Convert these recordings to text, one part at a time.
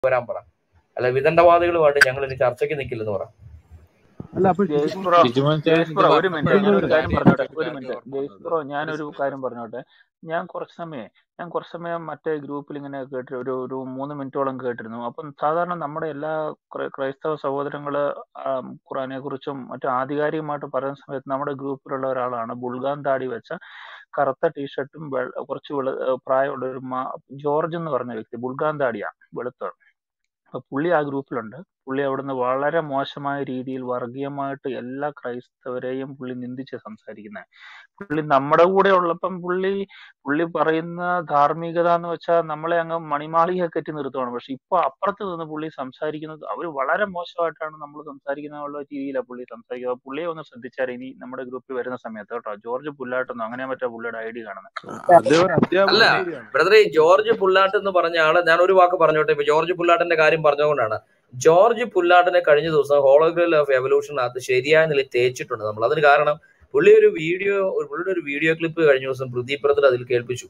വരാൻ പറ അല്ല വിദണ്ഡവാദികളുമായിട്ട് ഞങ്ങൾ ഇനി ചർച്ചയ്ക്ക് നിൽക്കില്ലെന്ന് പറ അല്ല അപ്പൊ ജെയ്സ് ഷിജു ബ്രോ ബിജുമോൻ ജെയ്സ് ചാൻ ഇത് ബ്രോ ഒരു മിനിറ്റ് പറഞ്ഞപ്പോഴാണ് ഞാനൊരു ഒരു കാര്യം കാര്യം പറഞ്ഞോട്ടെ എനിക്ക് ഒരു മിനിറ്റ് ജെയ്സ് കാര്യമായിട്ട് ബ്രോ ഓർമ്മ വന്നത് ഞാനൊരു ഡിസ് കാര്യം പറഞ്ഞോട്ടെ ഞാൻ കുറച്ച് സമയം ഞാൻ കുറച്ച് സമയം മറ്റേ ഗ്രൂപ്പിൽ ഇങ്ങനെ കേട്ട് ഒരു ഒരു മൂന്ന് മിനിറ്റോളം കേട്ടിരുന്നു അപ്പം സാധാരണ നമ്മുടെ എല്ലാ ക്രൈ- ക്രൈസ്തവ സഹോദരങ്ങള് ഖുറാനെ കുറിച്ചും മറ്റു ആധികാരികമായിട്ട് പറയുന്ന സമയത്ത് നമ്മുടെ ഗ്രൂപ്പിലുള്ള ഒരാളാണ് ബുൾഗാൻ താടി വെച്ച കറുത്ത ടീഷർട്ടും കുറച്ച് വെളു പ്രായമുള്ള ഒരു മാ- ജോർജ് എന്ന് പറഞ്ഞ വ്യക്തി ബുൾഗാൻ താടിയാ വെളുത്ത അപ്പൊ പുള്ളി ആ ഗ്രൂപ്പിലുണ്ട് പുള്ളി അവിടുന്ന് വളരെ മോശമായ രീതിയിൽ വർഗീയമായിട്ട് എല്ലാ ക്രൈസ്തവരെയും പുള്ളി നിന്ദിച്ച് സംസാരിക്കുന്നത് പുള്ളി നമ്മുടെ കൂടെ ഉള്ളപ്പം പുള്ളി പുള്ളി പറയുന്ന ധാർമ്മികത എന്ന് വെച്ചാൽ നമ്മളെ അങ്ങ് മണിമാളിക കെട്ടി നിർത്തുവാണ് പക്ഷെ ഇപ്പൊ അപ്പുറത്ത് നിന്ന് പുള്ളി സംസാരിക്കുന്നത് അവർ വളരെ മോശമായിട്ടാണ് നമ്മൾ സംസാരിക്കുന്ന ഉള്ള രീതിയിലാണ് പുള്ളി സംസാരിക്കുക അപ്പൊ പുള്ളിയെ ഒന്ന് ശ്രദ്ധിച്ചാൽ ഇനി നമ്മുടെ ഗ്രൂപ്പിൽ വരുന്ന സമയത്ത് കേട്ടോ ജോർജ് പുല്ലാട്ടെന്നോ അങ്ങനെ മറ്റോ പുള്ളിയുടെ ഐ ഡി കാണുന്നത് അദ്ദേഹം ഒരു അല്ല അധ്യാപകൻ കൂടിയാണ് ബ്രദറെ ഈ ജോർജ് പുല്ലാട്ട് എന്ന് പറഞ്ഞ ആള് ഞാൻ ഒരു വാക്ക് പറഞ്ഞോട്ടെ ഇപ്പൊ ജോർജ് പുല്ലാട്ടിന്റെ കാര്യം പറഞ്ഞുകൊണ്ടാണ് ജോർജ് പുല്ലാട്ടിനെ കഴിഞ്ഞ ദിവസം ഹോളോഗ്രിൽ ഓഫ് എവല്യൂഷനകത്ത് ശരിയായ നിലയിൽ തേച്ചിട്ടുണ്ട് നമ്മൾ അതിന് കാരണം പുള്ളി ഒരു വീഡിയോ പുള്ളിയുടെ ഒരു വീഡിയോ ക്ലിപ്പ് കഴിഞ്ഞ ദിവസം പ്രദീപ് ബ്രദർ അതിൽ കേൾപ്പിച്ചു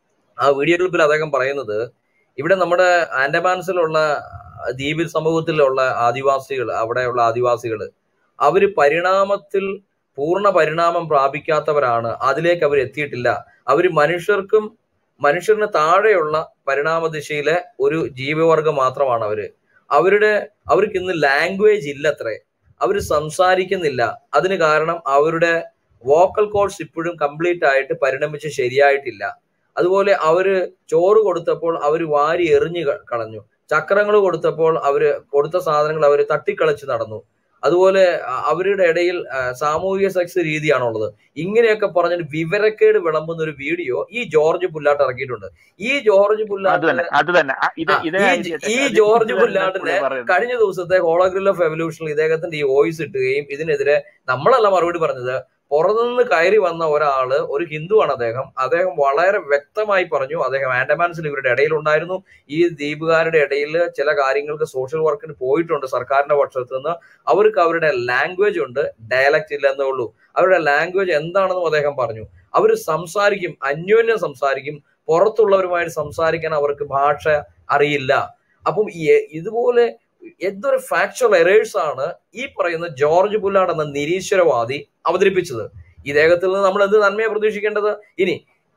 ആ വീഡിയോ ക്ലിപ്പിൽ അദ്ദേഹം പറയുന്നത് ഇവിടെ നമ്മുടെ ആൻഡമാൻസിലുള്ള ദ്വീപ് സമൂഹത്തിലുള്ള ആദിവാസികൾ അവിടെയുള്ള ആദിവാസികൾ അവര് പരിണാമത്തിൽ പൂർണ്ണ പരിണാമം പ്രാപിക്കാത്തവരാണ് അതിലേക്ക് അവർ എത്തിയിട്ടില്ല അവര് മനുഷ്യർക്കും മനുഷ്യരിന് താഴെയുള്ള പരിണാമ ദിശയിലെ ഒരു ജീവവർഗം മാത്രമാണ് അവര് അവരുടെ അവർക്ക് ഇന്ന് ലാംഗ്വേജ് ഇല്ലത്രേ അവർ സംസാരിക്കുന്നില്ല അതിന് കാരണം അവരുടെ വോക്കൽ കോഡ്സ് ഇപ്പോഴും കംപ്ലീറ്റ് ആയിട്ട് പരിണമിച്ച് ശരിയായിട്ടില്ല അതുപോലെ അവര് ചോറ് കൊടുത്തപ്പോൾ അവർ വാരി എറിഞ്ഞു ക- കളഞ്ഞു ചക്രങ്ങൾ കൊടുത്തപ്പോൾ അവര് കൊടുത്ത സാധനങ്ങൾ അവർ തട്ടിക്കളിച്ച് നടന്നു അതുപോലെ അ- അവരുടെ ഇടയിൽ ആ, സാമൂഹിക സെക്സ് രീതിയാണുള്ളത് ഇങ്ങനെയൊക്കെ പറഞ്ഞിട്ട് വിവരക്കേട് വിളമ്പുന്ന ഒരു വീഡിയോ ഈ ജോർജ് പുല്ലാട്ട് ഇറക്കിയിട്ടുണ്ട് ഈ ജോർജ് അത് പുല്ലാട്ട് തന്നെ അത് തന്നെ ആ, ഇത് ആ ഇതേ ഈ ഐഡിയ ജ- ഈ അത് ഇത് ജോർജ് തന്നെ പുല്ലാട്ടിനെ പുള്ളി പറയുന്നത് കഴിഞ്ഞ ദിവസത്തെ ഹോളോഗ്രിൽ ഓഫ് എവല്യൂഷനിൽ ഇദ്ദേഹത്തിന്റെ ഈ വോയിസ് ഇട്ടുകയും ഇതിനെതിരെ നമ്മളല്ല മറുപടി പറഞ്ഞത് പുറത്തുനിന്ന് കയറി വന്ന ഒരാള് ഒരു ഹിന്ദുവാണ് അദ്ദേഹം അദ്ദേഹം വളരെ വ്യക്തമായി പറഞ്ഞു അദ്ദേഹം ആൻഡമാൻസിൽ ഇവരുടെ ഇടയിലുണ്ടായിരുന്നു ഈ ദ്വീപുകാരുടെ ഇടയിൽ ചില കാര്യങ്ങൾക്ക് സോഷ്യൽ വർക്കിന് പോയിട്ടുണ്ട് സർക്കാരിന്റെ പക്ഷത്ത് നിന്ന് അവർക്ക് അവരുടെ ലാംഗ്വേജ് ഉണ്ട് ഡയലക്റ്റ് ഇല്ലെന്നേ ഉള്ളൂ അവരുടെ ലാംഗ്വേജ് എന്താണെന്നും അദ്ദേഹം പറഞ്ഞു അവർ സംസാരിക്കും അന്യോന്യം സംസാരിക്കും പുറത്തുള്ളവരുമായിട്ട് സംസാരിക്കാൻ അവർക്ക് ഭാഷ അറിയില്ല അപ്പം ഈ ഇതുപോലെ എന്തൊരു ഫാക്ച്വൽ എറേഴ്സ് ആണ് ഈ പറയുന്ന ജോർജ് പുല്ലാട് എന്ന നിരീശ്വരവാദി അവതരിപ്പിച്ചത് ഇദ്ദേഹത്തിൽ നിന്ന് നമ്മൾ എന്ത് നന്മയെ പ്രതീക്ഷിക്കേണ്ടത് ഇനി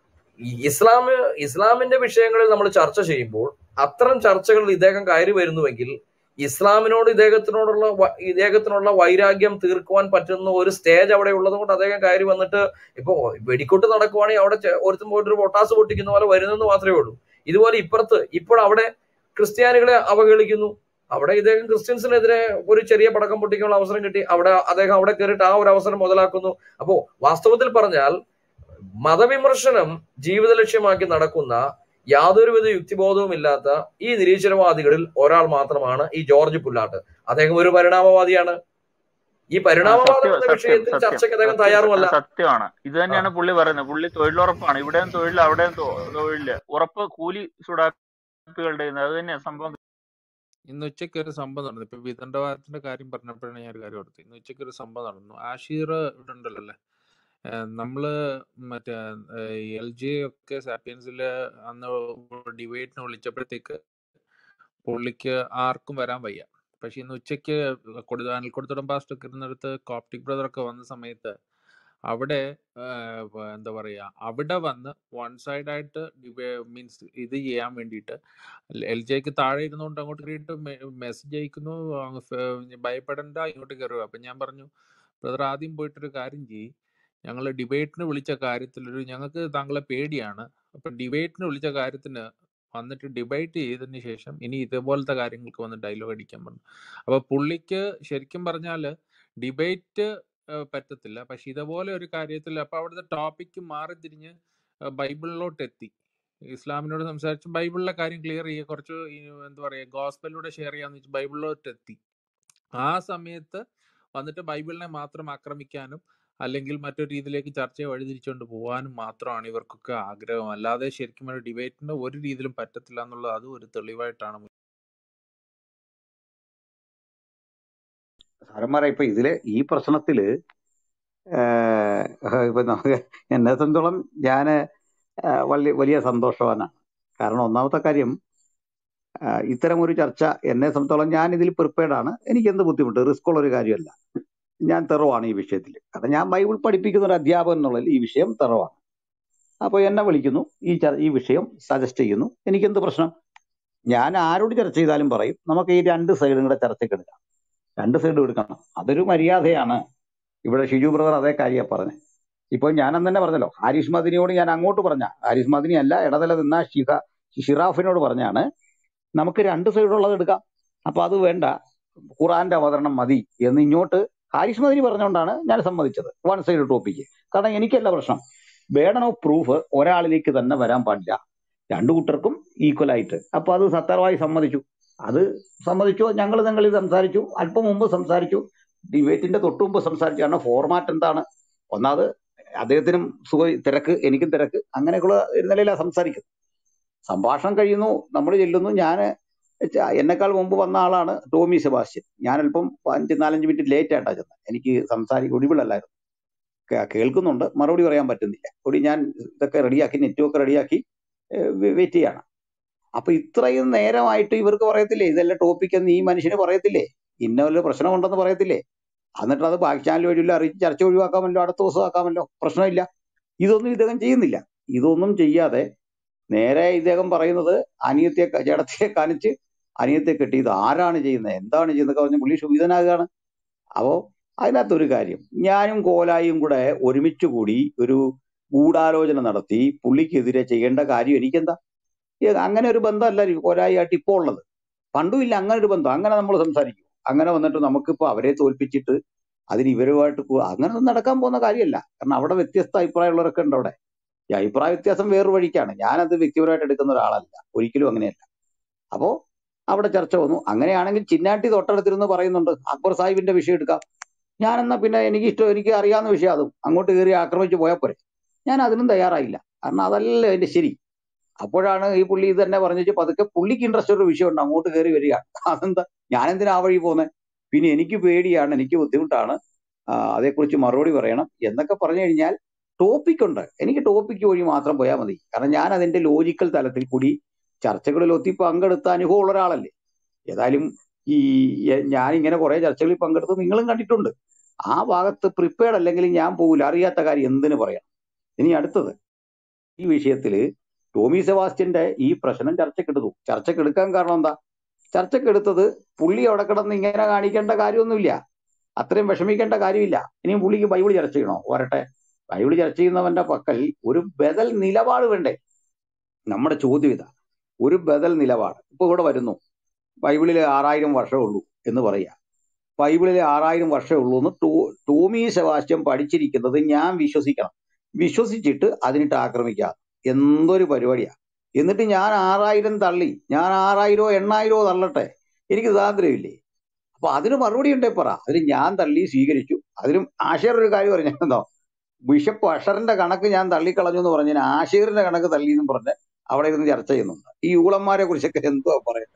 ഈ ഇസ്ലാം ഇസ്ലാമിന്റെ വിഷയങ്ങളിൽ നമ്മൾ ചർച്ച ചെയ്യുമ്പോൾ അത്തരം ചർച്ചകളിൽ ഇദ്ദേഹം കയറി വരുന്നുവെങ്കിൽ ഇസ്ലാമിനോട് ഇദ്ദേഹത്തിനോടുള്ള വ- ഇദ്ദേഹത്തിനുള്ള വൈരാഗ്യം തീർക്കുവാൻ പറ്റുന്ന ഒരു സ്റ്റേജ് അവിടെ ഉള്ളത് കൊണ്ട് അദ്ദേഹം കയറി വന്നിട്ട് ഇപ്പൊ വെടിക്കൊട്ട് നടക്കുവാണെങ്കിൽ അവിടെ ചെ- ഒരുത്തും പോയിട്ട് ഒരു പൊട്ടാസ് പൊട്ടിക്കുന്ന പോലെ വരുന്നെന്ന് മാത്രമേ ഉള്ളൂ ഇതുപോലെ ഇപ്പുറത്ത് ഇപ്പോൾ അവിടെ ക്രിസ്ത്യാനികളെ അവഹേളിക്കുന്നു അവിടെ ഇദ്ദേഹം ക്രിസ്ത്യൻസിനെതിരെ ഒരു ചെറിയ പടക്കം പൊട്ടിക്കാനുള്ള അവസരം കിട്ടി അവിടെ അദ്ദേഹം അവിടെ കയറിയിട്ട് ആ ഒരു അവസരം മുതലാക്കുന്നു അപ്പോ വാസ്തവത്തിൽ പറഞ്ഞാൽ മതവിമർശനം ജീവിത ലക്ഷ്യമാക്കി നടക്കുന്ന യാതൊരുവിധ യുക്തിബോധവും ഇല്ലാത്ത ഈ നിരീശ്വരവാദികളിൽ ഒരാൾ മാത്രമാണ് ഈ ജോർജ് പുല്ലാട്ട് അദ്ദേഹം ഒരു പരിണാമവാദിയാണ് ഈ ആ പരിണാമവാദം സത്യം എന്ന സത്യം വിഷയത്തിൽ സത്യം ചർച്ചയ്ക്ക് അദ്ദേഹം സത്യം തയ്യാറുമല്ല ആ, സത്യമാണ് ഇത് ആ തന്നെയാണ് പുള്ളി പറയുന്നത് പുള്ളി തൊഴിലുറപ്പാണ് ഇവിടെയും തൊഴിൽ അവിടെയും തൊ- തൊഴില് ഉറപ്പ് കൂലി ചൂടാപ്പികളുടെ അത് തന്നെയാണ് സംഭവം ഇന്ന് ഉച്ചയ്ക്ക് ഒരു സംഭവം നടന്നു ഇപ്പൊ വിദണ്ഡവാദത്തിന്റെ കാര്യം പറഞ്ഞപ്പോഴാണ് ഞാൻ ഒരു കാര്യം ഓർത്തത് ഇന്ന് ഉച്ചയ്ക്ക് ഒരു സംഭവം നടന്നു ആഷീർ ഇവിടെ ഉണ്ടല്ലോ അല്ലേ ഏഹ് നമ്മള് മറ്റേ എൽ ജി ഒക്കെ സാപ്പിയൻസിൽ അന്ന് ഡിബേറ്റിന് വിളിച്ചപ്പോഴത്തേക്ക് പുള്ളിക്ക് ആർക്കും വരാൻ വയ്യ പക്ഷെ ഇന്ന് ഉച്ചയ്ക്ക് കൊടു അനിൽക്കൊടുത്തോടം പാസ്റ്റ് ഒക്കെ ഇരുന്നിടത്ത് കോപ്റ്റിക് ബ്രദർ ഒക്കെ വന്ന സമയത്ത് അവിടെ ആഹ് വ- എന്താ പറയാ അവിടെ വന്ന് വൺ സൈഡ് ആയിട്ട് മീൻസ് ഇത് ചെയ്യാൻ വേണ്ടിയിട്ട് എൽ ജെക്ക് താഴെ ഇരുന്നുകൊണ്ട് അങ്ങോട്ട് കയറിയിട്ട് മെസ്സേജ് അയക്കുന്നു അങ്ങ് ഫ- ഭയപ്പെടണ്ട ഇങ്ങോട്ട് കയറുക അപ്പൊ ഞാൻ പറഞ്ഞു ബ്രദർ ആദ്യം പോയിട്ടൊരു കാര്യം ചെയ്യ് ഞങ്ങൾ ഡിബേറ്റിന് വിളിച്ച കാര്യത്തിൽ ഒരു ഞങ്ങൾക്ക് താങ്കളെ പേടിയാണ് അപ്പൊ ഡിബേറ്റിന് വിളിച്ച കാര്യത്തിന് വന്നിട്ട് ഡിബേറ്റ് ചെയ്തതിന് ശേഷം ഇനി ഇതുപോലത്തെ കാര്യങ്ങൾക്ക് വന്ന് ഡയലോഗ് അടിക്കാൻ പറഞ്ഞു അപ്പൊ പുള്ളിക്ക് ശരിക്കും പറഞ്ഞാല് ഡിബേറ്റ് പറ്റത്തില്ല പക്ഷെ ഇതുപോലെ ഒരു കാര്യത്തിൽ അപ്പൊ അവിടുത്തെ ടോപ്പിക്ക് മാറി തിരിഞ്ഞ് ഏഹ് ബൈബിളിലോട്ട് എത്തി ഇസ്ലാമിനോട് സംസാരിച്ച് ബൈബിളിലെ കാര്യം ക്ലിയർ ചെയ്യുക കുറച്ച് ഈ എന്താ പറയുക ഗോസ്പലിലൂടെ ഷെയർ ചെയ്യാന്ന് വെച്ച് ബൈബിളിലോട്ട് എത്തി ആ സമയത്ത് വന്നിട്ട് ബൈബിളിനെ മാത്രം ആക്രമിക്കാനും അല്ലെങ്കിൽ മറ്റൊരു രീതിയിലേക്ക് ചർച്ചയെ വഴിതിരിച്ചുകൊണ്ട് പോകാനും മാത്രമാണ് ഇവർക്കൊക്കെ ആഗ്രഹം അല്ലാതെ ശരിക്കും ഒരു ഡിബേറ്റിന് ഒരു രീതിയിലും പറ്റത്തില്ല എന്നുള്ളത് അതും ഒരു തെളിവായിട്ടാണ് സാറന്മാരെ ഇപ്പൊ ഇതില് ഈ പ്രശ്നത്തില് ഏഹ് ഇപ്പൊ നമുക്ക് എന്നെ സംബന്ധിച്ചോളം ഞാന് ഏഹ് വലിയ വലിയ സന്തോഷവാനാണ് കാരണം ഒന്നാമത്തെ കാര്യം ആ, ഇത്തരം ഒരു ചർച്ച എന്നെ സംബന്ധിച്ചോളം ഞാൻ ഇതിൽ പ്രിപ്പയർഡ് ആണ് എനിക്ക് എന്ത് ബുദ്ധിമുട്ട് റിസ്ക് ഉള്ള ഒരു കാര്യമല്ല ഞാൻ തെറവാണ് ഈ വിഷയത്തിൽ കാരണം ഞാൻ ബൈബിൾ പഠിപ്പിക്കുന്ന ഒരു അധ്യാപകൻ എന്നുള്ളതിൽ ഈ വിഷയം തെറവാണ് അപ്പോൾ എന്നെ വിളിക്കുന്നു ഈ ചർ- ഈ വിഷയം സജസ്റ്റ് ചെയ്യുന്നു എനിക്കെന്ത് പ്രശ്നം ഞാൻ ആരോട് ചർച്ച ചെയ്താലും പറയും നമുക്ക് ഈ രണ്ട് സൈഡും കൂടെ ചർച്ചയ്ക്ക് എടുക്കാം രണ്ട് സൈഡും എടുക്കണം അതൊരു മര്യാദയാണ് ഇവിടെ ഷിജു ബ്രദർ അതേ കാര്യമാണ് പറഞ്ഞത് ഇപ്പോൾ ഞാൻ അന്ന് തന്നെ പറഞ്ഞല്ലോ ഹാരിസ് മദിനിയോട് ഞാൻ അങ്ങോട്ട് പറഞ്ഞ ഹാരിസ് മദിനി അല്ല ഇടതല നിന്ന ഷിഹ ഷിറാഫിനോട് പറഞ്ഞാണ് നമുക്ക് രണ്ട് സൈഡുള്ളത് എടുക്കാം അപ്പൊ അത് വേണ്ട ഖുറാന്റെ അവതരണം മതി എന്ന് ഇങ്ങോട്ട് ഹാരിസ് മദിനി പറഞ്ഞുകൊണ്ടാണ് ഞാൻ സമ്മതിച്ചത് വൺ സൈഡ് ടോപ്പിക്ക് കാരണം എനിക്കല്ല പ്രശ്നം ബേഡൻ ഓഫ് പ്രൂഫ് ഒരാളിലേക്ക് തന്നെ വരാൻ പാടില്ല രണ്ടു കൂട്ടർക്കും ഈക്വൽ ആയിട്ട് അപ്പൊ അത് സത്തറവായി സമ്മതിച്ചു അത് സമ്മതിച്ചു ഞങ്ങൾ ഞങ്ങളിൽ സംസാരിച്ചു അല്പം മുമ്പ് സംസാരിച്ചു ഡിബേറ്റിന്റെ തൊട്ടു മുമ്പ് സംസാരിച്ചു കാരണം ഫോർമാറ്റ് എന്താണ് ഒന്നാമത് അദ്ദേഹത്തിനും സുഖ തിരക്ക് എനിക്കും തിരക്ക് അങ്ങനെയൊക്കെയുള്ള ഒരു നിലയിലാണ് സംസാരിക്കുന്നത് സംഭാഷണം കഴിയുന്നു നമ്മൾ ചെല്ലുന്നു ഞാൻ എന്നെക്കാൾ മുമ്പ് വന്ന ആളാണ് ടോമി സെബാസ്റ്റ്യൻ ഞാൻ അല്പം അഞ്ച് നാലഞ്ച് മിനിറ്റ് ലേറ്റ് ആയിട്ടാണ് ചെന്നത് എനിക്ക് സംസാരിക്കാൻ ഒടിവിളല്ലായിരുന്നു കേ- കേൾക്കുന്നുണ്ട് മറുപടി പറയാൻ പറ്റുന്നില്ല കൂടി ഞാൻ ഇതൊക്കെ റെഡിയാക്കി നെറ്റും ഒക്കെ റെഡിയാക്കി വെയിറ്റ് ചെയ്യാണ് അപ്പൊ ഇത്രയും നേരമായിട്ട് ഇവർക്ക് പറയത്തില്ലേ ഇതെല്ലാം ടോപ്പിക് എന്ന് ഈ മനുഷ്യന് പറയത്തില്ലേ ഇന്ന വല്ല പ്രശ്നമുണ്ടെന്ന് പറയത്തില്ലേ എന്നിട്ട് അത് ബാക്ക് ചാനൽ വഴിയില്ല അറിയിച്ച് ചർച്ച ഒഴിവാക്കാമല്ലോ അടുത്ത ദിവസം ആക്കാമല്ലോ പ്രശ്നമില്ല ഇതൊന്നും ഇദ്ദേഹം ചെയ്യുന്നില്ല ഇതൊന്നും ചെയ്യാതെ നേരെ ഇദ്ദേഹം പറയുന്നത് അനിയത്തെ ചേട്ടത്തെ കാണിച്ച് അനിയത്തെ കെട്ടി ഇത് ആരാണ് ചെയ്യുന്നത് എന്താണ് ചെയ്യുന്നത് പറഞ്ഞ് പുള്ളി ക്ഷുഭിതനാകുകയാണ് അപ്പോ അതിനകത്തൊരു കാര്യം ഞാനും കോലായും കൂടെ ഒരുമിച്ച് കൂടി ഒരു ഗൂഢാലോചന നടത്തി പുള്ളിക്കെതിരെ ചെയ്യേണ്ട കാര്യം എനിക്കെന്താ ഏ, അങ്ങനെ ഒരു ബന്ധമല്ല കോലായിട്ട് ഇപ്പോൾ ഉള്ളത് പണ്ടും ഇല്ല അങ്ങനെ ഒരു ബന്ധം അങ്ങനെ നമ്മൾ സംസാരിക്കും അങ്ങനെ വന്നിട്ട് നമുക്കിപ്പോ അവരെ തോൽപ്പിച്ചിട്ട് അതിന് ഇവരുമായിട്ട് കൂ- അങ്ങനെ ഒന്നും നടക്കാൻ പോകുന്ന കാര്യമല്ല കാരണം അവിടെ വ്യത്യസ്ത അഭിപ്രായമുള്ളവരൊക്കെ ഉണ്ട് അവിടെ ഈ അഭിപ്രായ വ്യത്യാസം വേറൊരു വഴിക്കാണ് ഞാനത് വ്യക്തിപരമായിട്ട് എടുക്കുന്ന ഒരാളല്ല ഒരിക്കലും അങ്ങനെയല്ല അപ്പോ അവിടെ ചർച്ച വന്നു അങ്ങനെയാണെങ്കിൽ ചിന്നാട്ടി തൊട്ടടുത്തിരുന്ന് പറയുന്നുണ്ട് അക്ബർ സാഹിബിന്റെ വിഷയം എടുക്കാം ഞാൻ എന്നാ പിന്നെ എനിക്ക് ഇഷ്ടം എനിക്ക് അറിയാവുന്ന വിഷയം അതും അങ്ങോട്ട് കയറി ആക്രമിച്ച് പോയാൽ പോരെ ഞാൻ അതിനും തയ്യാറായില്ല കാരണം അതല്ല അതിന്റെ ശരി അപ്പോഴാണ് ഈ പുള്ളി ഇത് തന്നെ പറഞ്ഞു പതുക്കെ പുള്ളിക്ക് ഇൻട്രസ്റ്റ് ഒരു വിഷയമുണ്ട് അങ്ങോട്ട് കയറി വരിക അതെന്താ ഞാൻ എന്തിനാ ആ വഴി പോകുന്നത് പിന്നെ എനിക്ക് പേടിയാണ് എനിക്ക് ബുദ്ധിമുട്ടാണ് ആ, അതേക്കുറിച്ച് മറുപടി പറയണം എന്നൊക്കെ പറഞ്ഞു കഴിഞ്ഞാൽ ടോപ്പിക് ഉണ്ട് എനിക്ക് ടോപ്പിക്ക് വഴി മാത്രം പോയാൽ മതി കാരണം ഞാൻ അതിന്റെ ലോജിക്കൽ തലത്തിൽ കൂടി ചർച്ചകളിൽ ഒത്തി പങ്കെടുത്ത അനുഭവമുള്ള ഒരാളല്ലേ ഏതായാലും ഈ എ- ഞാൻ ഇങ്ങനെ കുറെ ചർച്ചകളിൽ പങ്കെടുത്ത് നിങ്ങളും കണ്ടിട്ടുണ്ട് ആ ഭാഗത്ത് പ്രിപ്പയർഡ് അല്ലെങ്കിൽ ഞാൻ പോകില്ല അറിയാത്ത കാര്യം എന്തിനു പറയാം ഇനി അടുത്തത് ഈ വിഷയത്തില് ടോമി സെബാസ്റ്റ്യന്റെ ഈ പ്രശ്നം ചർച്ചക്കെടുത്തു ചർച്ചക്കെടുക്കാൻ കാരണം എന്താ ചർച്ചക്കെടുത്തത് പുള്ളി അവിടെ കിടന്ന് ഇങ്ങനെ കാണിക്കേണ്ട കാര്യമൊന്നുമില്ല അത്രയും വിഷമിക്കേണ്ട കാര്യമില്ല ഇനിയും പുള്ളിക്ക് ബൈബിൾ ചർച്ച ചെയ്യണോ വരട്ടെ ബൈബിൾ ചർച്ച ചെയ്യുന്നവന്റെ പക്കൽ ഒരു ബദൽ നിലപാട് വേണ്ടേ നമ്മുടെ ചോദ്യം ഇതാ ഒരു ബദൽ നിലപാട് ഇപ്പൊ ഇവിടെ വരുന്നു ബൈബിളിൽ ആറായിരം വർഷമേ ഉള്ളൂ എന്ന് പറയാ ബൈബിളിൽ ആറായിരം വർഷമേ ഉള്ളൂ എന്ന് ടോ ടോമി സെബാസ്റ്റ്യൻ പഠിച്ചിരിക്കുന്നത് ഞാൻ വിശ്വസിക്കണം വിശ്വസിച്ചിട്ട് അതിനിട്ട് ആക്രമിക്കുക എന്തൊരു പരിപാടിയാ എന്നിട്ട് ഞാൻ ആറായിരം തള്ളി ഞാൻ ആറായിരോ എണ്ണായിരോ തള്ളട്ടെ എനിക്ക് സ്വാതന്ത്ര്യമില്ലേ അപ്പൊ അതിന് മറുപടി ഉണ്ടേ പറ അതിന് ഞാൻ തള്ളി സ്വീകരിച്ചു അതിനും ആഷർ ഒരു കാര്യം പറഞ്ഞോ ബിഷപ്പ് അഷറിന്റെ കണക്ക് ഞാൻ തള്ളിക്കളഞ്ഞു എന്ന് പറഞ്ഞാൽ ആഷീറിന്റെ കണക്ക് തള്ളി എന്നും പറഞ്ഞ് അവിടെ ഇരുന്ന് ചർച്ച ചെയ്യുന്നുണ്ട് ഈ ഊളന്മാരെ കുറിച്ചൊക്കെ എന്തുവാ പറയുന്നത്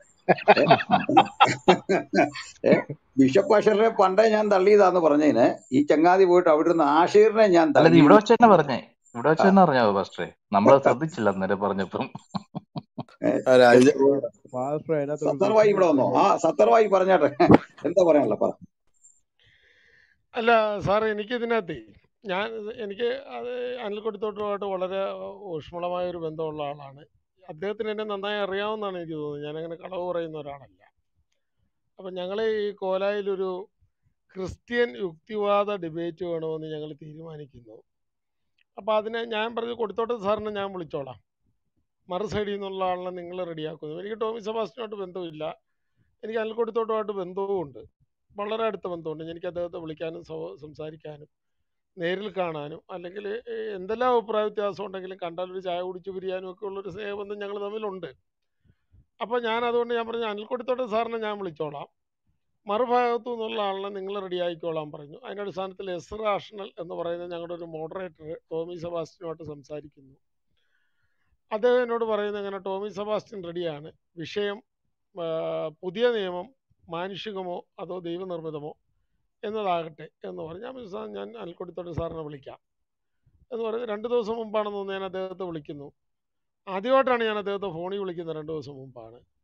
ഏ? ഏ? ബിഷപ്പ് അഷറിനെ പണ്ടേ ഞാൻ തള്ളിയതാന്ന് പറഞ്ഞതിന് ഈ ചങ്ങാതി പോയിട്ട് അവിടെ നിന്ന് ആഷീറിനെ ഞാൻ അല്ല ഇത് തള്ളി ഇവിടെ വെച്ച് തന്നെ പറഞ്ഞേ ഇവിടെ വെച്ച് ആ, തന്നെ പറഞ്ഞോ പാസ്റ്ററെ നമ്മളത് ശ്രദ്ധിച്ചില്ല അന്നേരം പറഞ്ഞപ്പം ഏ, അല്ല ഇത് എത്ര- മാസ്റ്റർ അതിനകത്തൊരു സത്തർവായി ഇവിടെ വന്നോ ആ സത്തർവായി പറഞ്ഞാട്ടെ എന്താ പറയാനുള്ള പറ അല്ല സാർ എനിക്കിതിനകത്ത് ഞാൻ എനിക്ക് അത് അനിൽക്കൊടിത്തോട്ടുമായിട്ട് വളരെ ഊഷ്മളമായ ഒരു ബന്ധമുള്ള ആളാണ് അദ്ദേഹത്തിന് എന്നെ നന്നായി അറിയാവുന്നതാണ് എനിക്ക് തോന്നുന്നത് ഞാനങ്ങനെ കളവ് പറയുന്ന ഒരാളല്ല അപ്പം ഞങ്ങൾ ഈ കോലായിലൊരു ക്രിസ്ത്യൻ യുക്തിവാദ ഡിബേറ്റ് വേണമെന്ന് ഞങ്ങൾ തീരുമാനിക്കുന്നു അപ്പോൾ അതിനെ ഞാൻ പറഞ്ഞു കൊടുത്തോട്ടെ സാറിനെ ഞാൻ വിളിച്ചോളാം മറു സൈഡിൽ നിന്നുള്ള ആളിനെ നിങ്ങൾ റെഡിയാക്കുന്നു എനിക്ക് ടോമി സെബാസ്റ്റിനുമായിട്ട് ബന്ധമില്ല എനിക്ക് അനിൽക്കൊടിത്തോട്ടുമായിട്ട് ബന്ധവും ഉണ്ട് വളരെ അടുത്ത ബന്ധമുണ്ട് എനിക്ക് അദ്ദേഹത്തെ വിളിക്കാനും സഹ- സംസാരിക്കാനും നേരിൽ കാണാനും അല്ലെങ്കിൽ ഏഹ്, എന്തെല്ലാം അഭിപ്രായ വ്യത്യാസം ഉണ്ടെങ്കിലും കണ്ടാൽ ഒരു ചായ കുടിച്ച് പിരിയാനും ഒക്കെ ഉള്ളൊരു സ്നേഹബന്ധം ഞങ്ങൾ തമ്മിലുണ്ട് അപ്പോൾ ഞാൻ അതുകൊണ്ട് ഞാൻ പറഞ്ഞു അനിൽക്കൊടിത്തോട്ടെ സാറിനെ ഞാൻ വിളിച്ചോളാം മറുഭാഗത്തു നിന്നുള്ള ആളിനെ നിങ്ങൾ റെഡി ആയിക്കോളാൻ പറഞ്ഞു അതിൻ്റെ അടിസ്ഥാനത്തിൽ എസ് റാഷണൽ എന്ന് പറയുന്ന ഞങ്ങളുടെ ഒരു മോഡറേറ്റർ ടോമി സെബാസ്റ്റിനുമായിട്ട് സംസാരിക്കുന്നു അദ്ദേഹം എന്നോട് പറയുന്നത് അങ്ങനെ ടോമി സെബാസ്റ്റ്യൻ റെഡിയാണ് വിഷയം ആ, പുതിയ നിയമം മാനുഷികമോ അതോ ദൈവനിർമ്മിതമോ എന്നതാകട്ടെ എന്ന് പറഞ്ഞു ഞാൻ പറഞ്ഞു, "സാർ ഞാൻ അൽക്കൊടിത്തോട്ട് സാറിനെ വിളിക്കാം എന്ന് പറഞ്ഞ് രണ്ട് ദിവസം മുമ്പാണെന്ന് തോന്നുന്നു ഞാൻ അദ്ദേഹത്തെ വിളിക്കുന്നു ആദ്യമായിട്ടാണ് ഞാൻ അദ്ദേഹത്തെ ഫോണിൽ വിളിക്കുന്നത് രണ്ട് ദിവസം മുമ്പാണ്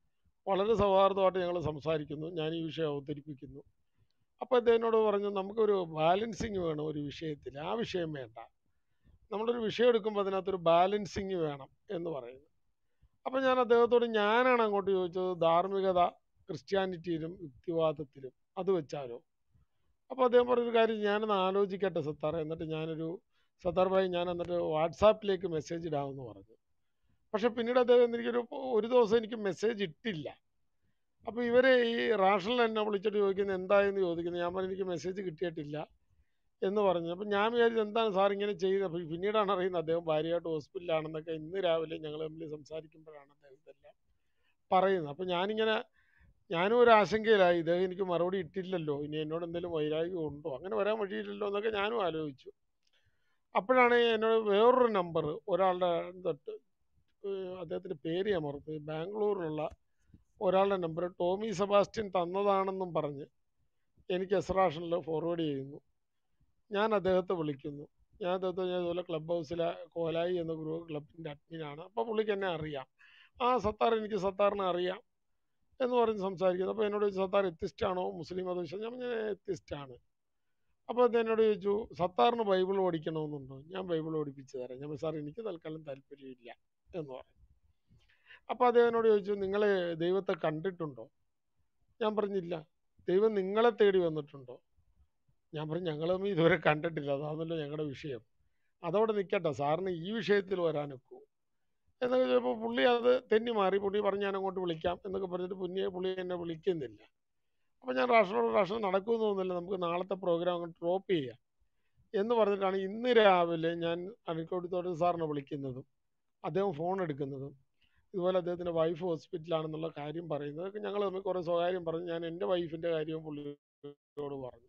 വളരെ സൗഹാർദ്ദമായിട്ട് ഞങ്ങൾ സംസാരിക്കുന്നു ഞാൻ ഈ വിഷയം അവതരിപ്പിക്കുന്നു അപ്പോൾ അദ്ദേഹത്തിനോട് പറഞ്ഞു നമുക്കൊരു ബാലൻസിങ് വേണം ഒരു വിഷയത്തിൽ ആ വിഷയം വേണ്ട നമ്മളൊരു വിഷയം എടുക്കുമ്പോൾ അതിനകത്തൊരു ബാലൻസിങ് വേണം എന്ന് പറയുന്നു അപ്പോൾ ഞാൻ അദ്ദേഹത്തോട് ഞാനാണ് അങ്ങോട്ട് ചോദിച്ചത് ധാർമ്മികത ക്രിസ്ത്യാനിറ്റിയിലും യുക്തിവാദത്തിലും അത് വെച്ചാലോ അപ്പോൾ അദ്ദേഹം പറഞ്ഞൊരു കാര്യം ഞാനൊന്ന് ആലോചിക്കട്ടെ സത്താർ എന്നിട്ട് ഞാനൊരു സത്താർ ഭായി ഞാൻ എന്നിട്ട് വാട്സാപ്പിലേക്ക് മെസ്സേജ് ഇടാമെന്ന് പറഞ്ഞു പക്ഷെ പിന്നീട് അദ്ദേഹം എനിക്കൊരു ഒരു ദിവസം എനിക്ക് മെസ്സേജ് ഇട്ടില്ല അപ്പോൾ ഇവരെ ഈ റാഷണൽ എന്നെ വിളിച്ചിട്ട് ചോദിക്കുന്നത് എന്തായെന്ന് ചോദിക്കുന്നത് ഞാൻ പറഞ്ഞു എനിക്ക് മെസ്സേജ് കിട്ടിയിട്ടില്ല എന്ന് പറഞ്ഞു അപ്പം ഞാൻ വിചാരിച്ചു എന്താണ് സാർ ഇങ്ങനെ ചെയ്തത് അപ്പോൾ പിന്നീടാണ് അറിയുന്നത് അദ്ദേഹം ഭാര്യയായിട്ട് ഹോസ്പിറ്റലിലാണെന്നൊക്കെ ഇന്ന് രാവിലെ ഞങ്ങൾ തമ്മിൽ സംസാരിക്കുമ്പോഴാണ് അദ്ദേഹം ഇതെല്ലാം പറയുന്നത് അപ്പോൾ ഞാനിങ്ങനെ ഞാനും ഒരു ആശങ്കയിലായി ഇദ്ദേഹം എനിക്ക് മറുപടി ഇട്ടില്ലല്ലോ ഇനി എന്നോട് എന്തെങ്കിലും വൈരാഗ്യം ഉണ്ടോ അങ്ങനെ വരാൻ വഴിയില്ലല്ലോ എന്നൊക്കെ ഞാനും ആലോചിച്ചു അപ്പോഴാണ് എന്നോട് വേറൊരു നമ്പർ ഒരാളുടെ തൊട്ട് ഏഹ് അദ്ദേഹത്തിൻ്റെ പേര് ഞാൻ മറന്നു ബാംഗ്ലൂരിലുള്ള ഒരാളുടെ നമ്പർ ടോമി സെബാസ്റ്റ്യൻ തന്നതാണെന്നും പറഞ്ഞ് എനിക്ക് എസ്റാഷനിൽ ഫോർവേഡ് ചെയ്യുന്നു ഞാൻ അദ്ദേഹത്തെ വിളിക്കുന്നു ഞാൻ അദ്ദേഹത്തെ ഞാൻ ഇതുപോലെ ക്ലബ് ഹൗസിലെ കോലായി എന്ന ഗ്രൂപ്പ് ക്ലബിൻ്റെ അഡ്മിനാണ് അപ്പോൾ പുള്ളിക്ക് എന്നെ അറിയാം ആ സത്താർ എനിക്ക് സത്താറിനെ അറിയാം എന്ന് പറഞ്ഞ് സംസാരിക്കുന്നു അപ്പോൾ എന്നോട് ചോദിച്ചു സത്താർ എത്തിസ്റ്റാണോ മുസ്ലിം മതം വിശ്വാസം ഞാൻ ഞാൻ എത്തിസ്റ്റാണ് അപ്പോൾ അത് എന്നോട് ചോദിച്ചു സത്താറിന് ബൈബിൾ പഠിക്കണമെന്നുണ്ടോ ഞാൻ ബൈബിൾ പഠിപ്പിച്ചു തരാം ഞാൻ പറഞ്ഞു, സാർ എനിക്ക് തൽക്കാലം താല്പര്യമില്ല എന്ന് പറഞ്ഞു അപ്പോൾ അദ്ദേഹം എന്നോട് ചോദിച്ചു നിങ്ങൾ ദൈവത്തെ കണ്ടിട്ടുണ്ടോ ഞാൻ പറഞ്ഞില്ല ദൈവം നിങ്ങളെ തേടി വന്നിട്ടുണ്ടോ ഞാൻ പറഞ്ഞു ഞങ്ങൾ തമ്മിൽ ഇതുവരെ കണ്ടിട്ടില്ല അതാണല്ലോ ഞങ്ങളുടെ വിഷയം അതവിടെ നിൽക്കട്ടെ സാറിന് ഈ വിഷയത്തിൽ വരാനൊക്കൂ എന്നൊക്കെ ചോദിച്ചപ്പോൾ പുള്ളി അത് തെന്നി മാറി പുള്ളി പറഞ്ഞ് ഞാൻ അങ്ങോട്ട് വിളിക്കാം എന്നൊക്കെ പറഞ്ഞിട്ട് പുണ്യ പുള്ളി എന്നെ വിളിക്കുന്നില്ല അപ്പോൾ ഞാൻ റാഷനോട് റാഷൻ നടക്കുമെന്ന് തോന്നുന്നില്ല നമുക്ക് നാളത്തെ പ്രോഗ്രാം അങ്ങോട്ട് ഡ്രോപ്പ് ചെയ്യാം എന്ന് പറഞ്ഞിട്ടാണ് ഇന്ന് രാവിലെ ഞാൻ അണിക്കോടിത്തോട്ട് സാറിനെ വിളിക്കുന്നതും അദ്ദേഹം ഫോൺ എടുക്കുന്നതും ഇതുപോലെ അദ്ദേഹത്തിൻ്റെ വൈഫ് ഹോസ്പിറ്റലാണെന്നുള്ള കാര്യം പറയുന്നത് അതൊക്കെ ഞങ്ങൾ തമ്മിൽ കുറേ സ്വകാര്യം പറഞ്ഞു ഞാൻ എൻ്റെ വൈഫിൻ്റെ കാര്യവും പുള്ളിയോട് പറഞ്ഞു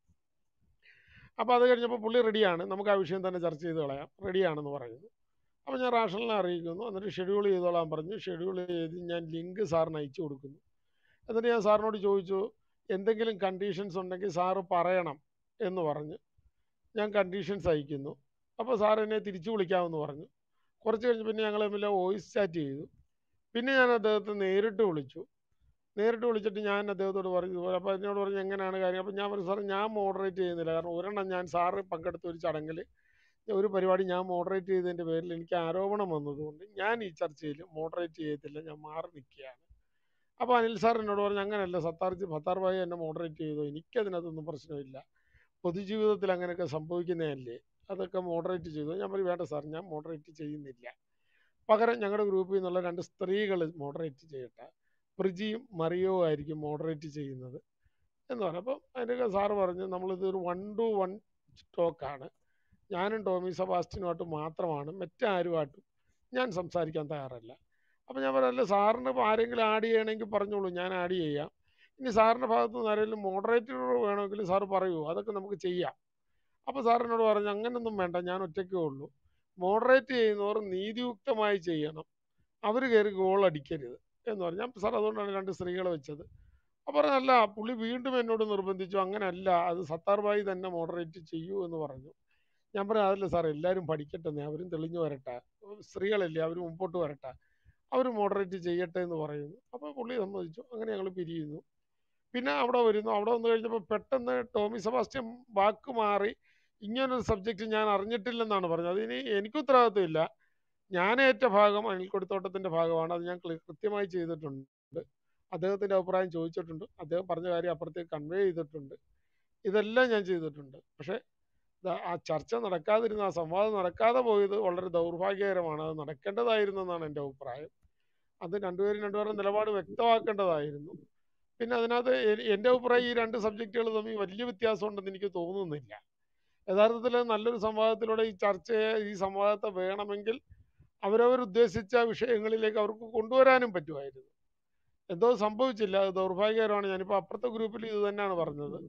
അപ്പോൾ അത് കഴിഞ്ഞപ്പോൾ പുള്ളി റെഡിയാണ് നമുക്ക് ആ വിഷയം തന്നെ ചർച്ച ചെയ്ത് കളയാം റെഡിയാണെന്ന് പറയുന്നു അപ്പോൾ ഞാൻ റാഷണലിനെ അറിയിക്കുന്നു എന്നിട്ട് ഷെഡ്യൂൾ ചെയ്തോളാൻ പറഞ്ഞു ഷെഡ്യൂൾ ചെയ്ത് ഞാൻ ലിങ്ക് സാറിന് അയച്ചു കൊടുക്കുന്നു എന്നിട്ട് ഞാൻ സാറിനോട് ചോദിച്ചു എന്തെങ്കിലും കണ്ടീഷൻസ് ഉണ്ടെങ്കിൽ സാറ് പറയണം എന്ന് പറഞ്ഞ് ഞാൻ കണ്ടീഷൻസ് അയക്കുന്നു അപ്പോൾ സാർ എന്നെ തിരിച്ചു വിളിക്കാമെന്ന് പറഞ്ഞു കുറച്ച് കഴിഞ്ഞ് പിന്നെ ഞങ്ങൾ തമ്മിൽ വോയിസ് ചാറ്റ് ചെയ്തു പിന്നെ ഞാൻ അദ്ദേഹത്തെ നേരിട്ട് വിളിച്ചു നേരിട്ട് വിളിച്ചിട്ട് ഞാൻ അദ്ദേഹത്തോട് പറഞ്ഞു ഇതുപോലെ അപ്പോൾ എന്നോട് പറഞ്ഞു എങ്ങനെയാണ് കാര്യം അപ്പോൾ ഞാൻ പറഞ്ഞു സാർ ഞാൻ മോഡറേറ്റ് ചെയ്യുന്നില്ല കാരണം ഒരെണ്ണം ഞാൻ സാറ് പങ്കെടുത്ത ഒരു ചടങ്ങിൽ ഒരു പരിപാടി ഞാൻ മോഡറേറ്റ് ചെയ്തതിൻ്റെ പേരിൽ എനിക്ക് ആരോപണം വന്നതുകൊണ്ട് ഞാൻ ഈ ചർച്ചയിൽ മോഡറേറ്റ് ചെയ്യത്തില്ല ഞാൻ മാറി നിൽക്കുകയാണ് അപ്പോൾ അനിൽ സാർ എന്നോട് പറഞ്ഞു അങ്ങനെയല്ല സത്താർ സത്താർ ഭായി എന്നെ മോഡറേറ്റ് ചെയ്തു എനിക്കതിനകത്തൊന്നും പ്രശ്നമില്ല പൊതുജീവിതത്തിൽ അങ്ങനെയൊക്കെ സംഭവിക്കുന്നതല്ലേ അതൊക്കെ മോഡറേറ്റ് ചെയ്തു ഞാൻ പറയും വേണ്ട സാർ ഞാൻ മോഡറേറ്റ് ചെയ്യുന്നില്ല പകരം ഞങ്ങളുടെ ഗ്രൂപ്പിൽ നിന്നുള്ള രണ്ട് സ്ത്രീകൾ മോഡറേറ്റ് ചെയ്യട്ടെ പ്രിജിയും മറിയോ ആയിരിക്കും മോഡറേറ്റ് ചെയ്യുന്നത് എന്ന് പറഞ്ഞു അപ്പം അതിൻ്റെയൊക്കെ സാറ് പറഞ്ഞു നമ്മളിത് ഒരു വൺ ടു വൺ ടോക്കാണ് ഞാനും ടോമി സെബാസ്റ്റിനുമായിട്ട് മാത്രമാണ് മറ്റാരുമായിട്ടും ഞാൻ സംസാരിക്കാൻ തയ്യാറല്ല അപ്പം ഞാൻ പറയല്ല സാറിന് ഇപ്പോൾ ആരെങ്കിലും ആഡ് ചെയ്യണമെങ്കിൽ പറഞ്ഞോളൂ ഞാൻ ആഡ് ചെയ്യാം ഇനി സാറിൻ്റെ ഭാഗത്ത് നിന്ന് ആരെങ്കിലും മോഡറേറ്റർ വേണമെങ്കിൽ സാറ് പറയൂ അതൊക്കെ നമുക്ക് ചെയ്യാം അപ്പോൾ സാറിനോട് പറഞ്ഞു അങ്ങനൊന്നും വേണ്ട ഞാൻ ഒറ്റയ്ക്കേ ഉള്ളൂ മോഡറേറ്റ് ചെയ്യുന്നവർ നീതിയുക്തമായി ചെയ്യണം അവർ കയറി ഗോൾ അടിക്കരുത് എന്ന് പറഞ്ഞു ഞാൻ സാർ അതുകൊണ്ടാണ് രണ്ട് സ്ത്രീകളെ വെച്ചത് അപ്പോൾ പറഞ്ഞല്ല പുള്ളി വീണ്ടും എന്നോട് നിർബന്ധിച്ചു അങ്ങനെയല്ല അത് സത്താർ ഭായി തന്നെ മോഡറേറ്റ് ചെയ്യൂ എന്ന് പറഞ്ഞു ഞാൻ പറഞ്ഞു അതല്ല സാർ എല്ലാവരും പഠിക്കട്ടെ അവരും തെളിഞ്ഞു വരട്ടെ സ്ത്രീകളല്ലേ അവർ മുമ്പോട്ട് വരട്ടെ അവർ മോഡറേറ്റ് ചെയ്യട്ടെ എന്ന് പറയുന്നു അപ്പോൾ പുള്ളി സമ്മതിച്ചു അങ്ങനെ ഞങ്ങൾ പിരിയുന്നു പിന്നെ അവിടെ വരുന്നു അവിടെ വന്നു കഴിഞ്ഞപ്പോൾ പെട്ടെന്ന് ടോമി സെബാസ്റ്റ്യൻ വാക്ക് മാറി ഇങ്ങനൊരു സബ്ജക്റ്റ് ഞാൻ അറിഞ്ഞിട്ടില്ലെന്നാണ് പറഞ്ഞത് അതിന് എനിക്ക് ഉത്തരവാദിത്വമില്ല ഞാൻ ഏറ്റ ഭാഗം അനിൽക്കൊടിത്തോട്ടത്തിൻ്റെ ഭാഗമാണ് അത് ഞാൻ ക്ലി- കൃത്യമായി ചെയ്തിട്ടുണ്ട് അദ്ദേഹത്തിൻ്റെ അഭിപ്രായം ചോദിച്ചിട്ടുണ്ട് അദ്ദേഹം പറഞ്ഞ കാര്യം അപ്പുറത്തേക്ക് കൺവേ ചെയ്തിട്ടുണ്ട് ഇതെല്ലാം ഞാൻ ചെയ്തിട്ടുണ്ട് പക്ഷേ ദാ- ആ ചർച്ച നടക്കാതിരുന്ന ആ സംവാദം നടക്കാതെ പോയത് വളരെ ദൗർഭാഗ്യകരമാണ് അത് നടക്കേണ്ടതായിരുന്നു എന്നാണ് എൻ്റെ അഭിപ്രായം അത് രണ്ടുപേരും രണ്ടുപേരുടെ നിലപാട് വ്യക്തമാക്കേണ്ടതായിരുന്നു പിന്നെ അതിനകത്ത് എ- എൻ്റെ അഭിപ്രായം ഈ രണ്ട് സബ്ജക്റ്റുകൾ തമ്മിൽ വലിയ വ്യത്യാസമുണ്ടെന്ന് എനിക്ക് തോന്നുന്നില്ല യഥാർത്ഥത്തിൽ നല്ലൊരു സംവാദത്തിലൂടെ ഈ ചർച്ചയെ ഈ സംവാദത്തെ വേണമെങ്കിൽ അവരവർ ഉദ്ദേശിച്ച വിഷയങ്ങളിലേക്ക് അവർക്ക് കൊണ്ടുവരാനും പറ്റുമായിരുന്നു എന്തോ സംഭവിച്ചില്ല അത് ദൗർഭാഗ്യകരമാണ് ഞാനിപ്പോൾ അപ്പുറത്തെ ഗ്രൂപ്പിൽ ഇത് തന്നെയാണ് പറഞ്ഞത്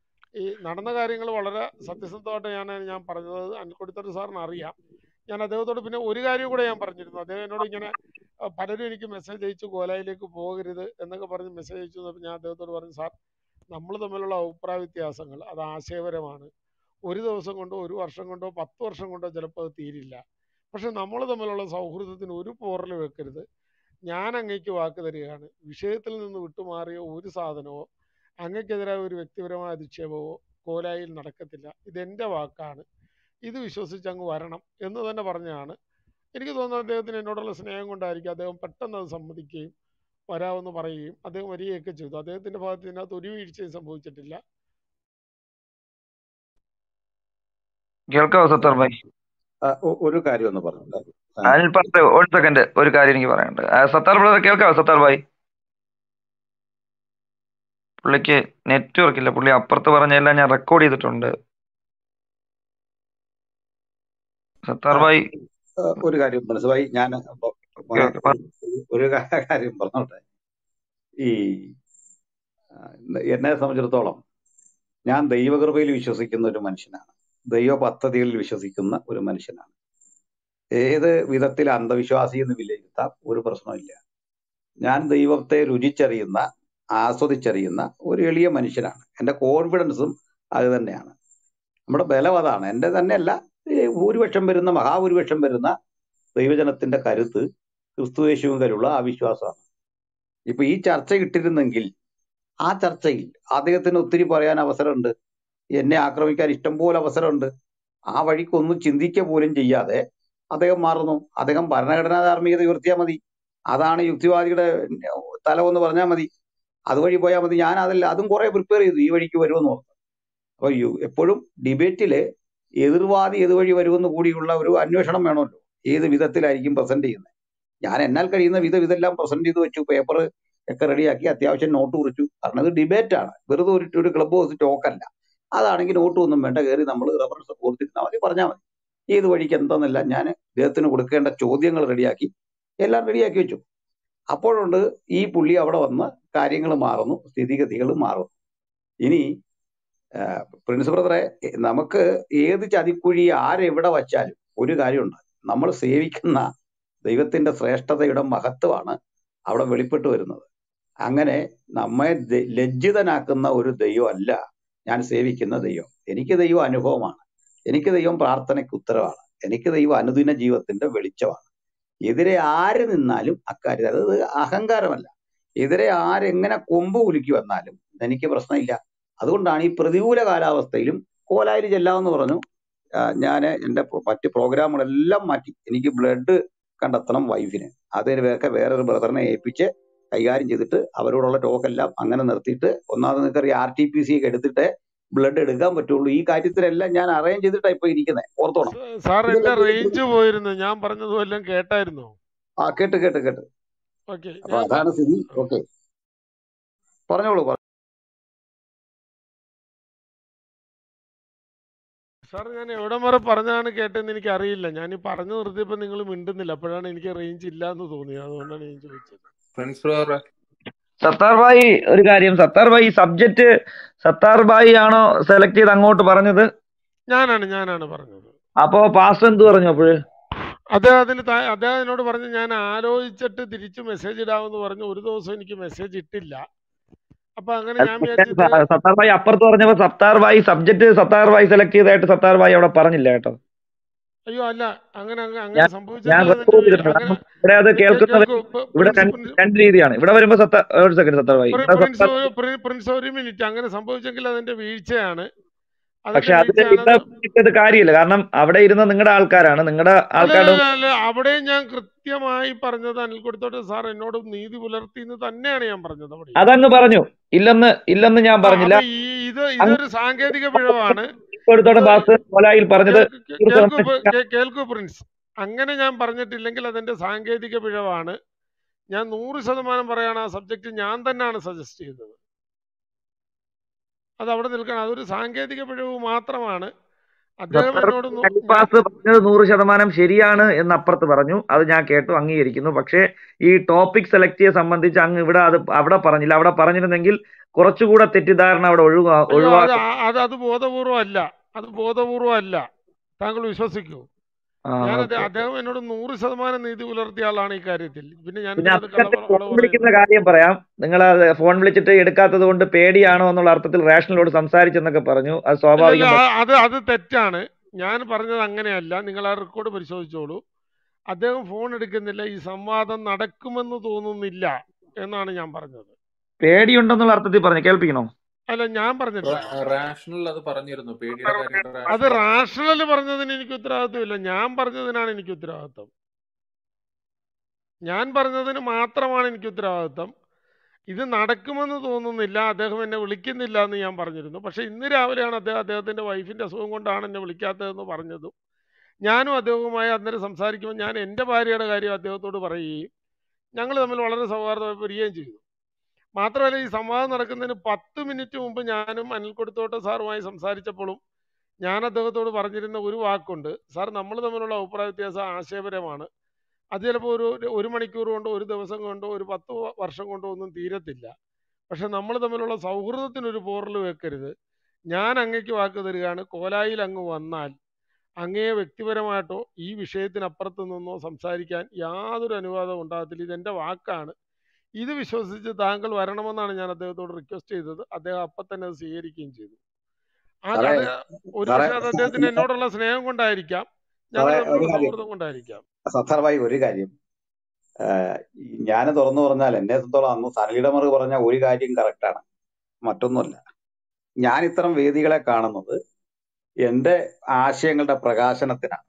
ഈ നടന്ന കാര്യങ്ങൾ വളരെ സത്യസന്ധമായിട്ടാണ് ഞാൻ പറഞ്ഞത് അനിൽക്കൊടിത്തട്ട് സാറിന് അറിയാം ഞാൻ അദ്ദേഹത്തോട് പിന്നെ ഒരു കാര്യം കൂടെ ഞാൻ പറഞ്ഞിരുന്നു അദ്ദേഹം എന്നോട് ഇങ്ങനെ അഹ് പലരും എനിക്ക് മെസ്സേജ് അയച്ചു കോലായിലേക്ക് പോകരുത് എന്നൊക്കെ പറഞ്ഞ് മെസ്സേജ് അയച്ചു എന്നപ്പോൾ ഞാൻ അദ്ദേഹത്തോട് പറഞ്ഞു സാർ നമ്മൾ തമ്മിലുള്ള അഭിപ്രായ വ്യത്യാസങ്ങൾ അത് ആശയപരമാണ് ഒരു ദിവസം കൊണ്ടോ ഒരു വർഷം കൊണ്ടോ പത്ത് വർഷം കൊണ്ടോ ചിലപ്പോൾ അത് തീരില്ല പക്ഷെ നമ്മൾ തമ്മിലുള്ള സൗഹൃദത്തിന് ഒരു പോറൽ വെക്കരുത് ഞാൻ അങ്ങേക്ക് വാക്ക് തരികയാണ് വിഷയത്തിൽ നിന്ന് വിട്ടുമാറിയ ഒരു സാധനമോ അങ്ങക്കെതിരായ ഒരു വ്യക്തിപരമായ അധിക്ഷേപമോ കോലായിൽ നടക്കത്തില്ല ഇതെൻ്റെ വാക്കാണ് ഇത് വിശ്വസിച്ച് അങ്ങ് വരണം എന്ന് തന്നെ പറഞ്ഞാണ് എനിക്ക് തോന്നുന്നു അദ്ദേഹത്തിന് എന്നോടുള്ള സ്നേഹം കൊണ്ടായിരിക്കും അദ്ദേഹം പെട്ടെന്ന് അത് സമ്മതിക്കുകയും വരാമെന്ന് പറയുകയും അദ്ദേഹം വരികയൊക്കെ ചെയ്തു അദ്ദേഹത്തിൻ്റെ ഭാഗത്ത് ഇതിനകത്ത് ഒരു വീഴ്ചയും സംഭവിച്ചിട്ടില്ല കേൾക്കാവോ സത്താർ ഭായി ആ, ഒ- ഒരു കാര്യം ഒന്ന് പറഞ്ഞോട്ടെ ആ, അനിൽ പറഞ്ഞ ഒരു സെക്കൻഡ് ഒരു കാര്യം എനിക്ക് പറയാനുണ്ട് ആ, സത്താർ ബ്രദർ കേൾക്കാവോ സത്താർ ഭായി പുള്ളിക്ക് നെറ്റ്വർക്ക് ഇല്ല പുള്ളി അപ്പുറത്ത് പറഞ്ഞെല്ലാം ഞാൻ റെക്കോർഡ് ചെയ്തിട്ടുണ്ട് സത്താർ ആ, ഭായി ആ, ഒരു കാര്യം മനസ്സിലായി ഞാൻ അപ്പൊ മോനെ ഓക്കെ ഓക്കെ ഒരു ഒരു കാ- കാര്യം പറഞ്ഞോട്ടെ ഈ ആ, എന്നെ സംബന്ധിച്ചിടത്തോളം ഞാൻ ദൈവകൃപയിൽ വിശ്വസിക്കുന്ന ഒരു മനുഷ്യനാണ് ദൈവ പദ്ധതികളിൽ വിശ്വസിക്കുന്ന ഒരു മനുഷ്യനാണ് ഏത് വിധത്തിൽ അന്ധവിശ്വാസി എന്ന് വിലയിരുത്താം ഒരു പ്രശ്നമില്ല ഞാൻ ദൈവത്തെ രുചിച്ചറിയുന്ന ആസ്വദിച്ചറിയുന്ന ഒരു എളിയ മനുഷ്യനാണ് എൻ്റെ കോൺഫിഡൻസും അത് തന്നെയാണ് നമ്മുടെ ബലം അതാണ് എൻ്റെ തന്നെയല്ല ഈ ഭൂരിപക്ഷം വരുന്ന മഹാഭൂരിപക്ഷം വരുന്ന ദൈവജനത്തിന്റെ കരുത്ത് ക്രിസ്തുയേശുവിലുള്ള ആ വിശ്വാസമാണ് ഇപ്പൊ ഈ ചർച്ച ഇട്ടിരുന്നെങ്കിൽ ആ ചർച്ചയിൽ അദ്ദേഹത്തിന് ഒത്തിരി പറയാൻ അവസരമുണ്ട് എന്നെ ആക്രമിക്കാൻ ഇഷ്ടംപോലെ അവസരമുണ്ട് ആ വഴിക്കൊന്നും ചിന്തിക്കുക പോലും ചെയ്യാതെ അദ്ദേഹം മാറുന്നു അദ്ദേഹം ഭരണഘടനാ ധാർമ്മികത ഉയർത്തിയാൽ മതി അതാണ് യുക്തിവാദിയുടെ തലമെന്ന് പറഞ്ഞാൽ മതി അതുവഴി പോയാൽ മതി ഞാൻ അതല്ല അതും കുറെ പ്രിപ്പയർ ചെയ്തു ഈ വഴിക്ക് വരുമെന്ന് ഓർത്തു അപ്പൊ യു- എപ്പോഴും ഡിബേറ്റില് എതിർവാദി ഏതുവഴി വരുമെന്ന് കൂടിയുള്ള ഒരു അന്വേഷണം വേണമല്ലോ ഏത് വിധത്തിലായിരിക്കും പ്രസന്റ് ചെയ്യുന്നത് ഞാൻ എന്നാൽ കഴിയുന്ന വിധം ഇതെല്ലാം പ്രസന്റ് ചെയ്ത് വെച്ചു പേപ്പർ ഒക്കെ റെഡിയാക്കി അത്യാവശ്യം നോട്ട് കുറിച്ചു കാരണം ഇത് ഡിബേറ്റ് ആണ് വെറുതെ ഒരു ഒരു ക്ലബ് ഹൗസ് ടോക്കല്ല അതാണെങ്കിൽ നോട്ട് ഒന്നും വേണ്ട കയറി നമ്മൾ റെഫറൻസ് കൊടുത്തിരുന്നാൽ മതി പറഞ്ഞാൽ മതി ഏത് വഴിക്ക് എന്താന്നല്ല ഞാൻ ഇദ്ദേഹത്തിന് കൊടുക്കേണ്ട ചോദ്യങ്ങൾ റെഡിയാക്കി എല്ലാം റെഡിയാക്കി വെച്ചു അപ്പോഴുണ്ട് ഈ പുള്ളി അവിടെ വന്ന് കാര്യങ്ങൾ മാറുന്നു സ്ഥിതിഗതികൾ മാറുന്നു ഇനി ആഹ് പ്രിൻസ് ബ്രദറെ എ- നമുക്ക് ഏത് ചതിക്കുഴി ആരെവിടെ വച്ചാലും ഒരു കാര്യമുണ്ട് നമ്മൾ സേവിക്കുന്ന ദൈവത്തിന്റെ ശ്രേഷ്ഠതയുടെ മഹത്വമാണ് അവിടെ വെളിപ്പെട്ട് വരുന്നത് അങ്ങനെ നമ്മെ ദ- ലജ്ജിതനാക്കുന്ന ഒരു ദൈവം അല്ല ഞാൻ സേവിക്കുന്ന ദൈവം എനിക്ക് ദൈവം അനുഭവമാണ് എനിക്ക് ദൈവം പ്രാർത്ഥനയ്ക്ക് ഉത്തരവാണ് എനിക്ക് ദൈവം അനുദിന ജീവിതത്തിന്റെ വെളിച്ചമാണ് എതിരെ ആര് നിന്നാലും അക്കാര്യം അതായത് അഹങ്കാരമല്ല എതിരെ ആരെങ്ങനെ കൊമ്പ് കുലുക്കി വന്നാലും എനിക്ക് പ്രശ്നമില്ല അതുകൊണ്ടാണ് ഈ പ്രതികൂല കാലാവസ്ഥയിലും കോലായിൽ ചെല്ലാമെന്ന് പറഞ്ഞു ഞാൻ എൻ്റെ മറ്റ് പ്രോഗ്രാമുകളെല്ലാം മാറ്റി എനിക്ക് ബ്ലഡ് കണ്ടെത്തണം വൈഫിന് അതിനൊക്കെ വേറൊരു ബ്രദറിനെ ഏൽപ്പിച്ച് കൈകാര്യം ചെയ്തിട്ട് അവരോടുള്ള ടോക്കെല്ലാം അങ്ങനെ നിർത്തിയിട്ട് ഒന്നാമത് നിങ്ങൾക്ക് ആർ ടി പി സി ഒക്കെ എടുത്തിട്ട് ബ്ലഡ് എടുക്കാൻ പറ്റുള്ളൂ ഈ കാര്യത്തിലെല്ലാം ഞാൻ അറേഞ്ച് ചെയ്തിട്ടാണ് ഇപ്പൊ ഇരിക്കുന്നത് ഓർത്തോണം സ- സാർ എൻ്റെ ഇതെല്ലാം ചെയ്തിട്ട് റേഞ്ച് പോയിരുന്നു ഞാൻ പറഞ്ഞതുമെല്ലാം കേട്ടായിരുന്നോ ആ കേട്ട് കേട്ട് കേട്ട് ഓക്കെ അപ്പൊ ഞാൻ അതാണ് സ്ഥിതി ഓക്കെ പറഞ്ഞോളൂ പറ- സാർ ഞാൻ എവിടം വരെ പറഞ്ഞാണ് കേട്ടതെന്ന് എനിക്ക് അറിയില്ല ഞാൻ ഈ പറഞ്ഞു നിർത്തിയപ്പോൾ നിങ്ങൾ മിണ്ടുന്നില്ല അപ്പോഴാണ് എനിക്ക് റേഞ്ച് ഇല്ല എന്ന് തോന്നിയത് അതുകൊണ്ടാണ് ഞാൻ ചോദിച്ചത് പ്രിൻസ് ബ്രദറെ സത്താർ ഭായി ഒരു കാര്യം സത്താർ ഭായി സബ്ജക്റ്റ് സത്താർ ഭായി ആണോ സെലക്ട് ചെയ്ത് അങ്ങോട്ട് പറഞ്ഞത് ഞാനാണ് ഞാനാണ് പറഞ്ഞത് അപ്പോ പാസ്റ്റർ എന്ത് പറഞ്ഞു അപ്പോഴ് അദ്ദേഹത്തിന് താ- അദ്ദേഹം എന്നോട് പറഞ്ഞു ഞാൻ ആലോചിച്ചിട്ട് തിരിച്ച് മെസ്സേജ് ഇടാമെന്ന് പറഞ്ഞു ഒരു ദിവസം എനിക്ക് മെസ്സേജ് ഇട്ടില്ല അപ്പൊ അങ്ങനെ ഞാൻ വിചാരിച്ചു ഇദ്ദേഹം സത്താർ ഭായി അപ്പുറത്ത് പറഞ്ഞപ്പോ സത്താർ ഭായി സബ്ജക്ട് സത്താർ ഭായി സെലക്ട് ചെയ്തായിട്ട് സത്താർ ഭായി അവിടെ പറഞ്ഞില്ല കേട്ടോ അയ്യോ അല്ല അങ്ങനെ അങ്ങ് അങ്ങനെ ഞാൻ ഞാൻ സംഭവിച്ചെങ്കിൽ അതെന്റെ റെക്കോർഡ് ചെയ്തിട്ടുണ്ട് അങ്ങനെ കാരണം ഇവിടെ അത് കേ- കേൾക്കുന്നവർ കേൾക്കൂ പ- ഇവിടെ പ്രിൻസ് രണ്ട് പ്രിൻസ് രണ്ട് രീതിയാണ് ഇവിടെ വരുമ്പോ സത്താർ ഒരു സെക്കൻഡ് സത്താർ ഭായി പ്രി- ഇവിടെ പ്രിൻസ് സത്താർ ഒരു പ്രി- പ്രിൻസ് ഒരു മിനിറ്റ് അങ്ങനെ സംഭവിച്ചെങ്കിൽ അതിന്റെ വീഴ്ചയാണ് അതിന്റെ പക്ഷെ അതിൽ ഇവിടെ വീഴ്ചയാണെന്ന് ഇട്ടത് കാര്യമില്ല കാരണം അവിടെ ഇരുന്ന നിങ്ങളുടെ ആൾക്കാരാണ് നിങ്ങളുടെ അല്ല ആൾക്കാരുടെ അല്ല അല്ല അവിടെ ഞാൻ കൃത്യമായി പറഞ്ഞത് അനിൽ കൊടുത്തോട്ടെ സാർ എന്നോട് നീതി പുലർത്തി എന്ന് തന്നെയാണ് ഞാൻ പറഞ്ഞത് അവിടെ അതങ്ങ് പറഞ്ഞു ഇല്ലെന്ന് ഇല്ലെന്ന് ഞാൻ ആ പറഞ്ഞില്ല അപ്പൊ ഈ ഇത് അങ്ങ് ഇതൊരു സാങ്കേതിക പിഴവാണ് കൊടുത്തോടെ ഇത് ബാസ് കോലായിൽ പറഞ്ഞത് കേൾക്ക് കേ- നൂറ് കേൾക്കൂ ശതമാനം പ- കേ- കേൾക്കൂ പ്രിൻസ് അങ്ങനെ ഞാൻ പറഞ്ഞിട്ടില്ലെങ്കിൽ അതെന്റെ സാങ്കേതിക പിഴവാണ് ഞാൻ നൂറ് ശതമാനം പറയാണ് ആ സബ്ജക്റ്റ് ഞാൻ തന്നെയാണ് സജസ്റ്റ് ചെയ്തത് അത് അവിടെ നിൽക്കണം അതൊരു സാങ്കേതിക പിഴവ് മാത്രമാണ് അദ്ദേഹം സത്താർ എന്നോട് നു- ഞാൻ ഖലീഫാസ് പറഞ്ഞത് നൂറ് ശതമാനം ശരിയാണ് എന്ന് അപ്പുറത്ത് പറഞ്ഞു അത് ഞാൻ കേട്ടു അംഗീകരിക്കുന്നു പക്ഷേ ഈ ടോപ്പിക് സെലക്ട് ചെയ്യെ സംബന്ധിച്ച് അങ്ങ് ഇവിടെ അത് അവിടെ പറഞ്ഞില്ല അവിടെ പറഞ്ഞിരുന്നെങ്കിൽ കുറച്ചുകൂടെ തെറ്റിദ്ധാരണ അവിടെ ഒഴിവാ അയ്യോ അത് ഒഴിവാക്കും ആ- അത് അത് ബോധപൂർവം അല്ല അത് ബോധപൂർവം അല്ല താങ്കൾ വിശ്വസിക്കൂ ആ ഞാൻ ഓക്കെ അദ്ദേഹം എന്നോട് നൂറ് ശതമാനം നീതി പുലർത്തിയ ആളാണ് ഈ കാര്യത്തിൽ പിന്നെ ഞാൻ പിന്നെ എന്തിനാ അത് കള അദ്ദേഹത്തെ കളവ് ഫോൺ വിളിക്കുന്ന പറയുന്നത് കാര്യം പറയാം നിങ്ങൾ ഫോൺ വിളിച്ചിട്ട് എടുക്കാത്തത് കൊണ്ട് പേടിയാണോ എന്നുള്ള അർത്ഥത്തിൽ റേഷനിലോട് സംസാരിച്ചെന്നൊക്കെ പറഞ്ഞു അത് ഇല്ല ഇല്ല സ്വാഭാവികം ആ- അത് അത് തെറ്റാണ് ഞാൻ പറഞ്ഞത് അങ്ങനെയല്ല നിങ്ങൾ ആ റെക്കോർഡ് പരിശോധിച്ചോളൂ അദ്ദേഹം ഫോൺ എടുക്കുന്നില്ല ഈ സംവാദം നടക്കുമെന്ന് തോന്നുന്നില്ല എന്നാണ് ഞാൻ പറഞ്ഞത് പേടിയുണ്ടെന്നുള്ള അർത്ഥത്തിൽ പറഞ്ഞു കേൾപ്പിക്കണോ അല്ല ഞാൻ പറഞ്ഞിട്ടില്ല റാഷണൽ അത് പറഞ്ഞിരുന്നു പേടിയുടെ കാര്യം അത് റാഷണൽ റാഷണൽ പറഞ്ഞതിന് എനിക്ക് ഉത്തരവാദിത്വമില്ല ഞാൻ പറഞ്ഞതിനാണ് എനിക്ക് ഉത്തരവാദിത്വം ഞാൻ പറഞ്ഞതിന് മാത്രമാണ് എനിക്ക് ഉത്തരവാദിത്വം ഇത് നടക്കുമെന്ന് തോന്നുന്നില്ല അദ്ദേഹം എന്നെ വിളിക്കുന്നില്ല എന്ന് ഞാൻ പറഞ്ഞിരുന്നു പക്ഷേ ഇന്ന് രാവിലെയാണ് അദ്ദേഹം അദ്ദേഹത്തിൻ്റെ വൈഫിൻ്റെ അസുഖം കൊണ്ടാണ് എന്നെ വിളിക്കാത്തതെന്ന് പറഞ്ഞതും ഞാനും അദ്ദേഹവുമായി അന്നേരം സംസാരിക്കുമ്പോൾ ഞാൻ എൻ്റെ ഭാര്യയുടെ കാര്യം അദ്ദേഹത്തോട് പറയുകയും ഞങ്ങൾ തമ്മിൽ വളരെ സൗഹാർദ്ദമായി പിരിയുകയും ചെയ്തു മാത്രമല്ല ഈ സംവാദം നടക്കുന്നതിന് പത്ത് മിനിറ്റ് മുമ്പ് ഞാനും അനിൽ കൊടുത്തോട്ട സാറുമായി സംസാരിച്ചപ്പോഴും ഞാൻ അദ്ദേഹത്തോട് പറഞ്ഞിരുന്ന ഒരു വാക്കുണ്ട് സാർ നമ്മൾ തമ്മിലുള്ള അഭിപ്രായ വ്യത്യാസം ആശയപരമാണ് അത് ചിലപ്പോൾ ഒരു ഒരു മണിക്കൂർ കൊണ്ടോ ഒരു ദിവസം കൊണ്ടോ ഒരു പത്ത് വർഷം കൊണ്ടോ ഒന്നും തീരത്തില്ല പക്ഷെ നമ്മൾ തമ്മിലുള്ള സൗഹൃദത്തിനൊരു പോറൽ വെക്കരുത് ഞാൻ അങ്ങയ്ക്ക് വാക്ക് തരികയാണ് കോലായിൽ അങ്ങ് വന്നാൽ അങ്ങയെ വ്യക്തിപരമായിട്ടോ ഈ വിഷയത്തിനപ്പുറത്ത് നിന്നോ സംസാരിക്കാൻ യാതൊരു അനുവാദവും ഉണ്ടാകത്തില്ല ഇതെൻ്റെ വാക്കാണ് ഇത് വിശ്വസിച്ച് താങ്കൾ വരണമെന്നാണ് ഞാൻ അദ്ദേഹത്തോട് റിക്വസ്റ്റ് ചെയ്തത് അദ്ദേഹം അപ്പം തന്നെ അത് സ്വീകരിക്കുകയും ചെയ്തു ആ സാറേ അത് ഒരു സാറേ പക്ഷേ അത് അദ്ദേഹത്തിന് എന്നോടുള്ള സ്നേഹം കൊണ്ടായിരിക്കാം ഞങ്ങൾ സാറേ ഒരു തമ്മിലുള്ള കാര്യം സൗഹൃദം കൊണ്ടായിരിക്കാം സത്താർഭായി ഒരു കാര്യം ഞാൻ തുറന്നു പറഞ്ഞാൽ എന്നെ സംബന്ധിച്ചോളം അന്ന് സനലിയുടെ മറു പറഞ്ഞ ഒരു കാര്യം കറക്റ്റാണ് മറ്റൊന്നുമല്ല ഞാൻ ഇത്തരം വേദികളെ കാണുന്നത് എന്റെ ആശയങ്ങളുടെ പ്രകാശനത്തിനാണ്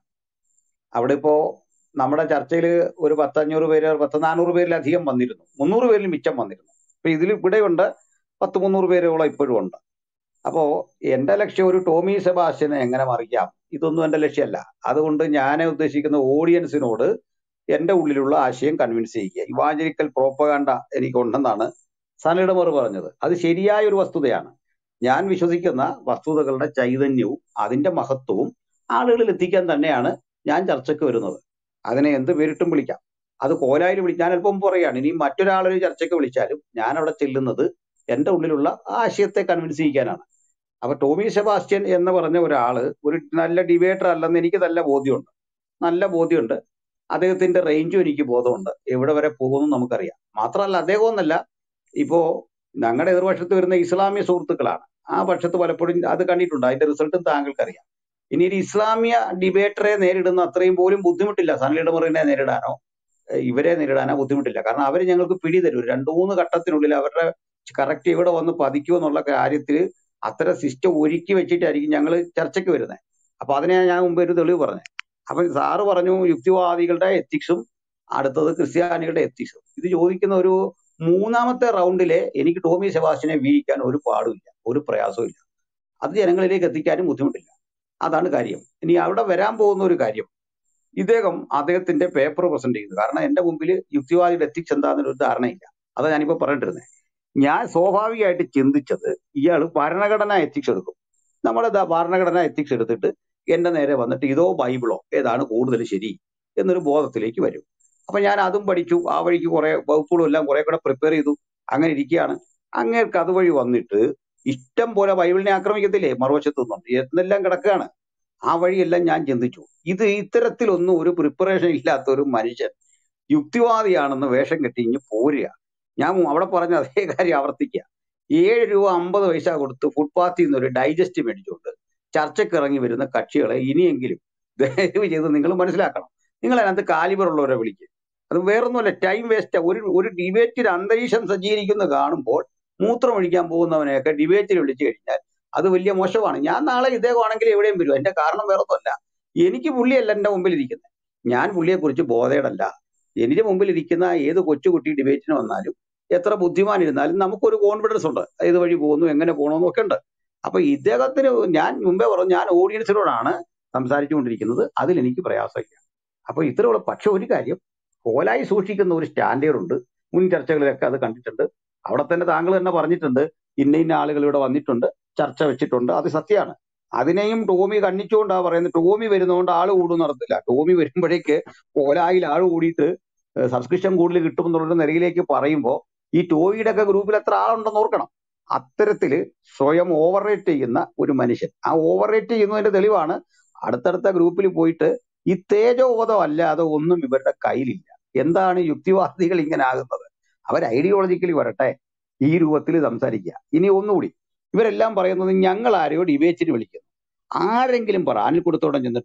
അവിടെ ഇപ്പോ നമ്മുടെ ചർച്ചയിൽ ഒരു പത്തഞ്ഞൂറ് പേര് പത്ത് നാനൂറ് പേരിലധികം വന്നിരുന്നു മുന്നൂറ് പേരിൽ മിച്ചം വന്നിരുന്നു അപ്പൊ ഇതിൽ ഇവിടെയുണ്ട് പത്ത് മുന്നൂറ് പേരോളം ഇപ്പോഴും ഉണ്ട് അപ്പോ എന്റെ ലക്ഷ്യം ഒരു ടോമി സെബാസ്റ്റ്യനെ എങ്ങനെ മറിക്കാം ഇതൊന്നും എന്റെ ലക്ഷ്യമല്ല അതുകൊണ്ട് ഞാൻ ഉദ്ദേശിക്കുന്ന ഓഡിയൻസിനോട് എന്റെ ഉള്ളിലുള്ള ആശയം കൺവിൻസ് ചെയ്യുക ഇവാഞ്ചലിക്കൽ പ്രോപ്പകാണ്ട എനിക്കുണ്ടെന്നാണ് സനലിയുടെ മറു പറഞ്ഞത് അത് ശരിയായ ഒരു വസ്തുതയാണ് ഞാൻ വിശ്വസിക്കുന്ന വസ്തുതകളുടെ ചൈതന്യവും അതിന്റെ മഹത്വവും ആളുകളിൽ എത്തിക്കാൻ തന്നെയാണ് ഞാൻ ചർച്ചയ്ക്ക് വരുന്നത് അതിനെ എന്ത് പേരിട്ടും വിളിക്കാം അത് കോലായിൽ വിളി ഞാൻ അല്പം പറയാണ് ഇനി മറ്റൊരാളൊരു ചർച്ചയ്ക്ക് വിളിച്ചാലും ഞാൻ അവിടെ ചെല്ലുന്നത് എന്റെ ഉള്ളിലുള്ള ആശയത്തെ കൺവിൻസ് ചെയ്യിക്കാനാണ് അപ്പൊ ടോമി സെബാസ്റ്റ്യൻ എന്ന് പറഞ്ഞ ഒരാള് ഒരു നല്ല ഡിബേറ്റർ അല്ലെന്ന് എനിക്ക് നല്ല ബോധ്യമുണ്ട് നല്ല ബോധ്യമുണ്ട് അദ്ദേഹത്തിന്റെ റേഞ്ചും എനിക്ക് ബോധമുണ്ട് എവിടെ വരെ പോകുമെന്ന് നമുക്കറിയാം മാത്രമല്ല അദ്ദേഹം എന്നല്ല ഇപ്പോ ഞങ്ങളുടെ എതിർപക്ഷത്ത് വരുന്ന ഇസ്ലാമിയ സുഹൃത്തുക്കളാണ് ആ പക്ഷത്ത് പലപ്പോഴും അത് കണ്ടിട്ടുണ്ട് അതിന്റെ റിസൾട്ടും താങ്കൾക്കറിയാം ഇനി ഒരു ഇസ്ലാമിയ ഡിബേറ്ററെ നേരിടുന്ന അത്രയും പോലും ബുദ്ധിമുട്ടില്ല സനലിയുടെ മുറിനെ നേരിടാനോ ഏഹ് ഇവരെ നേരിടാനോ ബുദ്ധിമുട്ടില്ല കാരണം അവർ ഞങ്ങൾക്ക് പിടി തരും ഒരു രണ്ടു മൂന്ന് ഘട്ടത്തിനുള്ളിൽ അവരുടെ കറക്റ്റ് ഇവിടെ വന്ന് പതിക്കുമോ എന്നുള്ള കാര്യത്തിൽ അത്തരം സിസ്റ്റം ഒരുക്കി വെച്ചിട്ടായിരിക്കും ഞങ്ങൾ ചർച്ചയ്ക്ക് വരുന്നത് അപ്പൊ അതിനെ ഞാൻ മുമ്പ് ഒരു തെളിവ് പറഞ്ഞത് അപ്പൊ സാറ് പറഞ്ഞു യുക്തിവാദികളുടെ എത്തിക്സും അടുത്തത് ക്രിസ്ത്യാനികളുടെ എത്തിക്സും ഇത് ചോദിക്കുന്ന ഒരു മൂന്നാമത്തെ റൗണ്ടിലെ എനിക്ക് ടോമി സെബാസ്റ്റിനെ വീഴിക്കാൻ ഒരു പാടുമില്ല ഒരു പ്രയാസവും ഇല്ല അത് ജനങ്ങളിലേക്ക് എത്തിക്കാനും ബുദ്ധിമുട്ടില്ല അതാണ് കാര്യം ഇനി അവിടെ വരാൻ പോകുന്ന ഒരു കാര്യം ഇദ്ദേഹം അദ്ദേഹത്തിന്റെ പേപ്പർ പ്രസന്റ് ചെയ്തു കാരണം എന്റെ മുമ്പിൽ യുക്തിവാദിയുടെ എത്തിക്സ് എന്താണെന്നൊരു ധാരണയില്ല അതാ ഞാനിപ്പോ പറഞ്ഞിട്ടിരുന്നത് ഞാൻ സ്വാഭാവികമായിട്ട് ചിന്തിച്ചത് ഇയാൾ ഭരണഘടനാ എത്തിക്സ് എടുക്കും നമ്മുടെ ദാ ഭരണഘടനാ എത്തിക്സ് എടുത്തിട്ട് എന്റെ നേരെ വന്നിട്ട് ഇതോ ബൈബിളോ ഏതാണ് കൂടുതൽ ശരി എന്നൊരു ബോധത്തിലേക്ക് വരും അപ്പൊ ഞാൻ അതും പഠിച്ചു ആ വഴിക്ക് കുറെ വകുപ്പുകളും എല്ലാം കുറെ കൂടെ പ്രിപ്പയർ ചെയ്തു അങ്ങനെ ഇരിക്കുകയാണ് അങ്ങേർക്ക് അതുവഴി വന്നിട്ട് ഇഷ്ടം പോലെ ബൈബിളിനെ ആക്രമിക്കത്തില്ലേ മറുവശത്തു നിന്നും എന്നെല്ലാം കിടക്കുകയാണ് ആ വഴിയെല്ലാം ഞാൻ ചിന്തിച്ചു ഇത് ഇത്തരത്തിലൊന്നും ഒരു പ്രിപ്പറേഷൻ ഇല്ലാത്ത ഒരു മനുഷ്യൻ യുക്തിവാദിയാണെന്ന് വേഷം കെട്ടി ഇഞ്ഞ് പോരുക ഞാൻ മു- അവിടെ പറഞ്ഞ അതേ കാര്യം ആവർത്തിക്കുക ഏഴ് രൂപ അമ്പത് പൈസ കൊടുത്ത് ഫുട്പാത്തിൽ നിന്ന് ഒരു ഡൈജസ്റ്റ് മേടിച്ചുകൊണ്ട് ചർച്ചയ്ക്ക് ഇറങ്ങി വരുന്ന കക്ഷികളെ ഇനിയെങ്കിലും ദയവ് ചെയ്ത് നിങ്ങൾ മനസ്സിലാക്കണം നിങ്ങൾ അതിനകത്ത് കാലിബർ ഉള്ളവരെ വിളിക്കുക അത് വേറൊന്നുമല്ല ടൈം വേസ്റ്റ് ഒരു ഒരു ഡിബേറ്റിൽ അന്തരീക്ഷം സജ്ജീകരിക്കുന്നത് കാണുമ്പോൾ മൂത്രം ഒഴിക്കാൻ പോകുന്നവനെയൊക്കെ ഡിബേറ്റിൽ വിളിച്ചു കഴിഞ്ഞാൽ അത് വലിയ മോശമാണ് ഞാൻ നാളെ ഇദ്ദേഹമാണെങ്കിൽ എവിടെയും വരും എന്റെ കാരണം വേറൊന്നുമല്ല എനിക്ക് പുള്ളിയല്ല എന്റെ മുമ്പിൽ ഇരിക്കുന്നത് ഞാൻ പുള്ളിയെ കുറിച്ച് ബോധേടല്ല എനിക്ക് മുമ്പിൽ ഇരിക്കുന്ന ഏത് കൊച്ചുകുട്ടി ഡിബേറ്റിന് വന്നാലും എത്ര ബുദ്ധിമാൻ ഇരുന്നാലും നമുക്കൊരു കോൺഫിഡൻസ് ഉണ്ട് ഏത് വഴി പോകുന്നു എങ്ങനെ പോകണമെന്നും ഒക്കെ ഉണ്ട് അപ്പൊ ഇദ്ദേഹത്തിന് ഞാൻ മുമ്പേ പറഞ്ഞു ഞാൻ ഓഡിയൻസിനോടാണ് സംസാരിച്ചുകൊണ്ടിരിക്കുന്നത് അതിൽ എനിക്ക് പ്രയാസമില്ല അപ്പൊ ഇത്രയുള്ള പക്ഷെ ഒരു കാര്യം കോലായി സൂക്ഷിക്കുന്ന ഒരു സ്റ്റാൻഡേർഡ് ഉണ്ട് മുൻ ചർച്ചകളിലൊക്കെ അത് കണ്ടിട്ടുണ്ട് അവിടെ തന്നെ താങ്കൾ തന്നെ പറഞ്ഞിട്ടുണ്ട് ഇന്ന ഇന്ന ആളുകൾ ഇവിടെ വന്നിട്ടുണ്ട് ചർച്ച വെച്ചിട്ടുണ്ട് അത് സത്യമാണ് അതിനെയും ടോമി കണ്ണിച്ചുകൊണ്ടാ പറയുന്നത് ടോമി വരുന്നതുകൊണ്ട് ആള് കൂടും നടത്തില്ല ടോമി വരുമ്പോഴേക്ക് കോലായിൽ ആള് കൂടിയിട്ട് സബ്സ്ക്രിപ്ഷൻ കൂടുതൽ കിട്ടുമെന്നുള്ള നിലയിലേക്ക് പറയുമ്പോൾ ഈ ടോയിയുടെ ഒക്കെ ഗ്രൂപ്പിൽ എത്ര ആളുണ്ടെന്ന് ഓർക്കണം അത്തരത്തില് സ്വയം ഓവർ റേറ്റ് ചെയ്യുന്ന ഒരു മനുഷ്യൻ ആ ഓവർ റേറ്റ് ചെയ്യുന്നതിന്റെ തെളിവാണ് അടുത്തടുത്ത ഗ്രൂപ്പിൽ പോയിട്ട് ഈ തേജോവധം അല്ലാതെ ഒന്നും ഇവരുടെ കയ്യിലില്ല എന്താണ് യുക്തിവാദികൾ ഇങ്ങനെ ആകുന്നത് അവർ ഐഡിയോളജിക്കലി വരട്ടെ ഈ രൂപത്തിൽ സംസാരിക്കുക ഇനി ഒന്നുകൂടി ഇവരെല്ലാം പറയുന്നത് ഞങ്ങൾ ആരെയോ ഡിബേറ്റിന് വിളിക്കുന്നു ആരെങ്കിലും പറ അനിൽ കൊടുത്തോടം ചെന്നിട്ട്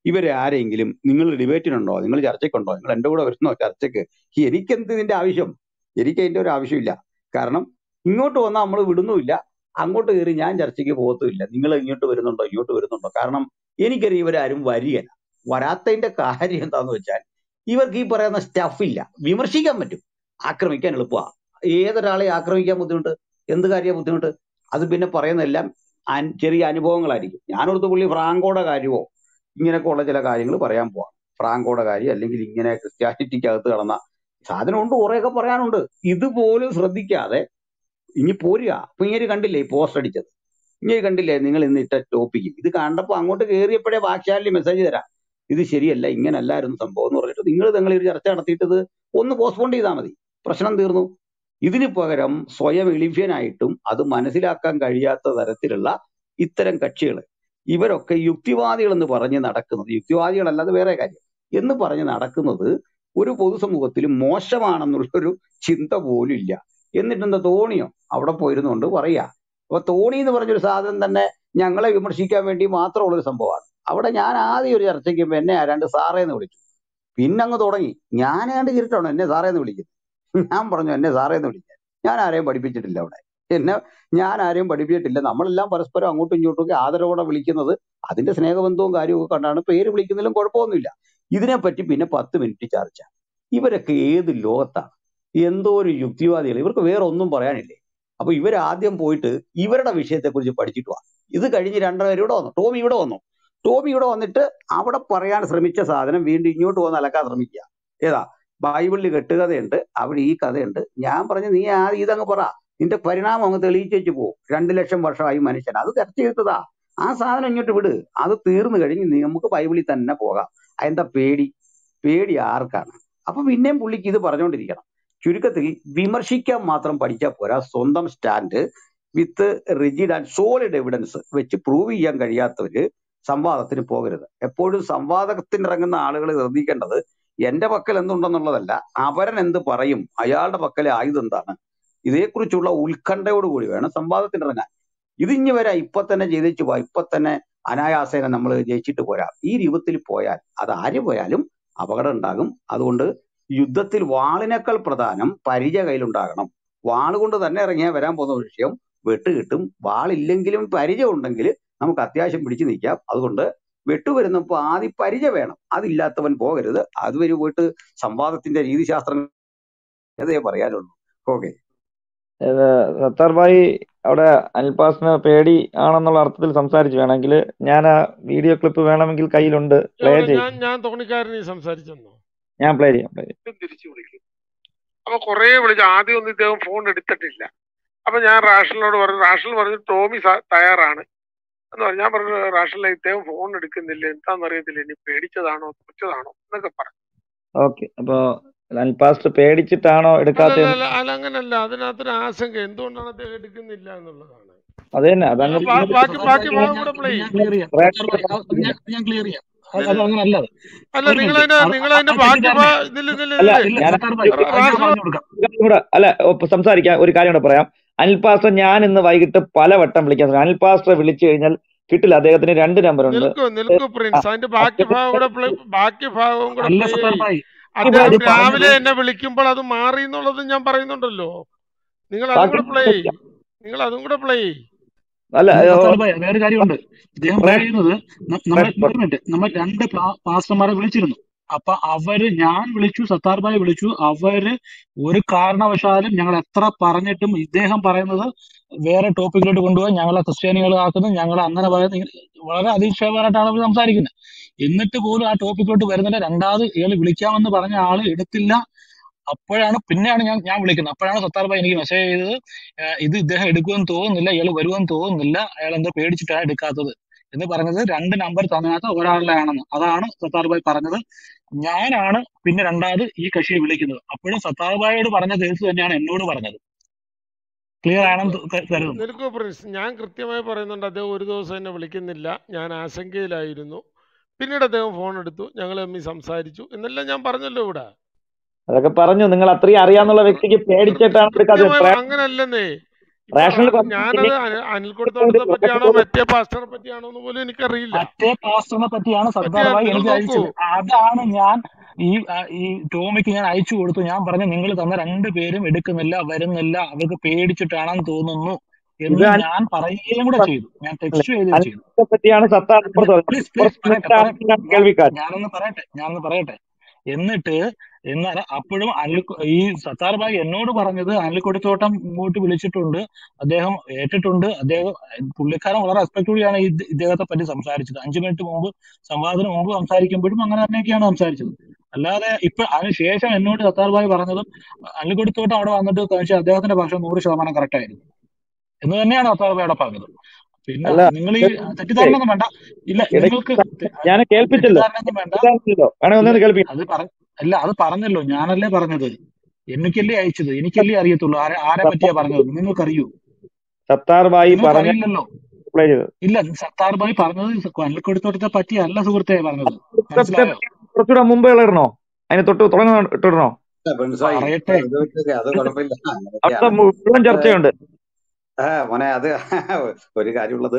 ഇവരെ ആരെങ്കിലും നിങ്ങൾ ഡിബേറ്റിനുണ്ടോ നിങ്ങൾ ചർച്ചയ്ക്കുണ്ടോ നിങ്ങൾ എൻ്റെ കൂടെ വരുന്നോ ചർച്ചയ്ക്ക് എനിക്കെന്ത് ഇതിന്റെ ആവശ്യം എനിക്ക് അതിന്റെ ഒരു ആവശ്യമില്ല കാരണം ഇങ്ങോട്ട് വന്നാൽ നമ്മൾ വിടുന്നുമില്ല അങ്ങോട്ട് കയറി ഞാൻ ചർച്ചയ്ക്ക് പോകത്തുമില്ല നിങ്ങൾ ഇങ്ങോട്ട് വരുന്നുണ്ടോ ഇങ്ങോട്ട് വരുന്നുണ്ടോ കാരണം എനിക്കറിയാം ഇവരാരും വരികയില്ല വരാത്തതിന്റെ കാര്യം എന്താന്ന് വെച്ചാൽ ഇവർക്ക് ഈ പറയുന്ന സ്റ്റഫ് ഇല്ല വിമർശിക്കാൻ പറ്റും ആക്രമിക്കാൻ എളുപ്പമാണ് ഏതൊരാളെ ആക്രമിക്കാൻ ബുദ്ധിമുട്ട് എന്ത് കാര്യമാണ് ബുദ്ധിമുട്ട് അത് പിന്നെ പറയുന്നതെല്ലാം അൻ- ചെറിയ അനുഭവങ്ങളായിരിക്കും ഞാനോർത്ത് പുള്ളി ഫ്രാങ്കോയുടെ കാര്യമോ ഇങ്ങനെയൊക്കെ ഉള്ള ചില കാര്യങ്ങൾ പറയാൻ പോവാം ഫ്രാങ്കോയുടെ കാര്യം അല്ലെങ്കിൽ ഇങ്ങനെ ക്രിസ്ത്യാനിറ്റിക്കകത്ത് കടന്ന സാധനമുണ്ട് കുറെയൊക്കെ പറയാനുണ്ട് ഇതുപോലും ശ്രദ്ധിക്കാതെ ഇനി പോരുക അപ്പൊ ഇങ്ങനെ കണ്ടില്ലേ ഈ പോസ്റ്റ് അടിച്ചത് ഇങ്ങനെ കണ്ടില്ലേ നിങ്ങൾ ഇന്ന് ഇട്ട ടോപ്പിക്ക് ഇത് കണ്ടപ്പോ അങ്ങോട്ട് കയറിയപ്പോഴേ വാക്യാലിന് മെസ്സേജ് തരാം ഇത് ശരിയല്ല ഇങ്ങനല്ലായിരുന്നു സംഭവം എന്ന് പറഞ്ഞിട്ട് നിങ്ങൾ നിങ്ങൾ ഒരു ചർച്ച നടത്തിയിട്ടത് ഒന്ന് പോസ്റ്റ്പോൺ ചെയ്താൽ മതി പ്രശ്നം തീർന്നു ഇതിന് പകരം സ്വയം എളിഭ്യനായിട്ടും അത് മനസ്സിലാക്കാൻ കഴിയാത്ത തരത്തിലുള്ള ഇത്തരം കക്ഷികൾ ഇവരൊക്കെ യുക്തിവാദികൾ എന്ന് പറഞ്ഞ് നടക്കുന്നത് യുക്തിവാദികളല്ലാതെ വേറെ കാര്യം എന്ന് പറഞ്ഞ് നടക്കുന്നത് ഒരു പൊതുസമൂഹത്തിൽ മോശമാണെന്നുള്ളൊരു ചിന്ത പോലും ഇല്ല എന്നിട്ട് എന്താ തോണിയോ അവിടെ പോയിരുന്നുകൊണ്ട് പറയാ അപ്പൊ തോണി എന്ന് പറഞ്ഞൊരു സാധനം തന്നെ ഞങ്ങളെ വിമർശിക്കാൻ വേണ്ടി മാത്രമുള്ള ഒരു സംഭവമാണ് അവിടെ ഞാൻ ആദ്യം ഒരു ചർച്ചയ്ക്ക് മുമ്പ് എന്നെ ആരാണ്ട് സാറേ എന്ന് വിളിച്ചു പിന്നെ അങ്ങ് തുടങ്ങി ഞാനാണ്ട് ഇരുട്ടാണോ എന്നെ സാറേ എന്ന് വിളിക്കുന്നത് ഞാൻ പറഞ്ഞു എന്നെ സാറേ എന്ന് വിളിക്കാൻ ഞാൻ ആരെയും പഠിപ്പിച്ചിട്ടില്ല അവിടെ എന്നെ ഞാൻ ആരെയും പഠിപ്പിച്ചിട്ടില്ല നമ്മളെല്ലാം പരസ്പരം അങ്ങോട്ടും ഇങ്ങോട്ടും ഒക്കെ ആദരവോടെ വിളിക്കുന്നത് അതിന്റെ സ്നേഹബന്ധവും കാര്യവും ഒക്കെ കണ്ടാണ് പേര് വിളിക്കുന്നതിലും കുഴപ്പമൊന്നുമില്ല ഇതിനെപ്പറ്റി പിന്നെ പത്ത് മിനിറ്റ് ചർച്ച ഇവരൊക്കെ ഏത് ലോകത്താണ് എന്തോ ഒരു യുക്തിവാദികൾ ഇവർക്ക് വേറെ ഒന്നും പറയാനില്ലേ അപ്പൊ ഇവരാദ്യം പോയിട്ട് ഇവരുടെ വിഷയത്തെക്കുറിച്ച് പഠിച്ചിട്ട് വാ ഇത് കഴിഞ്ഞ് രണ്ടുപേരും ഇവിടെ വന്നു ടോമി ഇവിടെ വന്നു ടോമി ഇവിടെ വന്നിട്ട് അവിടെ പറയാൻ ശ്രമിച്ച സാധനം വീണ്ടും ഇങ്ങോട്ട് വന്ന് അലക്കാൻ ശ്രമിക്കുക ഏതാ ബൈബിളിൽ കെട്ടുകഥയുണ്ട് അവിടെ ഈ കഥയുണ്ട് ഞാൻ പറഞ്ഞു നീ ആ ഇതങ്ങ് പറ നിന്റെ പരിണാമം അങ്ങ് തെളിയിച്ചേച്ച് പോകും രണ്ടു ലക്ഷം വർഷമായി മനുഷ്യൻ അത് ചർച്ച ചെയ്തതാ ആ സാധനം ഇങ്ങോട്ട് വിട് അത് തീർന്നു കഴിഞ്ഞ് നീ നമുക്ക് ബൈബിളിൽ തന്നെ പോകാം അതെന്താ പേടി പേടി ആർക്കാണ് അപ്പൊ പിന്നെയും പുള്ളിക്ക് ഇത് പറഞ്ഞുകൊണ്ടിരിക്കണം ചുരുക്കത്തിൽ വിമർശിക്കാൻ മാത്രം പഠിച്ചാൽ പോരാ സ്വന്തം stand with rigid and solid evidence വെച്ച് പ്രൂവ് ചെയ്യാൻ കഴിയാത്തവര് സംവാദത്തിന് പോകരുത് എപ്പോഴും സംവാദത്തിന് ഇറങ്ങുന്ന ആളുകൾ ശ്രദ്ധിക്കേണ്ടത് എന്റെ പക്കൽ എന്തുണ്ടെന്നുള്ളതല്ല അവരൻ എന്ത് പറയും അയാളുടെ പക്കലെ ആയുധം എന്താണ് ഇതേക്കുറിച്ചുള്ള ഉത്കണ്ഠയോടുകൂടി വേണം സംവാദത്തിന് ഇറങ്ങാൻ ഇത് ഇനി വരാം ഇപ്പൊ തന്നെ ചെയ്തേച്ചു പോവാ ഇപ്പൊ തന്നെ അനായാസേന നമ്മൾ ജയിച്ചിട്ട് പോരാ ഈ രൂപത്തിൽ പോയാൽ അത് ആര് പോയാലും അപകടം ഉണ്ടാകും അതുകൊണ്ട് യുദ്ധത്തിൽ വാളിനേക്കാൾ പ്രധാനം പരിചയ കയ്യിലുണ്ടാകണം വാള് കൊണ്ട് തന്നെ ഇറങ്ങിയാൽ വരാൻ പോകുന്ന വിഷയം വെട്ടുകിട്ടും വാളില്ലെങ്കിലും പരിചയം ഉണ്ടെങ്കിൽ നമുക്ക് അത്യാവശ്യം പിടിച്ചു നിൽക്കാം അതുകൊണ്ട് വെട്ടുവരുന്നപ്പോൾ ആദ്യം പരിചയം വേണം അതില്ലാത്തവൻ പോകരുത് അതുവരെ പോയിട്ട് സംവാദത്തിന്റെ രീതിശാസ്ത്രം അതേ പറയാനുള്ളൂ ഓക്കെ സത്താർ ഭായി അവിടെ അൽപാസിന് പേടി ആണെന്നുള്ള അർത്ഥത്തിൽ സംസാരിച്ചു വേണമെങ്കിൽ ഞാൻ ആ വീഡിയോ ക്ലിപ്പ് വേണമെങ്കിൽ കയ്യിലുണ്ട് പ്ലേ എവിടെ ചെയ്യും ഞാൻ ഞാൻ തോണിക്കാരനെ സംസാരിച്ചെന്നോ ഞാൻ പ്ലേ ചെയ്യാം പ്ലേ ചെയ്യാം വീണ്ടും തിരിച്ചു വിളിക്കും അപ്പൊ കുറേ വിളിച്ചു ആദ്യം ഒന്നും ഇദ്ദേഹം ഫോൺ എടുത്തിട്ടില്ല അപ്പൊ ഞാൻ റാഷലിനോട് പറഞ്ഞു റാഷൽ പറഞ്ഞു ടോമി സ- തയ്യാറാണ് എന്ന് പറഞ്ഞു ഞാൻ പറഞ്ഞു റാഷലിനെ ഇദ്ദേഹം ഫോൺ എടുക്കുന്നില്ല എന്താണെന്ന് അറിയത്തില്ല ഇനി പേടിച്ചതാണോ തോറ്റതാണോ എന്നൊക്കെ പറഞ്ഞു ഓക്കെ അപ്പൊ അൽപാസ്റ്റ് പേടിച്ചിട്ടാണോ അല്ല എടുക്കാത്ത അല്ല അല്ല അല്ല അങ്ങനല്ല അതിനകത്തൊരു ആശങ്ക എന്തുകൊണ്ടാണ് അദ്ദേഹം എടുക്കുന്നില്ല എന്നുള്ളതാണ് അത് തന്നെ അതങ്ങ് ബാ- ബാക്കി സത്താർ ബാക്കി ഭായി ഭാഗം ഞാൻ കൂടെ പ്ലേ ഞാൻ ക്ലിയർ ചെയ്യാം സത്താർ ഭായി അത് ഞാൻ ഞാൻ ക്ലിയർ ചെയ്യാം അത് അത് അങ്ങനല്ല അത് അല്ല ഒരു നിങ്ങൾ മിനിറ്റ് അതിന്റെ അത് നിങ്ങൾ ആ അതിന്റെ ആ ബാക്കി തെറ്റിദ്ധാരണ ഭാ- നില്ല് നില്ല് അല്ല നില്ല് ഇല്ല ഞാൻ സത്താർ ഭായി റ- അത് ഞാൻ റാഷൽ പറഞ്ഞു കൊടുക്കാം ഒരു കാര്യം കൂടെ അല്ല ഒപ്പ് സംസാരിക്കാൻ ഒരു കാര്യം കൂടെ പറയാം അനിൽ പാസ്റ്റർ ഞാൻ ഇന്ന് വൈകിട്ട് പല വട്ടം വിളിക്കാൻ ശ്രമിക്കും അനിൽ പാസ്റ്റർ വിളിച്ചു കഴിഞ്ഞാൽ കിട്ടില്ല അദ്ദേഹത്തിന് രണ്ട് നമ്പർ ഉണ്ട് നിൽക്കൂ നിൽക്കൂ പ്രിൻസ് അതിന്റെ ബാക്കി ഭാഗം കൂടെ പ്ലേ ബാക്കി ഭാഗവും കൂടെ അല്ല പ്ലേ സത്താർ ചെയ്യ് ഭായി അദ്ദേഹം അത് രാവിലെ പറഞ്ഞത് എന്നെ വിളിക്കുമ്പോൾ അത് മാറി എന്നുള്ളത് ഞാൻ പറയുന്നുണ്ടല്ലോ നിങ്ങൾ അതും ബാക്കി കൂടെ പ്ലേ ചെയ്യ് നിങ്ങൾ അതും കൂടെ പ്ലേ ചെയ്യ് അല്ല അല്ല ഏ, സത്താർ ഭായി വേറെ കാര്യമുണ്ട് ഇദ്ദേഹം പ്രേക്ഷ- പറയുന്നത് ന- നമ്മൾ പ്രേക്ഷ- ഒരു മിനിറ്റ് നമ്മൾ രണ്ട് പാ- പാസ്റ്റർമാരെ വിളിച്ചിരുന്നു അപ്പൊ അവര് ഞാൻ വിളിച്ചു സത്താർ ഭായി വിളിച്ചു അവര് ഒരു കാരണവശാലും ഞങ്ങൾ എത്ര പറഞ്ഞിട്ടും ഇദ്ദേഹം പറയുന്നത് വേറെ ടോപ്പിക്കിലോട്ട് കൊണ്ടുപോയി ഞങ്ങളെ ക്രിസ്ത്യാനികളാക്കുന്നു ഞങ്ങളെ അങ്ങനെ പറയുന്നത് ഇങ്ങനെ വളരെ അധിക്ഷേപമായിട്ടാണ് അവർ സംസാരിക്കുന്നത് എന്നിട്ട് പോലും ആ ടോപ്പിക്കിലോട്ട് വരുന്നില്ല രണ്ടാമത് ഇയാൾ വിളിക്കാമെന്ന് പറഞ്ഞ ആള് എടുത്തില്ല അപ്പോഴാണ് പിന്നെയാണ് ഞാൻ ഞാൻ വിളിക്കുന്നത് അപ്പോഴാണ് സത്താർ ഭായി എനിക്ക് മെസ്സേജ് ചെയ്തത് ഏഹ് ഇത് ഇദ്ദേഹം എടുക്കുമെന്ന് തോന്നുന്നില്ല ഇയാൾ വരുമെന്ന് തോന്നുന്നില്ല അയാൾ എന്തോ പേടിച്ചിട്ടാണ് എടുക്കാത്തത് എന്ന് പറഞ്ഞത് രണ്ട് നമ്പർ തന്നതിനകത്ത് ഒരാളുടെ ആണെന്ന് അതാണ് സത്താർ ഭായി പറഞ്ഞത് ഞാനാണ് പിന്നെ രണ്ടാമത് ഈ കക്ഷിയെ വിളിക്കുന്നത് അപ്പോഴും സത്താർ ഭായിയോട് പറഞ്ഞ കേസ് തന്നെയാണ് എന്നോട് പറഞ്ഞത് ക്ലിയർ ആണെന്ന് ത- ക- കരുതുന്നു നിൽക്കൂ പ്രിൻസ് ഞാൻ കൃത്യമായി പറയുന്നുണ്ട് അദ്ദേഹം ഒരു ദിവസം എന്നെ വിളിക്കുന്നില്ല ഞാൻ ആശങ്കയിലായിരുന്നു പിന്നീട് അദ്ദേഹം ഫോൺ എടുത്തു ഞങ്ങൾ തമ്മിൽ സംസാരിച്ചു എന്നെല്ലാം ഞാൻ പറഞ്ഞല്ലോ ഇവിടെ അതൊക്കെ പറഞ്ഞു നിങ്ങൾ അത്രയും അറിയാന്നുള്ള വ്യക്തിക്ക് പേടിച്ചിട്ടാണ് എടുക്കാത്തത് കൃത്യമായി പ്രേ- അങ്ങനല്ലെന്നേ ഇപ്പൊ റാഷണൽ ആ- ഞാനത് അനി- അനിൽ കൊടുത്തോട്ടത്തെ പറ്റിയാണോ മറ്റേ പാസ്റ്ററെ പറ്റിയാണോ എന്ന് പോലും എനിക്കറിയില്ല മറ്റേ പാസ്റ്ററിനെ പറ്റിയാണ് പറ്റിയാ സർദാർ ഭായി നിങ്ങൾ എനിക്ക് നോക്കൂ അയച്ചത് അതാണ് ഞാൻ ഈ ആ, ഈ ടോമിക്ക് ഞാൻ അയച്ചു കൊടുത്തു ഞാൻ പറഞ്ഞു നിങ്ങൾ തന്ന രണ്ടു പേരും എടുക്കുന്നില്ല വരുന്നില്ല അവർക്ക് പേടിച്ചിട്ടാണെന്ന് തോന്നുന്നു ഇത് എന്ന് അനിൽ ഞാൻ പറയുകയും കൂടെ ചെയ്തു ഞാൻ ടെക്സ്റ്റ് ചെയ്യുകയും ചെയ്തു അനിലിനെ പറ്റിയാണ് സത്താർ അപ്പുറത്ത് പറഞ്ഞത് പ്ലീസ് പ്ലീസ് കുറച്ച് പറയട്ടെ നേരത്തെ പറയട്ടെ ആവശ്യമില്ലാത്ത ഞാൻ കേൾവിക്കാരൻ ഞാനൊന്ന് പറയട്ടെ ഞാനൊന്ന് പറയട്ടെ എന്നിട്ട് എന്നാൽ അപ്പോഴും അനിൽ ഈ സത്താർ ബാഗ് എന്നോട് പറഞ്ഞത് അനിൽ കൊടിത്തോട്ടം ഇങ്ങോട്ട് വിളിച്ചിട്ടുണ്ട് അദ്ദേഹം ഏറ്റിട്ടുണ്ട് അദ്ദേഹം പുള്ളിക്കാരൻ വളരെ റെസ്പെക്ടോടെയാണ് ഈ ഇദ്ദേഹത്തെ പറ്റി സംസാരിച്ചത് അഞ്ചു മിനിറ്റ് മുമ്പ് സംവാദത്തിന് മുമ്പ് സംസാരിക്കുമ്പോഴും അങ്ങനെ തന്നെയൊക്കെയാണ് സംസാരിച്ചത് അല്ലാതെ ഇപ്പൊ അതിനുശേഷം എന്നോട് സത്താർ ബാഗ് പറഞ്ഞതും അനിൽ കൊടിത്തോട്ടം അവിടെ വന്നിട്ട് കാണിച്ച അദ്ദേഹത്തിന്റെ ഭാഷ നൂറ് ശതമാനം കറക്റ്റ് ആയിരുന്നു എന്ന് തന്നെയാണ് സത്താർ ബാഗ് അവിടെ പറഞ്ഞത് പിന്നെ അല്ല നിങ്ങൾ ഈ ഇത് തെറ്റിദ്ധാരണ ഒന്നും വേണ്ട ഇല്ല ഇടയ്ക്ക് നിങ്ങൾക്ക് തെ- ഞാൻ കേൾപ്പിച്ചല്ലോ തെറ്റിദ്ധാരണ ഒന്നും വേണ്ട കേൾപ്പിച്ചല്ലോ വേണേ ഒന്നു കേൾപ്പിക്കാം അത് പറ അല്ല അത് പറഞ്ഞല്ലോ ഞാനല്ലേ പറഞ്ഞത് എനിക്കല്ലേ അയച്ചത് എനിക്കല്ലേ അറിയത്തുള്ളൂ ആരെ ആരെ പറ്റിയാ പറഞ്ഞത് നിങ്ങൾക്കറിയൂ സത്താർ ബായി പറഞ്ഞ നിങ്ങൾക്കറിയില്ലല്ലോ റിപ്ലൈ ചെയ്തത് ഇല്ല സത്താർ ഭായി പറഞ്ഞത് കൊല്ലക്കൊടുത്തോട്ടത്തെ പറ്റിയല്ല സുഹൃത്തെ പറഞ്ഞത് ഇവിടുത്തെ മനസ്സിലായോ കുറച്ചുകൂടെ മുമ്പേ ഇടണോ അതിന് തൊട്ട് തുടങ്ങുന്ന ഇട്ടിടണോ ബെൻസായി പറയട്ടെ അത് വെച്ചൊക്കെ അത് കുഴപ്പമില്ല അവിടുത്തെ അങ്ങനെയൊക്കെയാണ് മുഴുവൻ അത് ചർച്ചയുണ്ട് ആ മോനെ അത് ഒരു കാര്യമുള്ളത്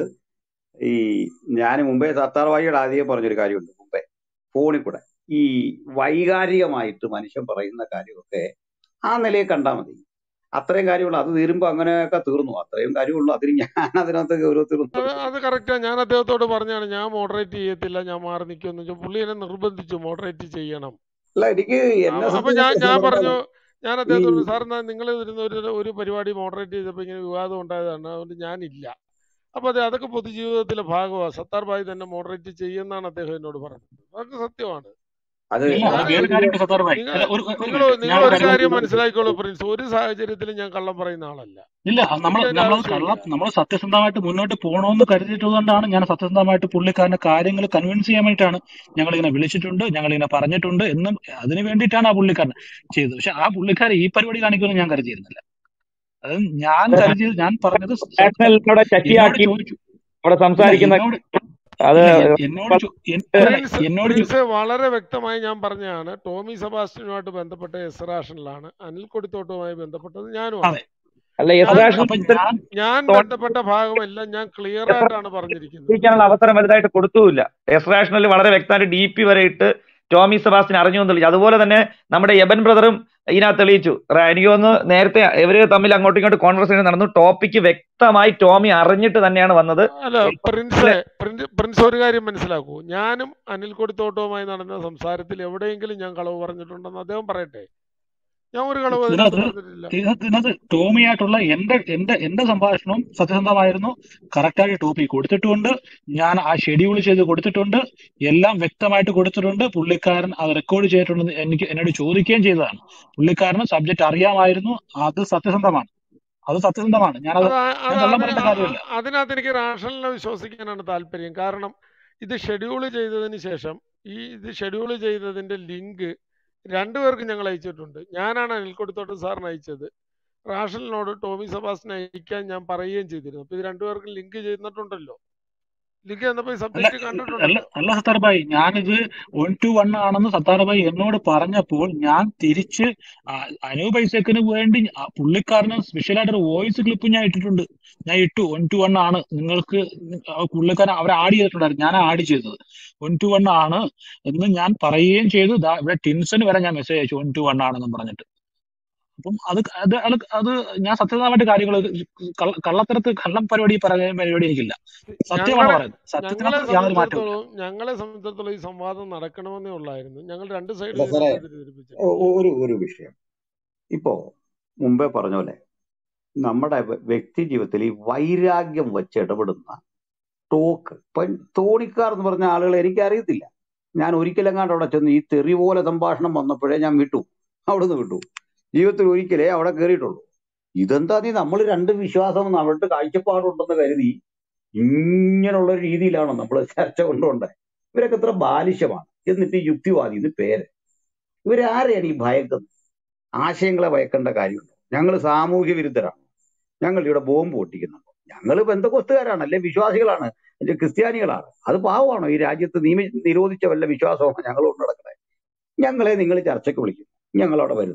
ഈ ഞാൻ മുമ്പേ സത്താർവായിയുടെ ആദ്യം പറഞ്ഞൊരു കാര്യമുണ്ട് മുമ്പേ ഫോണിൽ കൂടെ ഈ വൈകാരികമായിട്ട് മനുഷ്യൻ പറയുന്ന കാര്യമൊക്കെ ആ നിലയിൽ കണ്ടാൽ മതി അത്രയും കാര്യമുള്ളൂ അത് തീരുമ്പോ അങ്ങനെയൊക്കെ തീർന്നു അത്രയും കാര്യമുള്ളൂ അതിന് ഞാൻ അതിനകത്ത് ഗൗരവത്തിലൊന്നും അത് എടുക്കുന്നില്ല അത് കറക്റ്റാ ഞാൻ അദ്ദേഹത്തോട് പറഞ്ഞാണ് ഞാൻ മോഡറേറ്റ് ചെയ്യത്തില്ല ഞാൻ മാറി നിൽക്കുമെന്ന് വെച്ചാൽ പുള്ളി എന്നെ നിർബന്ധിച്ചു മോഡറേറ്റ് ചെയ്യണം അല്ല എനിക്ക് എന്നെ അപ്പൊ അപ്പൊ ഞാൻ സംബന്ധിച്ച് ഞാൻ പറഞ്ഞാൽ പറഞ്ഞു ഞാൻ ഈ അദ്ദേഹത്തോട് സാർ എന്നാ നിങ്ങൾ ഇരുന്ന ഒരു ഒരു പരിപാടി മോഡറേറ്റ് ചെയ്തപ്പോൾ ഇങ്ങനെ വിവാദം ഉണ്ടായതാണ് അതുകൊണ്ട് ഞാനില്ല അപ്പൊ അതെ അതൊക്കെ പൊതുജീവിതത്തിലെ ഭാഗമാണ് സത്താർ ഭായി തന്നെ മോഡറേറ്റ് ചെയ്യുമെന്നാണ് അദ്ദേഹം എന്നോട് പറഞ്ഞത് അതൊക്കെ സത്യമാണ് അത് ഇല്ല അത് ഞാൻ വേറെ കാര്യമുണ്ട് സത്താർ ഭായി നിങ്ങൾ അല്ല ഒരു ഒരു നിങ്ങൾ മിനിറ്റ് നിങ്ങൾ ഞാൻ ഒരു കാര്യം കാര്യം മനസ്സിലാക്കിക്കോളൂ പ്രിൻസ് ഒരു സാഹചര്യത്തിലും ഞാൻ കള്ളം പറയുന്ന ആളല്ല ഇല്ല നമ്മൾ എനിക്ക് അതിന്റെ നമ്മൾ ആവശ്യമില്ല കള്ളം നമ്മൾ സത്യസന്ധമായിട്ട് മുന്നോട്ട് പോകണമെന്ന് കരുതിയിട്ടുകൊണ്ടാണ് ഞാൻ സത്യസന്ധമായിട്ട് പുള്ളിക്കാരന്റെ കാര്യങ്ങൾ കൺവിൻസ് ചെയ്യാൻ വേണ്ടിയിട്ടാണ് ഞങ്ങൾ ഇങ്ങനെ വിളിച്ചിട്ടുണ്ട് ഞങ്ങൾ ഇങ്ങനെ പറഞ്ഞിട്ടുണ്ട് എന്നും അതിന് വേണ്ടിയിട്ടാണ് ആ പുള്ളിക്കാരൻ ചെയ്തത് പക്ഷെ ആ പുള്ളിക്കാരൻ ഈ പരിപാടി കാണിക്കുമെന്ന് ഞാൻ കരുതിയിരുന്നില്ല അത് ഞാൻ കരുതിയത് ഞാൻ പറഞ്ഞത് സ- സ- നാഷണലിനോട് എന്നോട് ചട്ടിയാക്കി ചോദിച്ചു അവിടെ ഇല്ല സംസാരിക്കുന്ന എന്നോട് അത് ഇല്ല എൻ- എന്നോട് ചോ- എൻ- അല്ലല്ല പ്രിൻസ് എന്നോട് ചോ- പ്രിൻസ് വളരെ വ്യക്തമായി ഞാൻ പറഞ്ഞതാണ് ടോമി സെബാസ്റ്റ്യനുമായിട്ട് ബന്ധപ്പെട്ട എസ് റാഷനിലാണ് അനിൽ കൊടിത്തോട്ടവുമായി ബന്ധപ്പെട്ടത് ഞാനുമാണ് അതെ അല്ല എസ് ഞാൻ രാഷൻ അപ്പൊ ഞാൻ ഞാൻ ബന്ധപ്പെട്ട ഭാഗമെല്ലാം ഞാൻ ക്ലിയർ ആയിട്ടാണ് പറഞ്ഞിരിക്കുന്നത് ിക്കാനുള്ള അവസരം വലുതായിട്ട് കൊടുത്തുമില്ല എസ് റാഷണൽ വളരെ വ്യക്തമായിട്ട് ഡി പി വരെ ഇട്ട് ടോമി സെബാസ്റ്റിൻ അറിഞ്ഞു എന്ന് തെളിയിച്ചു അതുപോലെ തന്നെ നമ്മുടെ യബൻ ബ്രദറും ഇതിനകത്ത് തെളിയിച്ചു റ- എനിക്ക് തോന്നുന്നു നേരത്തെ ഇവര് തമ്മിൽ അങ്ങോട്ടും ഇങ്ങോട്ടും കോൺവെർസേഷൻ നടന്നു ടോപ്പിക്ക് വ്യക്തമായി ടോമി അറിഞ്ഞിട്ട് തന്നെയാണ് വന്നത് അല്ല പ്രിൻസ് പ്രിൻസ് പ്രിൻസ് ഒരു കാര്യം മനസ്സിലാക്കൂ ഞാനും അനിൽ കൊടിത്തോട്ടവുമായി നടന്ന സംസാരത്തിൽ എവിടെയെങ്കിലും ഞാൻ കളവ് പറഞ്ഞിട്ടുണ്ടെന്ന് അദ്ദേഹം പറയട്ടെ ഞാൻ ഒരു കളവ് അതിനകത്ത് ഇതിനകത്ത് പറഞ്ഞിട്ടില്ല ഇതിനകത്ത് ടോമിയായിട്ടുള്ള എന്റെ എന്റെ എന്റെ സംഭാഷണവും സത്യസന്ധമായിരുന്നു കറക്റ്റായിട്ട് ടോപ്പി കൊടുത്തിട്ടുണ്ട് ഞാൻ ആ ഷെഡ്യൂൾ ചെയ്ത് കൊടുത്തിട്ടുണ്ട് എല്ലാം വ്യക്തമായിട്ട് കൊടുത്തിട്ടുണ്ട് പുള്ളിക്കാരൻ അത് റെക്കോർഡ് ചെയ്തിട്ടുണ്ടെന്ന് എനിക്ക് എന്നോട് ചോദിക്കുകയും ചെയ്തതാണ് പുള്ളിക്കാരന് സബ്ജക്റ്റ് അറിയാമായിരുന്നു അത് സത്യസന്ധമാണ് അത് സത്യസന്ധമാണ് ഞാനത് അത് ആ- ഞാൻ അത് കള്ളം അതിന് പറയേണ്ട ആ- കാര്യമില്ല ആ- അതിനകത്ത് എനിക്ക് റാഷണലിനെ വിശ്വസിക്കാനാണ് താല്പര്യം കാരണം ഇത് ഷെഡ്യൂൾ ചെയ്തതിന് ശേഷം ഈ ഇത് ഷെഡ്യൂൾ ചെയ്തതിന്റെ ലിങ്ക് രണ്ടുപേർക്കും ഞങ്ങൾ അയച്ചിട്ടുണ്ട് ഞാനാണ് അനിൽക്കൊടുത്തോട്ട് സാറിന് അയച്ചത് റാഷലിനോട് ടോമി സെബാസ്റ്റിനെ അയക്കാൻ ഞാൻ പറയുകയും ചെയ്തിരുന്നു അപ്പൊ ഇത് രണ്ടുപേർക്കും ലിങ്ക് ചെയ്തിട്ടുണ്ടല്ലോ ലിങ്ക് ചെന്നപ്പോ ഈ അല്ല സബ്ജക്റ്റ് അല്ല കണ്ടിട്ടുണ്ടല്ലോ അല്ല സത്താർ ഭായി ഞാനിത് വൺ ടു വൺ ആണെന്ന് സത്താർ ഭായി എന്നോട് പറഞ്ഞപ്പോൾ ഞാൻ തിരിച്ച് ആ- അനൂപ് ഐസക്കിന് വേണ്ടി ആ പുള്ളിക്കാരന് സ്പെഷ്യലായിട്ടൊരു വോയിസ് ക്ലിപ്പ് ഞാൻ ഇട്ടിട്ടുണ്ട് ഞാൻ ഇട്ടു വൺ ടു വൺ ആണ് നിങ്ങൾക്ക് ആ പുള്ളിക്കാരൻ അവരെ ആഡ് ചെയ്തിട്ടുണ്ടായിരുന്നു ഞാൻ ആഡ് ചെയ്തത് വൺ ടു വൺ ആണ് എന്ന് ഞാൻ പറയുകയും ചെയ്തു ദാ ഇവിടെ ടിൻസന് വരെ ഞാൻ മെസ്സേജ് അയച്ചു വൺ ടു വൺ ആണെന്നും പറഞ്ഞിട്ട് അപ്പം അത് അത് അത് അത് ഞാൻ സത്യസന്ധമായിട്ട് കാര്യങ്ങൾ കള്ളത്തരത്ത് കള്ളം പരിപാടി പറയുന്ന പരിപാടി എനിക്കില്ല സത്യമാണ് ഞങ്ങളെ പറയുന്നത് ഞങ്ങളെ സത്യത്തിനകത്ത് യാതൊരു മാറ്റമില്ല സംബന്ധിച്ചിടത്തോളം ഞങ്ങളെ സംബന്ധിച്ചിടത്തോളം ഈ സംവാദം നടക്കണമെന്നേ ഉള്ളായിരുന്നു ഞങ്ങൾ രണ്ട് സൈഡ് അല്ല സാറേ ഇതിനകത്ത് തെറ്റിദ്ധരിപ്പിച്ചില്ല ഒ- ഒ- ഒരു ഒരു വിഷയം ഇപ്പോ മുമ്പേ പറഞ്ഞ പോലെ നമ്മുടെ വ്യ- വ്യക്തി ജീവിതത്തിൽ ഈ വൈരാഗ്യം വെച്ച് ഇടപെടുന്ന ടോക്ക് ഇപ്പൊ തോണിക്കാർ എന്ന് പറഞ്ഞ ആളുകൾ എനിക്ക് അറിയത്തില്ല ഞാൻ ഒരിക്കലെങ്ങാണ്ട് അവിടെ ചെന്ന് ഈ തെറി പോലെ സംഭാഷണം വന്നപ്പോഴേ ഞാൻ വിട്ടു അവിടുന്ന് വിട്ടു ജീവിതത്തിൽ ഒരിക്കലേ അവിടെ കയറിയിട്ടുള്ളൂ ഇതെന്താ നീ നമ്മൾ രണ്ട് വിശ്വാസം അവരുടെ കാഴ്ചപ്പാടുണ്ടെന്ന് കരുതി ഇങ്ങനെയുള്ള ഒരു രീതിയിലാണോ നമ്മൾ ചർച്ച കൊണ്ടുപോണ്ടേ ഇവരൊക്കെ ഇത്ര ബാലിശമാണ് എന്നിട്ട് ഈ യുക്തിവാദി ഇത് പേര് ഇവരാരെയാണ് ഈ ഭയക്കുന്നത് ആശയങ്ങളെ ഭയക്കേണ്ട കാര്യമുണ്ടോ ഞങ്ങൾ സാമൂഹ്യ വിരുദ്ധരാണ് ഞങ്ങൾ ഇവിടെ ബോംബ് പൊട്ടിക്കുന്നുണ്ടോ ഞങ്ങൾ ബന്ധക്കൊസ്തുകാരാണ് അല്ലെ വിശ്വാസികളാണ് അല്ലെ ക്രിസ്ത്യാനികളാണ് അത് പാവമാണോ ഈ രാജ്യത്ത് നിയമി നിരോധിച്ച വല്ല വിശ്വാസമാണോ ഞങ്ങൾ കൊണ്ട് നടക്കുന്നത് ഞങ്ങളെ നിങ്ങൾ ചർച്ചയ്ക്ക് വിളിക്കുന്നു ഞങ്ങൾ അവിടെ വരുന്നു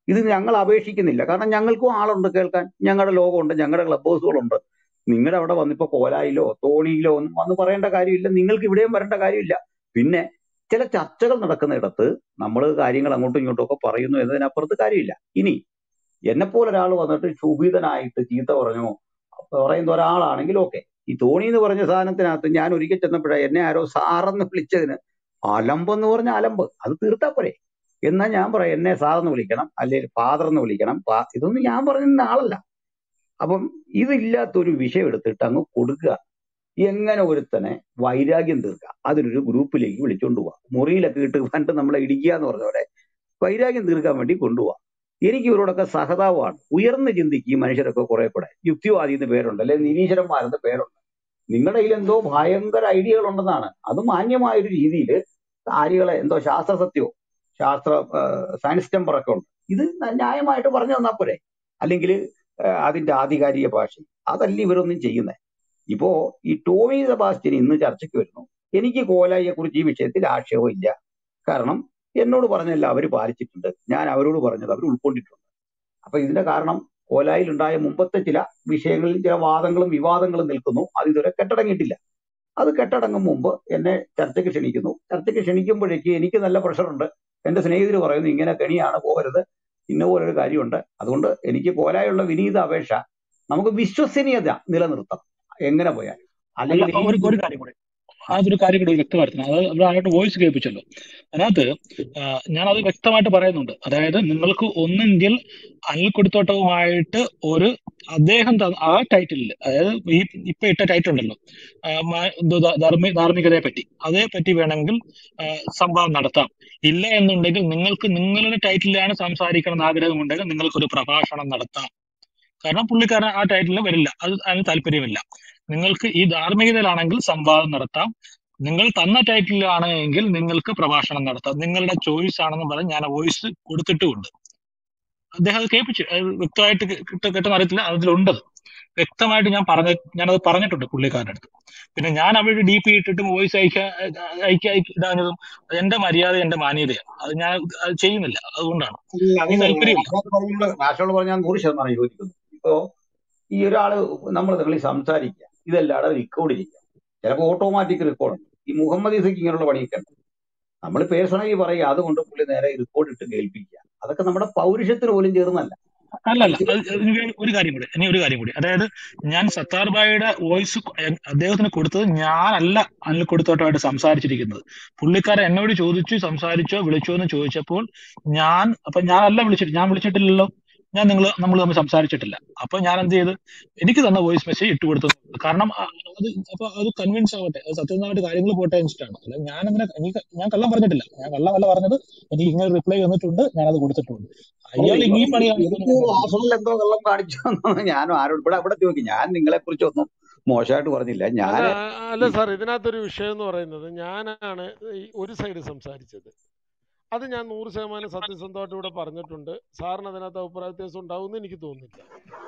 ഇത് ഞങ്ങൾ അപേക്ഷിക്കുന്നില്ല കാരണം ഞങ്ങൾക്കും ആളുണ്ട് കേൾക്കാൻ ഞങ്ങളുടെ ലോകമുണ്ട് ഞങ്ങളുടെ ക്ലബ് ഹൗസുകളുണ്ട് നിങ്ങളുടെ അവിടെ വന്നിപ്പോ കോലായിലോ തോണിയിലോ ഒന്നും വന്ന് പറയേണ്ട കാര്യമില്ല നിങ്ങൾക്ക് ഇവിടെയും വരേണ്ട കാര്യമില്ല പിന്നെ ചില ചർച്ചകൾ നടക്കുന്നിടത്ത് നമ്മൾ കാര്യങ്ങൾ അങ്ങോട്ടും ഇങ്ങോട്ടും ഒക്കെ പറയുന്നു എന്നതിനപ്പുറത്ത് കാര്യമില്ല ഇനി എന്നെപ്പോലെ ഒരാൾ വന്നിട്ട് ക്ഷുഭിതനായിട്ട് ചീത്ത പറഞ്ഞു പറയുന്ന ഒരാളാണെങ്കിൽ ഓക്കെ ഈ തോണി എന്ന് പറഞ്ഞ സാധനത്തിനകത്ത് ഞാൻ ഒരിക്കൽ ചെന്നപ്പോഴേ എന്നെ ആരോ സാറെന്ന് വിളിച്ചതിന് അലമ്പെന്ന് പറഞ്ഞ അലമ്പ് അത് തീർത്താ പോരെ എന്നാ ഞാൻ പറയാം എന്നെ സാറെന്ന് വിളിക്കണം അല്ലെങ്കിൽ ഫാദർ എന്ന് വിളിക്കണം ഫാ- ഇതൊന്നും ഞാൻ പറയുന്ന ആളല്ല അപ്പം ഇതില്ലാത്തൊരു വിഷയം എടുത്തിട്ട് അങ്ങ് കൊടുക്കുക എങ്ങനെ ഒരുത്തനെ വൈരാഗ്യം തീർക്കുക അതിനൊരു ഗ്രൂപ്പിലേക്ക് വിളിച്ചോണ്ട് പോവാ മുറിയിലൊക്കെ ഇട്ട് കണ്ട് നമ്മളെ ഇടിക്കുക എന്ന് പറഞ്ഞ പോലെ വൈരാഗ്യം തീർക്കാൻ വേണ്ടി കൊണ്ടുപോവാ എനിക്ക് ഇവരോടൊക്കെ സഹതാപമാണ് ഉയർന്ന് ചിന്തിക്കും ഈ മനുഷ്യരൊക്കെ കുറെ കൂടെ യുക്തിവാദി എന്ന് പേരുണ്ട് അല്ലെ നിരീശ്വരന്മാരെന്ന് പേരുണ്ട് നിങ്ങളുടെ കയ്യിൽ എന്തോ ഭയങ്കര ഐഡിയകൾ ഉണ്ടെന്നാണ് അത് മാന്യമായ ഒരു രീതിയിൽ കാര്യങ്ങളെ എന്തോ ശാസ്ത്ര സത്യമോ ശാസ്ത്ര സയൻസ് ടെമ്പർ ഒക്കെ ഉണ്ട് ഇത് ന- ന്യായമായിട്ട് പറഞ്ഞു തന്നാ പോരെ അല്ലെങ്കിൽ അതിന്റെ ആധികാരിക ഭാഷ അതല്ല ഇവരൊന്നും ചെയ്യുന്നത് ഇപ്പോ ഈ ടോമി സെബാസ്റ്റ്യൻ ഇന്ന് ചർച്ചയ്ക്ക് വരുന്നു എനിക്ക് കോലായിയെ കുറിച്ച് ഈ വിഷയത്തിൽ ആക്ഷേപം ഇല്ല കാരണം എന്നോട് പറഞ്ഞല്ല അവർ പാലിച്ചിട്ടുണ്ട് ഞാൻ അവരോട് പറഞ്ഞത് അവർ ഉൾക്കൊണ്ടിട്ടുണ്ട് അപ്പൊ ഇതിന്റെ കാരണം കോലായിൽ ഉണ്ടായ മുമ്പത്തെ ചില വിഷയങ്ങളിൽ ചില വാദങ്ങളും വിവാദങ്ങളും നിൽക്കുന്നു അത് ഇതുവരെ കെട്ടടങ്ങിയിട്ടില്ല അത് കെട്ടടങ്ങും മുമ്പ് എന്നെ ചർച്ചയ്ക്ക് ക്ഷണിക്കുന്നു ചർച്ചയ്ക്ക് ക്ഷണിക്കുമ്പോഴേക്ക് എനിക്ക് നല്ല പ്രഷറുണ്ട് എന്റെ സ്നേഹിതർ പറയുന്നു ഇങ്ങനെ കെണിയാണ് പോകരുത് ഇന്ന പോലൊരു കാര്യമുണ്ട് അതുകൊണ്ട് എനിക്ക് പോലായുള്ള വിനീത അപേക്ഷ നമുക്ക് വിശ്വസനീയത നിലനിർത്തണം എങ്ങനെ പോയാലും അല്ല അല്ലെങ്കിൽ ഈ ഒരു ഒരു കാര്യം കൂടി അതൊരു കാര്യം കൂടി വ്യക്തമായിരുന്നു അത് അവിടെ ആയിട്ട് വോയിസ് കേൾപ്പിച്ചല്ലോ അതിനകത്ത് ആ, ഞാനത് വ്യക്തമായിട്ട് പറയുന്നുണ്ട് അതായത് നിങ്ങൾക്ക് ഒന്നെങ്കിൽ അനിൽ കൊടുത്തോട്ടവുമായിട്ട് ഒരു അദ്ദേഹം തന്ന- ആ ടൈറ്റിലിൽ അതായത് ഈ ഇപ്പൊ ഇട്ട ടൈറ്റിൽ ഉണ്ടല്ലോ ആ, മ- ഇത് ധ- ധാർമ്മി ധാർമ്മികതയെ പറ്റി അതേ പറ്റി വേണമെങ്കിൽ ആ, സംവാദം നടത്താം ഇല്ല എന്നുണ്ടെങ്കിൽ നിങ്ങൾക്ക് നിങ്ങളുടെ ടൈറ്റിലാണ് സംസാരിക്കണം എന്ന് ആഗ്രഹമുണ്ടെങ്കിൽ നിങ്ങൾക്കൊരു പ്രഭാഷണം നടത്താം കാരണം പുള്ളിക്കാരൻ ആ ടൈറ്റിൽ വരില്ല അത് അതിന് താല്പര്യമില്ല നിങ്ങൾക്ക് ഈ ധാർമ്മികതയിലാണെങ്കിൽ സംവാദം നടത്താം നിങ്ങൾ തന്ന ടൈറ്റിലാണ് എങ്കിൽ നിങ്ങൾക്ക് പ്രഭാഷണം നടത്താം നിങ്ങളുടെ ചോയ്സ് ആണെന്ന് പറഞ്ഞ് ഞാൻ വോയിസ് കൊടുത്തിട്ടുമുണ്ട് അദ്ദേഹം അത് കേൾപ്പിച്ചു അത് വ്യക്തമായിട്ട് കിട്ട കിട്ടുന്ന അറിയത്തില്ല അതിലുണ്ട് വ്യക്തമായിട്ട് ഞാൻ പറഞ്ഞ ഞാനത് പറഞ്ഞിട്ടുണ്ട് പുള്ളിക്കാരുടെ അടുത്ത് പിന്നെ ഞാൻ അവിടെ ഡി പി ഇട്ടിട്ട് വോയിസ് അയക്കാൻ അയക്കാൻ ഇടാഞ്ഞതും അത് എന്റെ മര്യാദ എന്റെ മാന്യതയാണ് അത് ഞാൻ അത് ചെയ്യുന്നില്ല അതുകൊണ്ടാണ് അല്ല, എനിക്ക് അതിന് താല്പര്യമില്ല അബ്ബാസ് പറഞ്ഞോട് മാഷോട് പറഞ്ഞാൽ നൂറ് ശതമാനം യോജിക്കുന്നു ഇപ്പോ ഈ ഒരാള് നമ്മൾ നിങ്ങൾ സംസാരിക്കുക ഇതല്ലാതെ റെക്കോർഡ് ചെയ്യുക ചിലപ്പോൾ ഓട്ടോമാറ്റിക് റെക്കോർഡ് ഉണ്ട് ഈ മുഹമ്മദ് ഇസക്ക് ഇങ്ങനെയുള്ള പണിയൊക്കെ ഉണ്ട് നമ്മൾ പേഴ്സണലി പറയുക അതുകൊണ്ട് പുള്ളി നേരെ റെക്കോർഡ് ഇട്ട് കേൾപ്പിക്കുക അതൊക്കെ നമ്മുടെ പൗരുഷത്തിന് പോലും ചേർന്നല്ല അല്ലല്ല അത് ഇനി വേറെ ഒരു കാര്യം കൂടി ഇനി ഒരു കാര്യം കൂടി അതായത് ഞാൻ സത്താർ ബായിയുടെ വോയിസ് അദ്ദേഹത്തിന് കൊടുത്തത് ഞാനല്ല അനിൽ കൊടുത്തോട്ടമായിട്ട് സംസാരിച്ചിരിക്കുന്നത് പുള്ളിക്കാരൻ എന്നോട് ചോദിച്ചു സംസാരിച്ചോ വിളിച്ചോ എന്ന് ചോദിച്ചപ്പോൾ ഞാൻ അപ്പൊ ഞാനല്ല വിളിച്ചിട്ട് ഞാൻ വിളിച്ചിട്ടില്ലല്ലോ ഞാൻ നിങ്ങൾ നമ്മൾ തമ്മിൽ സംസാരിച്ചിട്ടില്ല അപ്പൊ ഞാൻ എന്ത് ചെയ്ത് എനിക്ക് തന്ന വോയിസ് മെസ്സേജ് ഇട്ട് കൊടുത്തു കാരണം അ- അത് അപ്പൊ അത് കൺവിൻസ് ആവട്ടെ അത് സത്യസന്ധമായിട്ട് കാര്യങ്ങൾ പോട്ടെ വെച്ചിട്ടാണ് അല്ല ഞാൻ അങ്ങനെ എനിക്ക് ഞാൻ കള്ളം പറഞ്ഞിട്ടില്ല ഞാൻ കള്ളമല്ല പറഞ്ഞത് എനിക്ക് ഇങ്ങനെ റിപ്ലൈ വന്നിട്ടുണ്ട് ഞാൻ അത് കൊടുത്തിട്ടുണ്ട് അല്ല അയാൾ നിങ്ങൾ ഈ പണി കാണിക്കുന്നു എനിക്ക് ഞാൻ കണ്ടിട്ടില്ല വാസനിൽ എന്തോ കള്ളം കാണിച്ചു എന്നൊന്നും ഞാനും ആരോട് ഇവിടെ അവിടെ ചോദിക്കും ഞാൻ നിങ്ങളെ കുറിച്ചൊന്നും മോശമായിട്ട് പറഞ്ഞില്ല അല്ല ഞാൻ ആ- അല്ല സാർ ഇതിനകത്തൊരു വിഷയം എന്ന് പറയുന്നത് ഞാനാണ് ഈ ഒരു സൈഡ് സംസാരിച്ചത് അത് ഞാൻ നൂറ് ശതമാനം സത്യസന്ധമായിട്ട് ഇവിടെ പറഞ്ഞിട്ടുണ്ട് സാറിന് അതിനകത്ത് അഭിപ്രായ വ്യത്യാസം ഉണ്ടാവുമെന്ന് എനിക്ക് തോന്നുന്നില്ല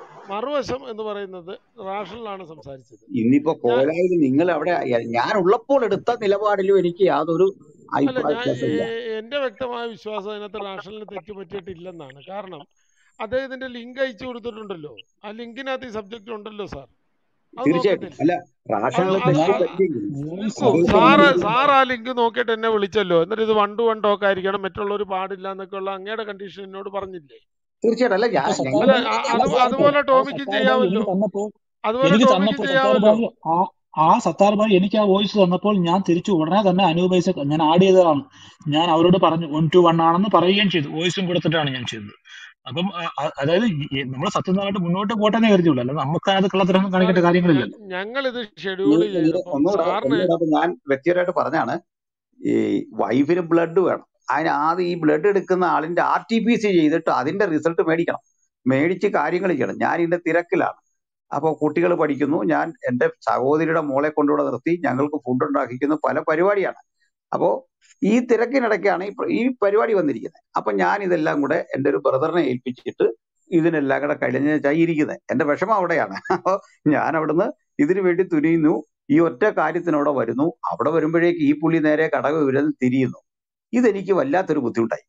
മറുവശം എന്ന് പറയുന്നത് റാഷണലാണ് സംസാരിച്ചത് ഇന്നിപ്പോ ഞാൻ കോലായിൽ നിങ്ങൾ അവിടെ ഞാൻ ഉള്ളപ്പോൾ എടുത്ത നിലപാടിലും എനിക്ക് യാതൊരു അല്ല അഭിപ്രായ ഞാൻ വ്യത്യാസമില്ല ഏ- എന്റെ വ്യക്തമായ വിശ്വാസം അതിനകത്ത് റാഷണലിന് തെറ്റ് പറ്റിയിട്ടില്ലെന്നാണ് കാരണം അദ്ദേഹത്തിന്റെ ലിങ്ക് അയച്ചു കൊടുത്തിട്ടുണ്ടല്ലോ ആ ലിങ്കിനകത്ത് ഈ സബ്ജക്റ്റ് ഉണ്ടല്ലോ സാർ അത് തീർച്ചയായിട്ടും നോക്കത്തില്ലേ അല്ല അത് റാഷണൽ അത് തെറ്റ് ആ- പറ്റിയെങ്കിൽ വോയിസ് നിൽക്കൂ അദ്ദേഹത്തിന് സാറ് നമുക്ക് സാർ ആ ലിങ്ക് നോക്കിയിട്ട് എന്നെ വിളിച്ചല്ലോ എന്നിട്ട് ഇത് വൺ ടു വൺ ടോക്ക് ആയിരിക്കണം മറ്റുള്ളവർ പാടില്ല എന്നൊക്കെ ഉള്ള അങ്ങയുടെ കണ്ടീഷൻ എന്നോട് പറഞ്ഞില്ലേ തീർച്ചയായിട്ടും അല്ല അപ്പൊ ഞാൻ സത്താർ ഞങ്ങൾ അല്ല ബായി ആ- അല്ല അത് സാർ അതുപോലെ അത് ടോമിക്കും സത്താർ ബായി ചെയ്യാമല്ലോ എനിക്ക് തന്നപ്പോ അതുപോലെ എനിക്ക് ടോമിക്കും തന്നപ്പോൾ സത്താർ ചെയ്യാമല്ലോ ബായി ആ ആ സത്താർ ബായി എനിക്ക് ആ വോയിസ് തന്നപ്പോൾ ഞാൻ തിരിച്ചു ഉടനെ തന്നെ അനൂപ് ഐസക് ഞാൻ ആഡ് ചെയ്തതാണ് ഞാൻ അവരോട് പറഞ്ഞു വൺ ടു വൺ ആണെന്ന് പറയുകയും ചെയ്തു വോയിസും കൊടുത്തിട്ടാണ് ഞാൻ ചെയ്തത് അപ്പം ആ, ആ, അതായത് നമ്മൾ സത്യസന്ധമായിട്ട് മുന്നോട്ട് പോട്ടെന്നേ കരുതിയുള്ളൂ അല്ല നമുക്ക് അത് കള്ളത്തരം സാർ കാണിക്കേണ്ട കാര്യങ്ങളില്ലല്ലോ ഞങ്ങൾ ഇത് ഷെഡ്യൂൾ ഇത് ഇത് ചെയ്തപ്പം ഒന്നുകൂടെ സാറിന് ഒന്നുകൂടെ അപ്പൊ ഞാൻ വ്യക്തിപരമായിട്ട് പറഞ്ഞാണ് ഈ വൈഫിന് ബ്ലഡ് വേണം അതിന് ആദ്യം ഈ ബ്ലഡ് എടുക്കുന്ന ആളിന്റെ ആർ ടി പി സി ചെയ്തിട്ട് അതിന്റെ റിസൾട്ട് മേടിക്കണം മേടിച്ച് കാര്യങ്ങൾ ചെയ്യണം ഞാൻ ഇതിന്റെ തിരക്കിലാണ് അപ്പോൾ കുട്ടികൾ പഠിക്കുന്നു ഞാൻ എൻ്റെ സഹോദരിയുടെ മോളെ കൊണ്ടുകൂടെ നിർത്തി ഞങ്ങൾക്ക് ഫുഡ് ഉണ്ടാക്കിക്കുന്ന പല പരിപാടിയാണ് അപ്പോൾ ഈ തിരക്കിനിടയ്ക്കാണ് ഈ പ്ര- ഈ പരിപാടി വന്നിരിക്കുന്നത് അപ്പൊ ഞാൻ ഇതെല്ലാം കൂടെ എൻ്റെ ഒരു ബ്രദറിനെ ഏൽപ്പിച്ചിട്ട് ഇതിനെല്ലാം കൂടെ കഴിഞ്ഞ ഇരിക്കുന്നത് എൻ്റെ വിഷമം അവിടെയാണ് അപ്പോൾ ഞാൻ അവിടുന്ന് ഇതിനു വേണ്ടി തുനിയുന്നു ഈ ഒറ്റ കാര്യത്തിനവിടെ വരുന്നു അവിടെ വരുമ്പോഴേക്ക് ഈ പുള്ളി നേരെ കടക വിരുന്ന് തിരിയുന്നു ഇതെനിക്ക് വല്ലാത്തൊരു ബുദ്ധിമുട്ടായി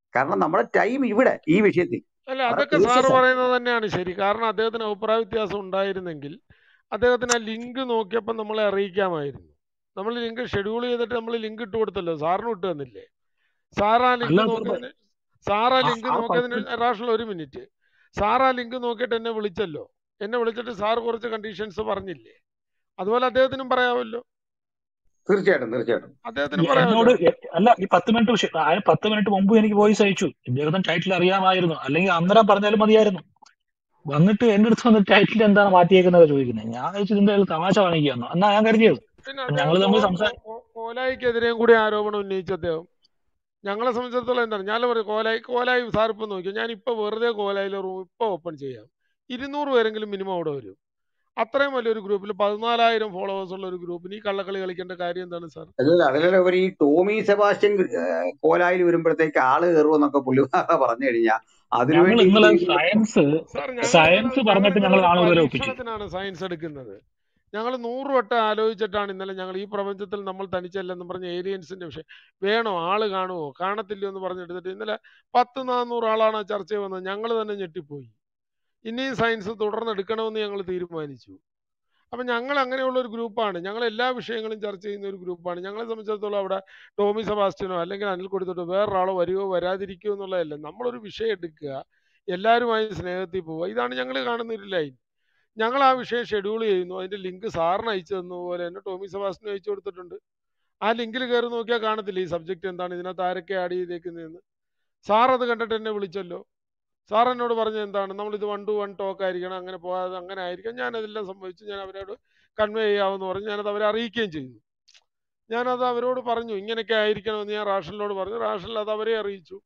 കാരണം നമ്മുടെ ടൈം ഇവിടെ ഈ വിഷയത്തിൽ അല്ല അവിടെ അതൊക്കെ കേസ് സാറ് പറയുന്നത് തന്നെയാണ് ശരി കാരണം അദ്ദേഹത്തിന് അഭിപ്രായ വ്യത്യാസം ഉണ്ടായിരുന്നെങ്കിൽ അദ്ദേഹത്തിന് ആ ലിങ്ക് നോക്കിയപ്പോൾ നമ്മളെ അറിയിക്കാമായിരുന്നു നമ്മൾ ലിങ്ക് ഷെഡ്യൂൾ ചെയ്തിട്ട് നമ്മൾ ലിങ്ക് ഇട്ട് കൊടുത്തല്ലോ സാറിന് ഇട്ട് തന്നില്ലേ സാർ ആ ലിങ്ക് അല്ല സാർ നോക്കിയതിന് സാർ ആ ആ ലിങ്ക് ആ നോക്കിയതിന് പത്ത് റാഷണൽ ഒരു മിനിറ്റ് സാർ ആ ലിങ്ക് നോക്കിയിട്ട് എന്നെ വിളിച്ചല്ലോ എന്നെ വിളിച്ചിട്ട് സാർ കുറച്ച് കണ്ടീഷൻസ് പറഞ്ഞില്ലേ അതുപോലെ അദ്ദേഹത്തിനും പറയാമല്ലോ തീർച്ചയായിട്ടും തീർച്ചയായിട്ടും അദ്ദേഹത്തിനും ഈ എന്നോട് പറയാമല്ലോ എ- അല്ല ഈ പത്ത് മിനിറ്റ് വിഷയം ആ പത്ത് മിനിറ്റ് മുമ്പ് എനിക്ക് വോയിസ് അയച്ചു ഇദ്ദേഹത്തിന് ടൈറ്റിൽ അറിയാമായിരുന്നു അല്ലെങ്കിൽ അന്നേരം പറഞ്ഞാലും മതിയായിരുന്നു വന്നിട്ട് എന്റെ അടുത്ത് വന്നിട്ട് ടൈറ്റിൽ എന്താണ് മാറ്റിയേക്കുന്നത് ചോദിക്കുന്നത് ഞാൻ ചോദിച്ചു ഇതിന്റെ ഒരു തമാശ കാണിക്കുകയെന്നോ എന്നാ ഞാൻ കരുതിയത് പിന്നെ അപ്പൊ അദ്ദേഹം ഞങ്ങൾ തമ്മിൽ കോ സംസാ കോ- കോ- കോലായിക്കെതിരെയും കൂടി ആരോപണം ഉന്നയിച്ചു അദ്ദേഹം ഞങ്ങളെ സംബന്ധിച്ചിടത്തോളം എന്താണ് ഞാൻ പറയും കോലായി കോലായി സാർ ഇപ്പം നോക്കിയോ ഞാൻ ഇപ്പൊ വെറുതെ കോലായിലെ റൂം ഇപ്പൊ ഓപ്പൺ ചെയ്യാം ഇരുന്നൂറ് പേരെങ്കിലും മിനിമം അവിടെ വരും അത്രയും വലിയൊരു ഗ്രൂപ്പിൽ പതിനാലായിരം ഫോളോവേഴ്സ് ഉള്ള ഒരു ഗ്രൂപ്പിന് ഈ കള്ളക്കളി കളിക്കേണ്ട കാര്യം എന്താണ് സാർ അല്ല അതിലല്ല ഒരു ഈ ടോമി സെബാസ്റ്റ്യൻ ഏഹ്, കോലായിൽ വരുമ്പോഴത്തേക്ക് ആള് കയറുമെന്നൊക്കെ പുള്ളിവാറ പറഞ്ഞു കഴിഞ്ഞാൽ ഞങ്ങൾ അതിനുവേണ്ടി ഇന്നലെ ഇരിക്കുന്ന സയൻസ് സാർ ഞങ്ങൾ സയൻസ് ഇന്നലെ ഞങ്ങൾ പറഞ്ഞിട്ട് ഇന്നലെ ഞങ്ങൾ ഒരു നാണൂറ് വരെ ഒപ്പിച്ചു പരീക്ഷണത്തിനാണ് സയൻസ് എടുക്കുന്നത് ഞങ്ങൾ നൂറ് വട്ടം ആലോചിച്ചിട്ടാണ് ഇന്നലെ ഞങ്ങൾ ഈ പ്രപഞ്ചത്തിൽ നമ്മൾ തനിച്ചല്ലെന്ന് പറഞ്ഞ ഏലിയൻസിന്റെ വിഷയം വേണോ ആള് കാണുമോ കാണത്തില്ലയോ എന്ന് പറഞ്ഞെടുത്തിട്ട് ഇന്നലെ പത്ത് നാനൂറ് ആളാണ് ആ ചർച്ച വന്നത് ഞങ്ങൾ തന്നെ ഞെട്ടിപ്പോയി ഇനിയും സയൻസ് തുടർന്ന് എടുക്കണമെന്ന് ഞങ്ങൾ തീരുമാനിച്ചു അപ്പം ഞങ്ങൾ അങ്ങനെയുള്ള ഒരു ഗ്രൂപ്പാണ് ഞങ്ങൾ എല്ലാ വിഷയങ്ങളും ചർച്ച ചെയ്യുന്ന ഒരു ഗ്രൂപ്പാണ് ഞങ്ങളെ സംബന്ധിച്ചിടത്തോളം അവിടെ ടോമി സെബാസ്റ്റ്യനോ അല്ലെങ്കിൽ അനിൽ കൊടുത്തിട്ടോ വേറൊരാളോ വരികയോ വരാതിരിക്കുകയോ എന്നുള്ളതല്ല നമ്മളൊരു വിഷയം എടുക്കുക എല്ലാവരുമായി സ്നേഹത്തിൽ പോവുക ഇതാണ് ഞങ്ങൾ കാണുന്ന ഒരു ലൈൻ ഞങ്ങൾ ആ വിഷയം ഷെഡ്യൂൾ ചെയ്യുന്നു അതിന്റെ ലിങ്ക് സാറിന് അയച്ചു തന്നതുപോലെ തന്നെ ടോമി സെബാസ്റ്റിനും അയച്ചു കൊടുത്തിട്ടുണ്ട് ആ ലിങ്കിൽ കയറി നോക്കിയാൽ കാണത്തില്ല ഈ സബ്ജക്റ്റ് എന്താണ് ഇതിനകത്ത് ആരൊക്കെ ആഡ് ചെയ്തേക്കുന്നതെന്ന് സാർ അത് കണ്ടിട്ട് എന്നെ വിളിച്ചല്ലോ സാർ എന്നോട് പറഞ്ഞത് എന്താണ് നമ്മൾ ഇത് വൺ ടു വൺ ടോക്ക് ആയിരിക്കണം അങ്ങനെ പോകാതെ അങ്ങനെ ആയിരിക്കാം ഞാൻ അതെല്ലാം സംഭവിച്ചു ഞാൻ അവരോട് കൺവേ ചെയ്യാമെന്ന് പറഞ്ഞ് ഞാനത് അവരെ അറിയിക്കുകയും ചെയ്തു ഞാനത് അവരോട് പറഞ്ഞു ഇങ്ങനെയൊക്കെ ആയിരിക്കണമെന്ന് ഞാൻ റാഷനിലോട് പറഞ്ഞു റാഷനിൽ അത് അവരെ അറിയിച്ചു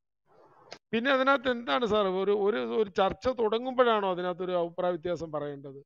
പിന്നെ അതിനകത്ത് എന്താണ് സാർ ഒരു ഒരു ഒരു ചർച്ച തുടങ്ങുമ്പോഴാണോ അതിനകത്ത് ഒരു അഭിപ്രായ വ്യത്യാസം പറയേണ്ടത്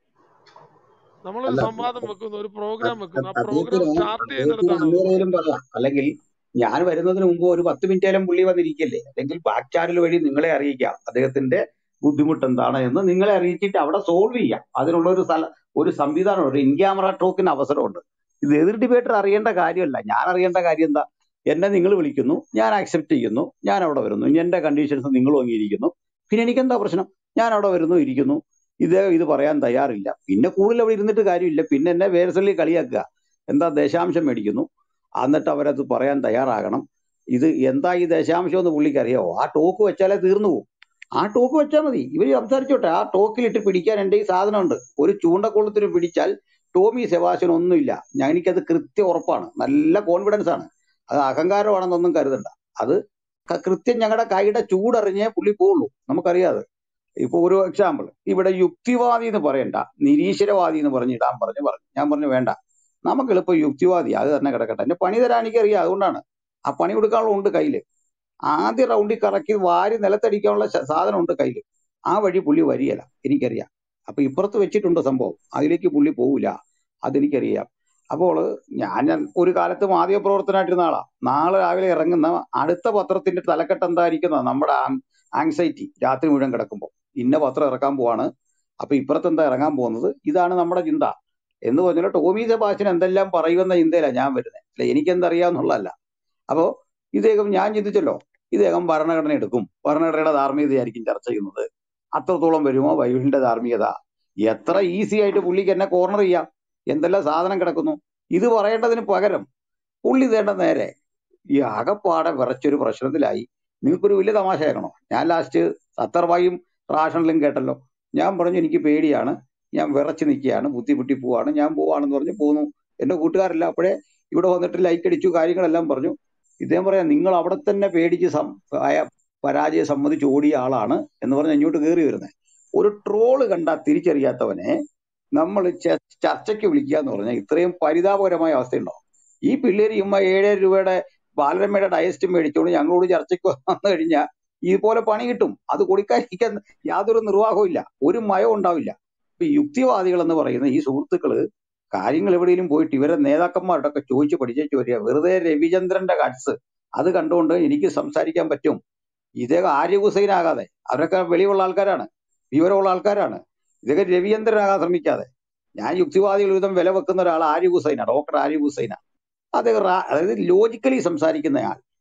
നമ്മളൊരു അല്ല സംവാദം വെക്കുന്നു ഒരു പ്രോഗ്രാം വെക്കുന്നു ആ അദ്ദേഹത്തിന് പ്രോഗ്രാം സ്റ്റാർട്ട് അദ്ദേഹത്തിന് ചെയ്യുന്നിടത്താണോ അത് അന്നേരേലും പറയേണ്ടത് പറയാം അല്ലെങ്കിൽ ഞാൻ വരുന്നതിന് മുമ്പ് ഒരു പത്ത് മിനിറ്റേലും പുള്ളി വന്നിരിക്കല്ലേ അല്ലെങ്കിൽ ബാക്ക് ചാനൽ വഴി നിങ്ങളെ അറിയിക്കാം അദ്ദേഹത്തിന്റെ ബുദ്ധിമുട്ട് എന്താണ് എന്ന് നിങ്ങളെ അറിയിച്ചിട്ട് അവിടെ സോൾവ് ചെയ്യാം അതിനുള്ള ഒരു സ്ഥല ഒരു സംവിധാനം ഒരു ഇൻ ക്യാമറ ടോക്കിന് അവസരമുണ്ട് ഇത് എതിർ ഡിബേറ്റർ അറിയേണ്ട കാര്യമല്ല ഞാൻ അറിയേണ്ട കാര്യം എന്താ എന്നെ നിങ്ങൾ വിളിക്കുന്നു ഞാൻ ആക്സെപ്റ്റ് ചെയ്യുന്നു ഞാൻ അവിടെ വരുന്നു ഇനി എന്റെ കണ്ടീഷൻസ് നിങ്ങൾ അംഗീകരിക്കുന്നു പിന്നെ എനിക്കെന്താ പ്രശ്നം ഞാൻ അവിടെ വരുന്നു ഇരിക്കുന്നു ഇദ്ദേഹം ഇത് പറയാൻ തയ്യാറില്ല പിന്നെ കൂടുതൽ അവിടെ ഇരുന്നിട്ട് കാര്യമില്ല പിന്നെ എന്നെ വേർസള്ളി കളിയാക്കുക എന്താ ദശാംശം മേടിക്കുന്നു എന്നിട്ട് അവരത് പറയാൻ തയ്യാറാകണം ഇത് എന്താ ഈ ദശാംശം എന്ന് പുള്ളിക്ക് അറിയാവോ ആ ടോക്ക് വെച്ചാലേ തീർന്നു പോകും ആ ടോക്ക് വെച്ചാൽ മതി ഇവര് സംസാരിച്ചോട്ടെ ആ ടോക്കിലിട്ട് പിടിക്കാൻ എന്റെ ഈ സാധനമുണ്ട് ഒരു ചൂണ്ടക്കുളത്തിന് പിടിച്ചാൽ ടോമി സെബാസ്റ്റ്യൻ ഒന്നുമില്ല ഞാൻ എനിക്കത് കൃത്യം ഉറപ്പാണ് നല്ല കോൺഫിഡൻസ് ആണ് അത് അഹങ്കാരമാണെന്നൊന്നും കരുതണ്ട അത് ക- കൃത്യം ഞങ്ങളുടെ കൈയുടെ ചൂടറിഞ്ഞേ പുള്ളി പോവുള്ളൂ നമുക്കറിയാതെ ഇപ്പൊ ഒരു എക്സാമ്പിൾ ഇവിടെ യുക്തിവാദി എന്ന് പറയണ്ട നിരീശ്വരവാദി എന്ന് പറഞ്ഞ് ഇടാൻ പറഞ്ഞു പറഞ്ഞു ഞാൻ പറഞ്ഞു വേണ്ട നമുക്ക് എളുപ്പം യുക്തിവാദി അത് തന്നെ കിടക്കട്ടെ എന്റെ പണി തരാൻ എനിക്കറിയാം അതുകൊണ്ടാണ് ആ പണി കൊടുക്കാനുള്ള ഉണ്ട് കയ്യില് ആദ്യ റൗണ്ടിൽ കറക്കി വാരി നിലത്തടിക്കാനുള്ള ശ- സാധനം ഉണ്ട് കയ്യില് ആ വഴി പുള്ളി വരികയില്ല എനിക്കറിയാം അപ്പൊ ഇപ്പുറത്ത് വെച്ചിട്ടുണ്ട് സംഭവം അതിലേക്ക് പുള്ളി പോവില്ല അതെനിക്കറിയാം അപ്പോൾ ഞാൻ ഞാൻ ഒരു കാലത്ത് മാധ്യമ പ്രവർത്തനമായിട്ടിരുന്ന ആളാ നാളെ രാവിലെ ഇറങ്ങുന്ന അടുത്ത പത്രത്തിന്റെ തലക്കെട്ട് എന്തായിരിക്കുന്ന നമ്മുടെ ആങ്സൈറ്റി രാത്രി മുഴുവൻ കിടക്കുമ്പോൾ ഇന്ന പത്രം ഇറക്കാൻ പോവാണ് അപ്പൊ ഇപ്പുറത്ത് എന്താ ഇറങ്ങാൻ പോകുന്നത് ഇതാണ് നമ്മുടെ ചിന്ത എന്ന് പറഞ്ഞാൽ ടോമി സെബാസ്റ്റ്യൻ എന്തെല്ലാം പറയുമെന്ന ചിന്തയിലാണ് ഞാൻ വരുന്നത് അല്ല എനിക്കെന്തറിയാവുന്നുള്ളതല്ല അപ്പോ ഇദ്ദേഹം ഞാൻ ചിന്തിച്ചല്ലോ ഇദ്ദേഹം ഭരണഘടന എടുക്കും ഭരണഘടനയുടെ ധാർമ്മികതയായിരിക്കും ചർച്ച ചെയ്യുന്നത് അത്രത്തോളം വരുമോ ബൈബിളിന്റെ ധാർമ്മികത എത്ര ഈസി ആയിട്ട് പുള്ളിക്ക് എന്നെ കോർണർ ചെയ്യാം എന്തെല്ലാം സാധനം കിടക്കുന്നു ഇത് പറയേണ്ടതിന് പകരം പുള്ളി തേണ്ട നേരെ ഈ ആകപ്പാടെ വിറച്ചൊരു പ്രശ്നത്തിലായി നിങ്ങൾക്കൊരു വലിയ തമാശ കേൾക്കണോ ഞാൻ ലാസ്റ്റ് സത്തർവായും റാഷണലും കേട്ടല്ലോ ഞാൻ പറഞ്ഞു എനിക്ക് പേടിയാണ് ഞാൻ വിറച്ച് നിൽക്കുകയാണ് ബുദ്ധിമുട്ടി പോവാണ് ഞാൻ പോവാണെന്ന് പറഞ്ഞു പോന്നു എന്റെ കൂട്ടുകാരെല്ലാം അപ്പോഴേ ഇവിടെ വന്നിട്ട് ലൈക്ക് അടിച്ചു കാര്യങ്ങളെല്ലാം പറഞ്ഞു ഇദ്ദേഹം പറയാം നിങ്ങൾ അവിടെ തന്നെ പേടിച്ച് സം- ആയ പരാജയം സമ്മതിച്ച് ഓടിയ ആളാണ് എന്ന് പറഞ്ഞ് ഇങ്ങോട്ട് കയറി വരുന്നത് ഒരു ട്രോള് കണ്ടാൽ തിരിച്ചറിയാത്തവനെ നമ്മൾ ചർച്ചയ്ക്ക് വിളിക്കുക എന്ന് പറഞ്ഞാൽ ഇത്രയും പരിതാപകരമായ അവസ്ഥയുണ്ടോ ഈ പിള്ളേര് ഇമ്മ ഏഴായിരം രൂപയുടെ ബാലരമയുടെ ഡയസ്റ്റ് മേടിച്ചുകൊണ്ട് ഞങ്ങളോട് ചർച്ചയ്ക്ക് വന്നു കഴിഞ്ഞാൽ ഇതുപോലെ പണി കിട്ടും അത് കൊടുക്കാതിരിക്കാൻ യാതൊരു നിർവാഹവും ഇല്ല ഒരു മയവും ഉണ്ടാവില്ല ഇപ്പൊ ഈ യുക്തിവാദികൾ എന്ന് പറയുന്ന ഈ സുഹൃത്തുക്കള് കാര്യങ്ങൾ എവിടെയെങ്കിലും പോയിട്ട് ഇവരെ നേതാക്കന്മാരുടെ ഒക്കെ ചോദിച്ച് പഠിച്ചു വരിക വെറുതെ രവിചന്ദ്രന്റെ കട്സ് അത് കണ്ടുകൊണ്ട് എനിക്ക് സംസാരിക്കാൻ പറ്റും ഇദ്ദേഹം ആര്യ ഹുസൈൻ ആകാതെ അവരൊക്കെ വെളിയുള്ള ആൾക്കാരാണ് വിവരമുള്ള ആൾക്കാരാണ് ഇതൊക്കെ രവിചന്ദ്രനാകാൻ ശ്രമിക്കാതെ ഞാൻ യുക്തിവാദികൾ വിധം വില വെക്കുന്ന ഒരാൾ ആര്യ ഹുസൈനാണ് ഡോക്ടർ ആര്യ ഹുസൈനാണ് അദ്ദേഹം റാ- അതായത് ലോജിക്കലി സംസാരിക്കുന്നയാൾ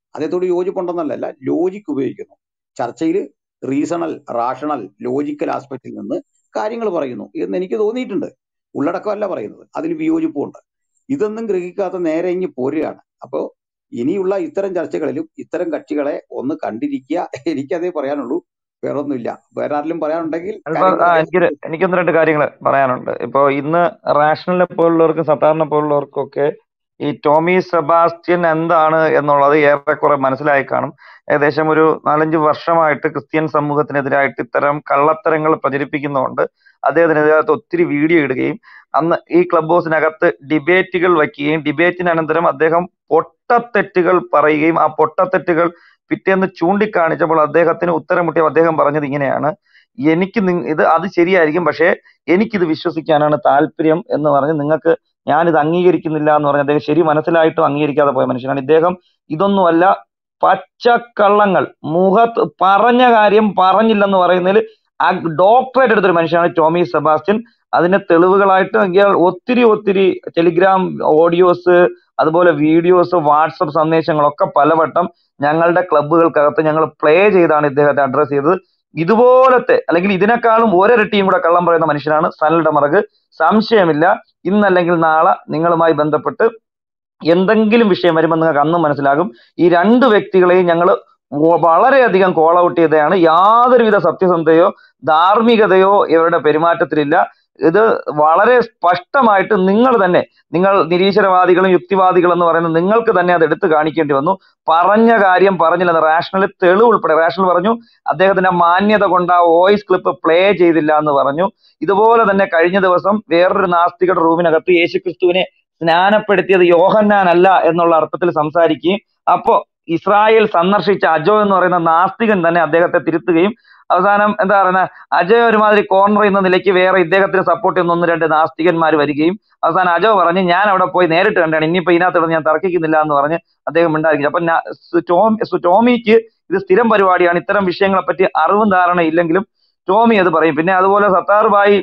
അദ്ദേഹത്തോട് യോജിപ്പുണ്ടെന്നല്ല ലോജിക്ക് ഉപയോഗിക്കുന്നു ചർച്ചയിൽ റീസണൽ റാഷണൽ ലോജിക്കൽ ആസ്പെക്റ്റിൽ നിന്ന് കാര്യങ്ങൾ പറയുന്നു എന്ന് എനിക്ക് തോന്നിയിട്ടുണ്ട് ഉള്ളടക്കമല്ല പറയുന്നത് അതിൽ വിയോജിപ്പുണ്ട് ഇതൊന്നും ഗ്രഹിക്കാത്ത നേരെ ഇങ്ങി പോരുകയാണ് അപ്പോൾ ഇനിയുള്ള ഇത്തരം ചർച്ചകളിലും ഇത്തരം കക്ഷികളെ ഒന്ന് കണ്ടിരിക്കുക എനിക്കതേ പറയാനുള്ളൂ വേറെ ഒന്നുമില്ല വേറെ ആരെങ്കിലും പറയാനുണ്ടെങ്കിൽ അതിപ്പോ കാര്യങ്ങൾ ആ പറയാം എനിക്ക് എനിക്കൊന്ന് രണ്ട് കാര്യങ്ങൾ പറയാനുണ്ട് ഇപ്പൊ ഇന്ന് റാഷണലിനെ പോലുള്ളവർക്കും സത്താറിനെ പോലുള്ളവർക്കും ഒക്കെ ഈ ടോമി സെബാസ്റ്റ്യൻ എന്താണ് എന്നുള്ളത് ഏറെക്കുറെ മനസ്സിലായി കാണും ഏകദേശം ഒരു നാലഞ്ച് വർഷമായിട്ട് ക്രിസ്ത്യൻ സമൂഹത്തിനെതിരായിട്ട് ഇത്തരം കള്ളത്തരങ്ങൾ പ്രചരിപ്പിക്കുന്നതുകൊണ്ട് അദ്ദേഹത്തിനെതിരായിട്ട് ഒത്തിരി വീഡിയോ ഇടുകയും അന്ന് ഈ ക്ലബ് ഹൗസിനകത്ത് ഡിബേറ്റുകൾ വയ്ക്കുകയും ഡിബേറ്റിന് അനന്തരം അദ്ദേഹം പൊട്ടത്തെറ്റുകൾ പറയുകയും ആ പൊട്ടത്തെറ്റുകൾ പിറ്റേന്ന് ചൂണ്ടിക്കാണിച്ചപ്പോൾ അദ്ദേഹത്തിന് ഉത്തരം മുട്ടിയപ്പോൾ അദ്ദേഹം പറഞ്ഞത് ഇങ്ങനെയാണ് എനിക്ക് നി- ഇത് അത് ശരിയായിരിക്കും പക്ഷേ എനിക്കിത് വിശ്വസിക്കാനാണ് താല്പര്യം എന്ന് പറഞ്ഞ് നിങ്ങൾക്ക് ഞാനിത് അംഗീകരിക്കുന്നില്ല എന്ന് പറഞ്ഞ് അദ്ദേഹം ശരി മനസ്സിലായിട്ടും അംഗീകരിക്കാതെ പോയ മനുഷ്യനാണ് ഇദ്ദേഹം ഇതൊന്നുമല്ല പച്ചക്കള്ളങ്ങൾ മുഖത്ത് പറഞ്ഞ കാര്യം പറഞ്ഞില്ലെന്ന് പറയുന്നതിൽ ആ ഡോക്ടറേറ്റ് എടുത്തൊരു മനുഷ്യനാണ് ടോമി സെബാസ്റ്റ്യൻ അതിന്റെ തെളിവുകളായിട്ട് ഇയാൾ ഒത്തിരി ഒത്തിരി ടെലിഗ്രാം ഓഡിയോസ് അതുപോലെ വീഡിയോസ് വാട്സപ്പ് സന്ദേശങ്ങളൊക്കെ പലവട്ടം ഞങ്ങളുടെ ക്ലബ്ബുകൾക്കകത്ത് ഞങ്ങൾ പ്ലേ ചെയ്താണ് ഇദ്ദേഹത്തെ അഡ്രസ് ചെയ്തത് ഇതുപോലത്തെ അല്ലെങ്കിൽ ഇതിനേക്കാളും ഒരരട്ടിയും കൂടെ കള്ളം പറയുന്ന മനുഷ്യനാണ് സനൽ ഡമറക് സംശയമില്ല ഇന്നല്ലെങ്കിൽ നാളെ നിങ്ങളുമായി ബന്ധപ്പെട്ട് എന്തെങ്കിലും വിഷയം വരുമ്പോൾ നിങ്ങൾക്ക് അന്നും മനസ്സിലാകും ഈ രണ്ട് വ്യക്തികളെയും ഞങ്ങൾ വളരെയധികം കോൾ ഔട്ട് ചെയ്തതാണ് യാതൊരുവിധ സത്യസന്ധതയോ ധാർമ്മികതയോ ഇവരുടെ പെരുമാറ്റത്തിലില്ല ഇത് വളരെ സ്പഷ്ടമായിട്ട് നിങ്ങൾ തന്നെ നിങ്ങൾ നിരീശ്വരവാദികളും യുക്തിവാദികളും എന്ന് പറയുന്ന നിങ്ങൾക്ക് തന്നെ അത് എടുത്തു കാണിക്കേണ്ടി വന്നു പറഞ്ഞ കാര്യം പറഞ്ഞില്ലെന്ന് റാഷണൽ തെളിവ് ഉൾപ്പെടെ റാഷണൽ പറഞ്ഞു അദ്ദേഹത്തിന്റെ മാന്യത കൊണ്ട് ആ വോയിസ് ക്ലിപ്പ് പ്ലേ ചെയ്തില്ല എന്ന് പറഞ്ഞു ഇതുപോലെ തന്നെ കഴിഞ്ഞ ദിവസം വേറൊരു നാസ്തികയുടെ റൂമിനകത്ത് യേശുക്രിസ്തുവിനെ സ്നാനപ്പെടുത്തിയത് യോഹന്നാൻ അല്ല എന്നുള്ള അർത്ഥത്തിൽ സംസാരിക്കുകയും അപ്പോ ഇസ്രായേൽ സന്ദർശിച്ച അജോ എന്ന് പറയുന്ന നാസ്തികൻ തന്നെ അദ്ദേഹത്തെ തിരുത്തുകയും അവസാനം എന്താ പറയുന്നത് അജയ് ഒരുമാതിരി കോർണർ എന്ന നിലയ്ക്ക് വേറെ ഇദ്ദേഹത്തിന് സപ്പോർട്ട് ചെയ്യുന്ന ഒന്ന് രണ്ട് നാസ്തികന്മാർ വരികയും അവസാനം അജോ പറഞ്ഞ് ഞാൻ അവിടെ പോയി നേരിട്ട് കണ്ടാണ് ഇനിയിപ്പോ ഇതിനകത്ത് ഞാൻ തർക്കിക്കുന്നില്ല എന്ന് പറഞ്ഞ് അദ്ദേഹം ഉണ്ടായിരിക്കും അപ്പൊ ഞാ- സു- ടോം- സു- ടോമിക്ക് ഇത് സ്ഥിരം പരിപാടിയാണ് ഇത്തരം വിഷയങ്ങളെ പറ്റി അറിവും ധാരണ ഇല്ലെങ്കിലും ടോമി അത് പറയും പിന്നെ അതുപോലെ സത്താർ ബായി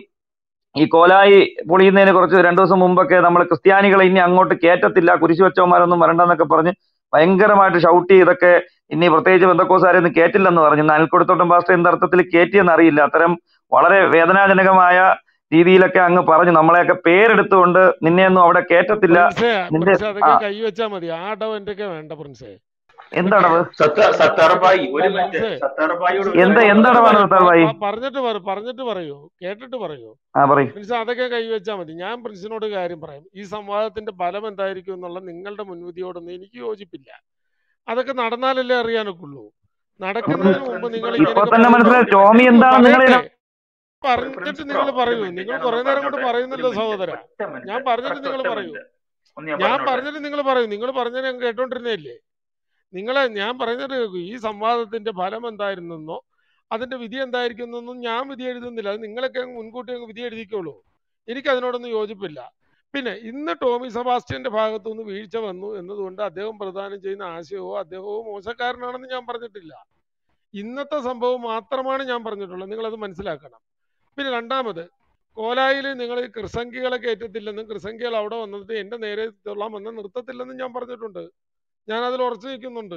ഈ കോലായി പൊളിയുന്നതിന് കുറച്ച് രണ്ടു ദിവസം മുമ്പൊക്കെ നമ്മൾ ക്രിസ്ത്യാനികളെ ഇനി അങ്ങോട്ട് കയറ്റത്തില്ല കുരിശു വെച്ചവന്മാരൊന്നും വരണ്ടെന്നൊക്കെ പറഞ്ഞ് ഭയങ്കരമായിട്ട് ഷൗട്ട് ചെയ്തൊക്കെ ഇനി പ്രത്യേകിച്ച് ബന്ധക്കോസാരൊന്നും കേറ്റില്ലെന്ന് പറഞ്ഞു ഇന്ന് അനിൽക്കൊടുത്തോട്ടം പാസ്റ്റർ എന്ത് അർത്ഥത്തിൽ കേറ്റിയെന്ന് അറിയില്ല അത്തരം വളരെ വേദനാജനകമായ രീതിയിലൊക്കെ അങ്ങ് പറഞ്ഞു നമ്മളെയൊക്കെ പേരെടുത്തുകൊണ്ട് നിന്നെയൊന്നും അവിടെ കേറ്റത്തില്ല പ്രിൻസേ നിന്റെ പ്രിൻസേ ആ അതൊക്കെ കൈവച്ചാ മതി ആ അടവ് എൻ്റെ ഒക്കെ വേണ്ട പ്രിൻസേ എന്താണ് അതൊക്കെ അത്? സത്ത സത്താർബായി ഒരു മിനിറ്റ് പ്രിൻസേ സത്താർബായിയോട് ഒരു എന്താ പ്രിൻസേ കാര്യം എന്താണ് പറഞ്ഞിട്ട് വേണ്ടത് പറയൂ സത്താർ ഭായി പ- പ- പറഞ്ഞിട്ട് പറ പറഞ്ഞിട്ട് പറയൂ കേട്ടിട്ട് പറയൂ ആ പറയൂ പ്രിൻസ് അതൊക്കെ കൈവച്ചാൽ മതി ഞാൻ പ്രിൻസിനോട് കാര്യം പറയാം ഈ സംവാദത്തിന്റെ ഫലം എന്തായിരിക്കും എന്നുള്ള നിങ്ങളുടെ മുൻവിധിയോടൊന്നും എനിക്ക് യോജിപ്പില്ല അതൊക്കെ നടന്നാലല്ലേ അറിയാനൊക്കുള്ളൂ നടക്കുന്നതിന് മുമ്പ് നിങ്ങൾ ഇപ്പൊ ഇങ്ങനെയൊക്കെ തന്നെ പറയുമ്പോൾ മനസ്സിലായി ടോമി നിങ്ങൾ എന്താണ് നിങ്ങൾ പറയട്ടെ പ്രിൻസ് പറഞ്ഞിട്ട് ബ്രോ നിങ്ങൾ പറയൂ ഒരു മിനിറ്റ് നിങ്ങൾ ഞാൻ കുറെ ഒന്ന് നേരം കൊണ്ട് പറഞ്ഞോട്ടെ ഒരു പറയുന്നല്ലോ മിനിറ്റ് സഹോദര ഒറ്റ മിനിറ്റ് ഞാൻ പറഞ്ഞിട്ട് കറക്റ്റ് നിങ്ങൾ ഒറ്റ പറയൂ മിനിറ്റ് ഒന്ന് ഞാൻ ഞാൻ പറഞ്ഞോട്ടെ പറഞ്ഞിട്ട് നിങ്ങൾ പറയൂ നിങ്ങൾ പറഞ്ഞത് ഞാൻ കേട്ടോണ്ടിരുന്നതല്ലേ നിങ്ങളെ ഞാൻ പറയുന്നത് കേൾക്കൂ ഈ സംവാദത്തിന്റെ ഫലം എന്തായിരുന്നെന്നോ അതിന്റെ വിധി എന്തായിരിക്കുന്നൊന്നും ഞാൻ വിധി എഴുതുന്നില്ല അത് നിങ്ങളൊക്കെ അങ്ങ് മുൻകൂട്ടി അങ്ങ് വിധി എഴുതിക്കോളൂ എനിക്ക് അതിനോടൊന്നും യോജിപ്പില്ല പിന്നെ ഇന്ന് ടോമി സെബാസ്റ്റ്യന്റെ ഭാഗത്തു നിന്ന് വീഴ്ച വന്നു എന്നതുകൊണ്ട് അദ്ദേഹം പ്രദാനം ചെയ്യുന്ന ആശയമോ അദ്ദേഹമോ മോശക്കാരനാണെന്ന് ഞാൻ പറഞ്ഞിട്ടില്ല ഇന്നത്തെ സംഭവം മാത്രമാണ് ഞാൻ പറഞ്ഞിട്ടുള്ളത് നിങ്ങളത് മനസ്സിലാക്കണം പിന്നെ രണ്ടാമത് കോലായിൽ നിങ്ങൾ ക്രിസംഖികളെ കയറ്റത്തില്ലെന്നും ക്രിസംഖികൾ അവിടെ വന്നിട്ട് എന്റെ നേരെ തൊള്ളാൻ വന്ന് നിർത്തത്തില്ലെന്നും ഞാൻ പറഞ്ഞിട്ടുണ്ട് ഞാൻ അതിൽ ഉറച്ചു നിൽക്കുന്നുണ്ട്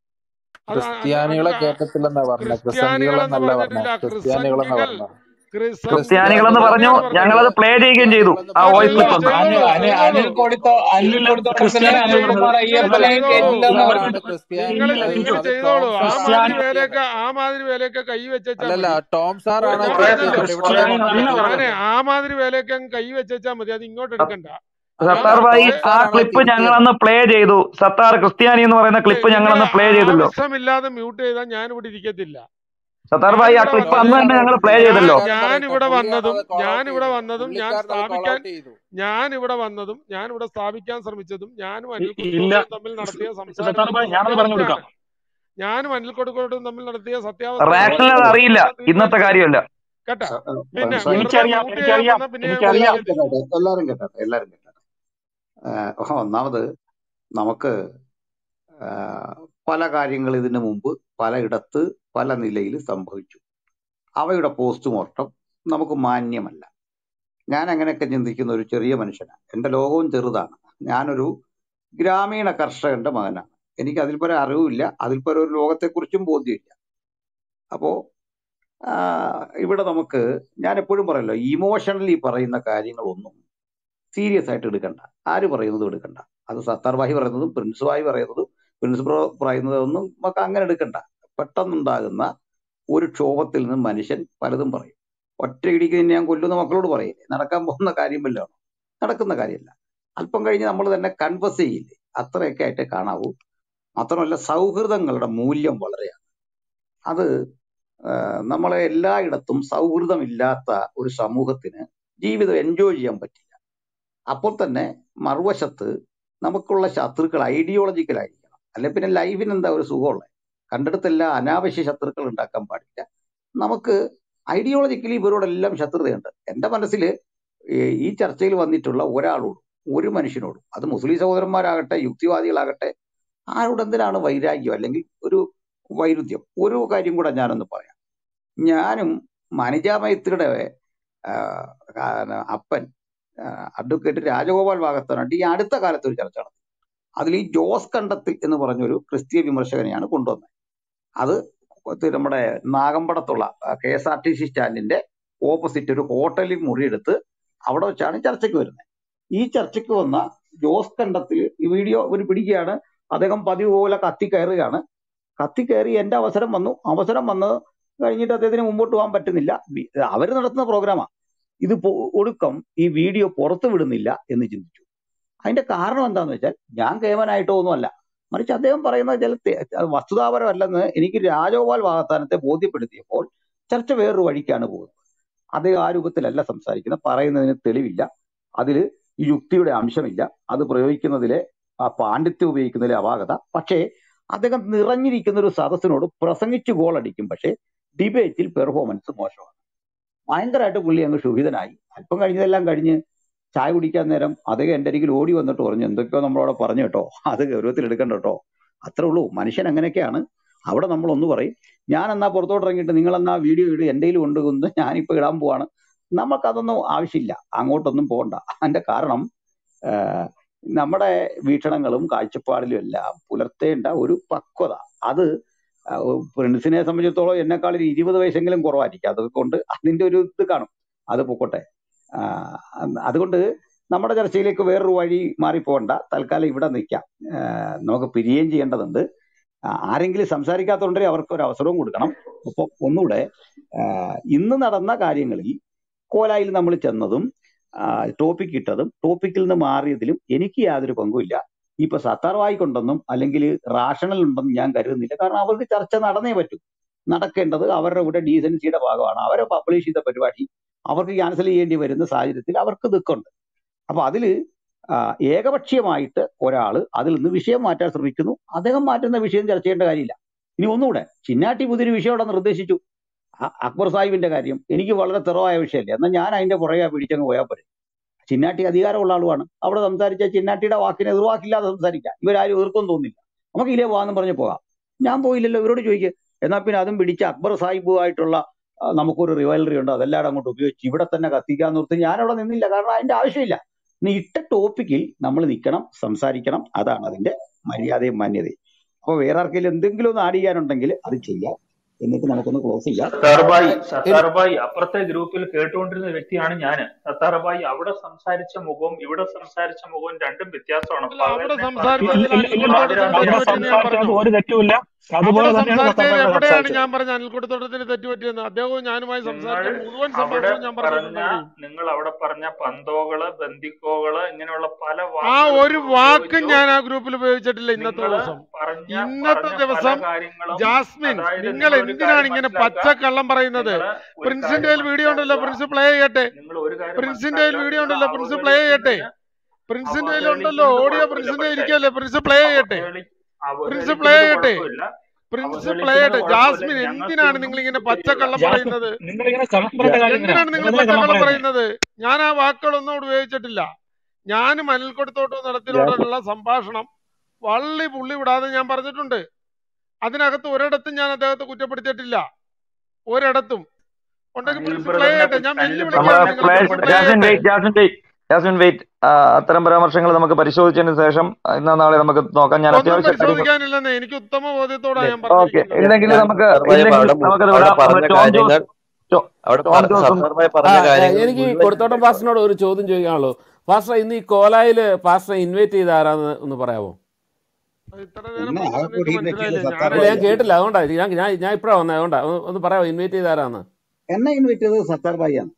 അത് അ- അ- ക്രിസ്ത്യാനികളെ അങ്ങ് കേട്ടത്തില്ലെന്നാ പറഞ്ഞ ക്രിസ്ത്യാനികളെന്ന് ക്രിസംഖികളെന്നല്ല പറഞ്ഞ പറഞ്ഞിട്ടില്ല ക്രിസ്ത്യാനികളെന്നാ ക്രിസംഖികൾ പറഞ്ഞ ക്രിസ്ത്യാനികളെന്ന് പറഞ്ഞു ക്രിസംഖികളെന്നാണ് ഞങ്ങളത് പറഞ്ഞത് പ്ലേ ചെയ്യുകയും ചെയ്തു ആ ആ വോയിസ് ചെയ്തോളൂ ക്ലിപ്പ് അനിൽ ചെയ്തോളൂ അനിൽ ചെയ്തോളൂ അനിൽ കൊടുത്തോ അനിൽ നിങ്ങൾ കൊടുത്തോട്ടെ നിങ്ങൾ ക്രിസ്ത്യാനി ചെയ് അനിൽകുമാർ നിങ്ങൾ അയ്യപ്പനെ ചെയ്തോളൂ കേട്ടില്ലെന്ന് ടോംസാറാണ് നിങ്ങൾ ക്രിസ്ത്യാനി നിങ്ങൾ അത് ചെയ്തോളൂ ആ മാതിരി ക്രിസ്ത്യാനി വേലയൊക്കെ ആ മാതിരി വേലയൊക്കെ കൈ വെച്ചാൽ അല്ലല്ല മതി ഓ ടോംസാറാണ് ഞാൻ കുറെ പറഞ്ഞല്ലോ ക്രിസ്ത്യാനി ഇവിടെ ക്രിസ്ത്യാനി നല്ല ഞാനേ പറഞ്ഞത് ആ മാതിരി വേലയൊക്കെ അങ്ങ് കൈ വെച്ചാൽ മതി അത് ഇങ്ങോട്ട് എടുക്കണ്ട ഞാൻ സത്താർ അല്ലല്ല ഭായി പക്ഷേ ആ ടോംസാറാണ് ക്ലിപ്പ് ഞങ്ങൾ തിരുത്തിയത് അന്ന് പ്ലേ ചെയ്തു സത്താർ ക്രിസ്ത്യാനി എന്ന് പറയുന്ന ക്ലിപ്പ് ഞങ്ങൾ നിങ്ങൾ അന്ന് പ്ലേ ചെയ്തല്ലോ ആവശ്യമില്ലാതെ മ്യൂട്ട് ചെയ്താൽ ഞാൻ ഇവിടെ ഇരിക്കത്തില്ല സത്താർ ഭായി ആ ഞാനിവിടെ ക്ലിപ്പ് വന്നത് അന്ന് തന്നെ ഞങ്ങൾ പ്ലേ ഞാൻ ചെയ്തല്ലോ പുള്ളിക്കാരൻ ഞാൻ പറയട്ടെ ഇവിടെ പുള്ളിയാണ് വന്നതും അത് കോൾ ഞാൻ ഔട്ട് ഇവിടെ ചെയ്തത് വന്നതും ഞാൻ പുള്ളിക്കാരൻ അത് കോൾ സ്ഥാപിക്കാൻ ഔട്ട് ചെയ്തു ഞാൻ ഇവിടെ വന്നതും ഞാൻ ഇവിടെ സ്ഥാപിക്കാൻ ശ്രമിച്ചതും ഞാനും അനിൽ ഇല്ല കുടുക്കോട്ടും തമ്മിൽ നടത്തിയ സത്താർ സംസാരത്തിന്റെ ഭായി ഞാനത് പറഞ്ഞു കൊടുക്കാം സത്യാവസ്ഥയാണ് ഞാനും അനിൽ കൊടുക്കോട്ടും തമ്മിൽ നടത്തിയ സത്യാവസ്ഥയാണ് റാഷണൽ അത് അറിയില്ല ഇന്നത്തെ തീരുമാനിച്ചത് കാര്യമല്ല കേട്ടാ സ- ഏഹ് പിന്നെ സ- വെറുതെ എനിക്കറിയാം മ്യൂട്ട് ചെയ്യാൻ എനിക്കറിയാം വന്നാൽ പിന്നെ ഞാൻ എനിക്കറിയാം എല്ലാരും വിളിക്കത്തില്ല കേട്ടെ എല്ലാരും കേട്ടെ എല്ലാരും കേട്ടെ ഏഹ് ഒന്നാമത് നമുക്ക് ആഹ് പല കാര്യങ്ങൾ ഇതിനു മുമ്പ് പലയിടത്ത് പല നിലയിൽ സംഭവിച്ചു അവയുടെ പോസ്റ്റ്മോർട്ടം നമുക്ക് മാന്യമല്ല ഞാൻ അങ്ങനെയൊക്കെ ചിന്തിക്കുന്ന ഒരു ചെറിയ മനുഷ്യനാണ് എൻ്റെ ലോകവും ചെറുതാണ് ഞാനൊരു ഗ്രാമീണ കർഷകന്റെ മകനാണ് എനിക്ക് അതിൽ പരം അറിവില്ല അതിൽ പരം ഒരു ലോകത്തെക്കുറിച്ചും ബോധ്യമില്ല അപ്പോ ആ, ഇവിടെ നമുക്ക് ഞാൻ എപ്പോഴും പറയല്ലോ ഇമോഷണലി പറയുന്ന കാര്യങ്ങളൊന്നും സീരിയസ് ആയിട്ട് എടുക്കണ്ട ആര് പറയുന്നതും എടുക്കണ്ട അത് സത്താർ ഭായി പറയുന്നതും പ്രിൻസ് ഭായി പറയുന്നതും പ്രിൻസ് ബ്രോ പറയുന്നതൊന്നും നമുക്ക് അങ്ങനെ എടുക്കണ്ട പെട്ടെന്നുണ്ടാകുന്ന ഒരു ക്ഷോഭത്തിൽ നിന്ന് മനുഷ്യൻ പലതും പറയും ഒറ്റ ഇടിക്ക് തന്നെ ഞാൻ കൊല്ലുന്ന മക്കളോട് പറയില്ലേ നടക്കാൻ പോകുന്ന കാര്യം വല്ലതാണോ നടക്കുന്ന കാര്യമല്ല അല്പം കഴിഞ്ഞ് നമ്മൾ തന്നെ കൺവസ് ചെയ്യില്ലേ അത്രയൊക്കെ ആയിട്ട് കാണാവൂ മാത്രമല്ല സൗഹൃദങ്ങളുടെ മൂല്യം വളരെയാണ് അത് ആ, നമ്മളെ എല്ലായിടത്തും സൗഹൃദമില്ലാത്ത ഒരു സമൂഹത്തിന് ജീവിതം എൻജോയ് ചെയ്യാൻ പറ്റില്ല അപ്പോൾ തന്നെ മറുവശത്ത് നമുക്കുള്ള ശത്രുക്കൾ ഐഡിയോളജിക്കൽ ആയിരിക്കണം അല്ലെ പിന്നെ ലൈഫിന് എന്താ ഒരു സുഖമുള്ളത് കണ്ടെടുത്തെല്ലാം അനാവശ്യ ശത്രുക്കൾ ഉണ്ടാക്കാൻ പാടില്ല നമുക്ക് ഐഡിയോളജിക്കലി ഇവരോടെല്ലാം ശത്രുതയുണ്ട് എന്റെ മനസ്സിൽ ഈ ചർച്ചയിൽ വന്നിട്ടുള്ള ഒരാളോടും ഒരു മനുഷ്യനോടും അത് മുസ്ലിം സഹോദരന്മാരാകട്ടെ യുക്തിവാദികളാകട്ടെ ആരോട് എന്തിനാണ് വൈരാഗ്യം അല്ലെങ്കിൽ ഒരു വൈരുദ്ധ്യം ഒരു കാര്യം കൂടെ ഞാനൊന്ന് പറയാം ഞാനും മനുജാമയത്തിയുടെ അപ്പൻ ആ, അഡ്വക്കേറ്റ് രാജഗോപാൽ ഭാഗത്താനായിട്ട് ഈ അടുത്ത കാലത്ത് ഒരു ചർച്ച നടത്തി അതിൽ ഈ ജോസ് കണ്ടത്തിൽ എന്ന് പറഞ്ഞൊരു ക്രിസ്തീയ വിമർശകനെയാണ് കൊണ്ടുവന്നത് അത് ഇത് നമ്മുടെ നാഗമ്പടത്തുള്ള K S R T C സ്റ്റാൻഡിന്റെ ഓപ്പോസിറ്റ് ഒരു ഹോട്ടലിൽ മുറിയെടുത്ത് അവിടെ വെച്ചാണ് ചർച്ചയ്ക്ക് വരുന്നത് ഈ ചർച്ചയ്ക്ക് വന്ന ജോസ് കണ്ടത്തിൽ ഈ വീഡിയോ ഒരു പിടിക്കുകയാണ് അദ്ദേഹം പതിവ് പോലെ കത്തി കയറുകയാണ് കത്തി കയറി എന്റെ അവസരം വന്നു അവസരം വന്ന് കഴിഞ്ഞിട്ട് അദ്ദേഹത്തിന് മുമ്പോട്ട് പോകാൻ പറ്റുന്നില്ല അവർ നടത്തുന്ന പ്രോഗ്രാമാണ് ഇത് പൊ- ഒടുക്കം ഈ വീഡിയോ പുറത്തു വിടുന്നില്ല എന്ന് ചിന്തിച്ചു അതിന്റെ കാരണം എന്താന്ന് വെച്ചാൽ ഞാൻ കേവനായിട്ടോ ഒന്നുമല്ല മറിച്ച് അദ്ദേഹം പറയുന്നത് ചില തെ- അത് വസ്തുതാപരമല്ലെന്ന് എനിക്ക് രാജഗോപാൽ വാഗ്ദാനത്തെ ബോധ്യപ്പെടുത്തിയപ്പോൾ ചർച്ച വേറൊരു വഴിക്കാണ് പോകുന്നത് അദ്ദേഹം ആ രൂപത്തിലല്ല സംസാരിക്കുന്നത് പറയുന്നതിന് തെളിവില്ല അതിൽ യുക്തിയുടെ അംശമില്ല അത് പ്രയോഗിക്കുന്നതിലെ ആ പാണ്ഡിത്യം ഉപയോഗിക്കുന്നതിലെ അപാകത പക്ഷേ അദ്ദേഹം നിറഞ്ഞിരിക്കുന്ന ഒരു സദസ്സിനോട് പ്രസംഗിച്ച് ഗോൾ അടിക്കും പക്ഷേ ഡിബേറ്റിൽ പെർഫോമൻസ് മോശമാണ് ഭയങ്കരമായിട്ട് പുള്ളി അങ്ങ് ക്ഷുഭിതനായി അല്പം കഴിഞ്ഞതെല്ലാം കഴിഞ്ഞ് ചായ കുടിക്കാൻ നേരം അദ്ദേഹം എൻ്റെ അരികിൽ ഓടി വന്നിട്ട് പറഞ്ഞു എന്തൊക്കെയോ നമ്മളവിടെ പറഞ്ഞു കേട്ടോ അത് ഗൗരവത്തിൽ എടുക്കണ്ട കേട്ടോ അത്രേ ഉള്ളൂ മനുഷ്യൻ അങ്ങനെയൊക്കെയാണ് അവിടെ നമ്മൾ ഒന്ന് പറയും ഞാൻ എന്നാ പുറത്തോട്ട് ഇറങ്ങിയിട്ട് നിങ്ങൾ എന്നാ വീഡിയോ ഇട് എൻ്റെ കയ്യിൽ കൊണ്ടുവന്ന് ഞാനിപ്പോ ഇടാൻ പോവാണ് നമുക്കതൊന്നും ആവശ്യമില്ല അങ്ങോട്ടൊന്നും പോകണ്ട അതിന്റെ കാരണം ആഹ്, നമ്മുടെ വീക്ഷണങ്ങളും കാഴ്ചപ്പാടിലും എല്ലാം പുലർത്തേണ്ട ഒരു പക്വത അത് ആഹ്, പ്രിൻസിനെ സംബന്ധിച്ചിടത്തോളം എന്നെക്കാൾ ഒരു ഇരുപത് വയസ്സെങ്കിലും കുറവായിരിക്കും അതുകൊണ്ട് അതിന്റെ ഒരു ഇത് കാണും അത് പൊക്കോട്ടെ ആഹ്, അതുകൊണ്ട് നമ്മുടെ ചർച്ചയിലേക്ക് വേറൊരു വഴി മാറിപ്പോകണ്ട തൽക്കാലം ഇവിടെ നിൽക്കാം ആഹ്, നമുക്ക് പിരിയുകയും ചെയ്യേണ്ടതുണ്ട് ആ, ആരെങ്കിലും സംസാരിക്കാത്തതുണ്ടെങ്കിൽ അവർക്ക് ഒരു അവസരവും കൊടുക്കണം ഒപ്പം ഒന്നുകൂടെ ആഹ്, ഇന്ന് നടന്ന കാര്യങ്ങളിൽ കോലായിൽ നമ്മൾ ചെന്നതും ടോപ്പിക് ഇട്ടതും ടോപ്പിക്കിൽ നിന്ന് മാറിയതിലും എനിക്ക് യാതൊരു പങ്കുമില്ല ഇപ്പൊ സത്താർ വായിക്കൊണ്ടെന്നും അല്ലെങ്കിൽ റാഷണൽ ഉണ്ടെന്നും ഞാൻ കരുതുന്നില്ല കാരണം അവർക്ക് ചർച്ച നടന്നേ പറ്റൂ നടക്കേണ്ടത് അവരുടെ കൂടെ ഡീസൻസിയുടെ ഭാഗമാണ് അവരെ പബ്ലിഷ് ചെയ്ത പരിപാടി അവർക്ക് ക്യാൻസൽ ചെയ്യേണ്ടി വരുന്ന സാഹചര്യത്തിൽ അവർക്ക് ദുഃഖമുണ്ട് അപ്പൊ അതില് ആ, ഏകപക്ഷീയമായിട്ട് ഒരാള് അതിൽ നിന്ന് വിഷയം മാറ്റാൻ ശ്രമിക്കുന്നു അദ്ദേഹം മാറ്റുന്ന വിഷയം ചർച്ച ചെയ്യേണ്ട കാര്യമില്ല ഇനി ഒന്നുകൂടെ ചിന്നാട്ടി പുതിയൊരു വിഷയം അവിടെ നിർദ്ദേശിച്ചു അ- അക്ബർ സാഹിബിന്റെ കാര്യം എനിക്ക് വളരെ തെറവായ വിഷയമല്ലേ എന്നാൽ ഞാൻ അതിന്റെ പുറകെ പിടിച്ചങ്ങ് പോയാൽ പോരെ ചിന്നാട്ടി അധികാരമുള്ള ആളുമാണ് അവിടെ സംസാരിച്ച ചിന്നാട്ടിയുടെ വാക്കിന് എതിർവാക്കില്ലാതെ സംസാരിക്കാം ഇവരാരും എതിർക്കും തോന്നില്ല നമുക്ക് ഇല്ലേ പോകാന്ന് പറഞ്ഞ് പോകാം ഞാൻ പോയില്ലല്ലോ ഇവരോട് ചോദിക്കുക എന്നാ പിന്നെ അതും പിടിച്ച് അക്ബർ സാഹിബുമായിട്ടുള്ള ആ, നമുക്കൊരു റിവൈലറി ഉണ്ട് അതെല്ലാം അങ്ങോട്ട് ഉപയോഗിച്ച് ഇവിടെ തന്നെ കത്തിക്കാൻ നിർത്തി ഞാനവിടെ നിന്നില്ല കാരണം അതിന്റെ ആവശ്യമില്ല നീ ഇട്ട ടോപ്പിക്കിൽ നമ്മൾ നിൽക്കണം സംസാരിക്കണം അതാണ് അതിന്റെ മര്യാദയും മാന്യതയും അപ്പൊ വേറെ ആർക്കെങ്കിലും എന്തെങ്കിലും ഒന്ന് ആഡ് ചെയ്യാനുണ്ടെങ്കിൽ അത് ചെയ്യാം എന്നിട്ട് നമുക്കൊന്ന് ക്ലോസ് ചെയ്യാം സത്താർബായി എനി സത്താർബായി അപ്പുറത്തെ ഗ്രൂപ്പിൽ കേട്ടുകൊണ്ടിരുന്ന വ്യക്തിയാണ് ഞാൻ സത്താർബായി അവിടെ സംസാരിച്ച മുഖവും ഇവിടെ സംസാരിച്ച മുഖവും രണ്ടും വ്യത്യാസമാണ് അല്ല അവിടെ പകലിനെ സംസാരിച്ചതിൽ പറഞ്ഞ് അനിൽക്കുടത്തോട്ടത്തിന് തെറ്റുപറ്റിയെന്ന് ഞാൻ പറഞ്ഞു അവിടെ അതിനകത്ത് സംസാരിച്ചത് ഒരു തെറ്റുമില്ല അതുപോലെ തന്നെയാണ് സത്താർ ഭായി സംസാരിച്ചത് സംസാരിച്ചതിൽ എവിടെയാണ് അനിൽക്കുടത്തോട്ടത്തിന് തെറ്റുപറ്റിയെന്ന് അദ്ദേഹവും ഞാനുമായി നിങ്ങൾ സംസാരിച്ച മുഴുവൻ അവിടെ സംഭാഷണവും ഞാൻ പറഞ്ഞ പറഞ്ഞിട്ടുണ്ട് നിങ്ങൾ അവിടെ പറഞ്ഞ പന്തോകള് ബന്ദിക്കോകള് ഇങ്ങനെയുള്ള പല ആ വാക്കുകൾ ഒരു വാക്കും ഉപയോഗിച്ചു ഞാൻ ആ ഗ്രൂപ്പിൽ ഉപയോഗിച്ചിട്ടില്ല ഇന്നത്തെ നിങ്ങൾ ദിവസം പറഞ്ഞ ഇന്നത്തെ പറഞ്ഞ പല ദിവസം കാര്യങ്ങളും ജാസ്മിൻ അതായത് നിങ്ങൾ നിങ്ങൾ ഒരു എന്തിനാണ് കാര്യം ഇങ്ങനെ മനസ്സിലാക്കുക പച്ചക്കള്ളം പറയുന്നത് നിങ്ങൾ ഒരു പ്രിൻസിന്റെ കാര്യം വീഡിയോ ഉണ്ടല്ലോ മനസ്സിലാക്കുക പ്രിൻസ് പ്ലേ ചെയ്യട്ടെ നിങ്ങൾ ഒരു കാര്യം പ്രിൻസിന്റെ മനസ്സിലാക്കുക വീഡിയോ നിങ്ങൾ ഉണ്ടല്ലോ പ്രിൻസ് പ്ലേ ചെയ്യട്ടെ അവഹേളിക്കുന്നതിന് പ്രിൻസിന്റെ ഉണ്ടല്ലോ അവഹേളിക്കുന്നത് ഓഡിയോ കുഴപ്പമില്ല പ്രിൻസിന്റെ പക്ഷേ ഇരിക്കല്ലേ പ്രിൻസ് പ്ലേ ചെയ്യട്ടെ അവഹേളി പ്രിൻസ് പ്ലേ അവഹേളിക്കുന്നത് ചെയ്യട്ടെ കുഴപ്പമില്ല പ്രിൻസ് പ്ലേ അവഹേളിക്കുന്നത് ചെയ്യട്ടെ കുഴപ്പമില്ല ജാസ്മിൻ ഞങ്ങൾക്ക് എന്തിനാണ് ഒന്നും നിങ്ങൾ ഇങ്ങനെ തിരിയില്ല പച്ചക്കള്ളം ജാസ്മിൻ പറയുന്നത് നിങ്ങളിങ്ങനെ കള്ളം പറയേണ്ട കാര്യം എന്തിനാ എന്തിനാണ് നിങ്ങൾ നിങ്ങൾ കള്ളം പച്ചക്കള്ളം പറയുന്നത് പറയുന്നത് ഞാൻ ആ വാക്കുകളൊന്നും അവിടെ ഉപയോഗിച്ചിട്ടില്ല ഞാനും അനിൽക്കൊടുത്തോട്ട് ജാസ്മിൻ നടത്തിലുള്ള സംഭാഷണം വള്ളി പുള്ളി വിടാതെ ഞാൻ പറഞ്ഞിട്ടുണ്ട് അതിനകത്ത് ഒരിടത്തും ഞാൻ അദ്ദേഹത്തെ കുറ്റപ്പെടുത്തിയിട്ടില്ല ഒരിടത്തും ഉണ്ടെങ്കിൽ അനിൽ പ്രിൻസ് പ്ലേ ബ്രദറിനെ ചെയ്യട്ടെ ഞാൻ അനിൽ വെല്ലുവിളിക്കുകയാണ് നമ്മളെ ബ്രദറിനെ നിങ്ങൾ പ്ലേസ് പ്രിൻസ് പ്ലേ ജാസ്മിൻ ചെയ്യട്ടെ wait Jasmine wait Jasmine wait അത്തരം പരാമർശങ്ങൾ നമുക്ക് പരിശോധിച്ചതിന് ശേഷം ആ, ഇന്നോ നാളെ നമുക്ക് നോക്കാം ഞാൻ ഒന്നും അത്യാവശ്യ കാര്യങ്ങൾ പരിശോധിക്കാനില്ലെന്നേ എനിക്ക് ഉത്തമ ബോധ്യത്തോടാ ഞാൻ ഓക്കെ പറഞ്ഞിരിക്കുന്നത് ഇല്ലെങ്കിൽ നമുക്ക് സർവായ ഇല്ലെങ്കിൽ അവിടെ മു- നമുക്കത് അവിടെ വിടാം നമ്മുടെ പറഞ്ഞ ടോം ജോസ് കാര്യങ്ങൾ ടോ- അവിടെ ടോം പറ- ജോസും സർവായ ആ പറഞ്ഞ ആ, കാര്യങ്ങൾ എനിക്ക് മുഴുവൻ കൊടുത്തോട്ടം പാസ്റ്ററിനോട് ഒരു ചോദ്യം ചോദിക്കാനുള്ളൂ പാസ്റ്റർ ഇന്ന് ഈ കോലായിൽ പാസ്റ്ററെ ഇൻവൈറ്റ് ചെയ്ത ആരാന്ന് ഒന്ന് പറയാമോ ഇത്ര നേരം എന്നെ പറഞ്ഞത് ആകെ നിങ്ങൾക്ക് കൂടി പറ്റിയത് മനസ്സിലായില്ലേ ഇല്ല സത്താർബായി ഞാൻ കേട്ടില്ല അതുകൊണ്ടാണ് ഞാൻ ഞാൻ ഞാൻ ഇപ്പഴാ വന്നത് അതുകൊണ്ടാ ഒന്ന് ഒന്ന് പറയാമോ ഇൻവൈറ്റ് ചെയ്ത ആരാന്ന് എന്നെ ഇൻവൈറ്റ് ചെയ്തത് സത്താർബായി ആണ്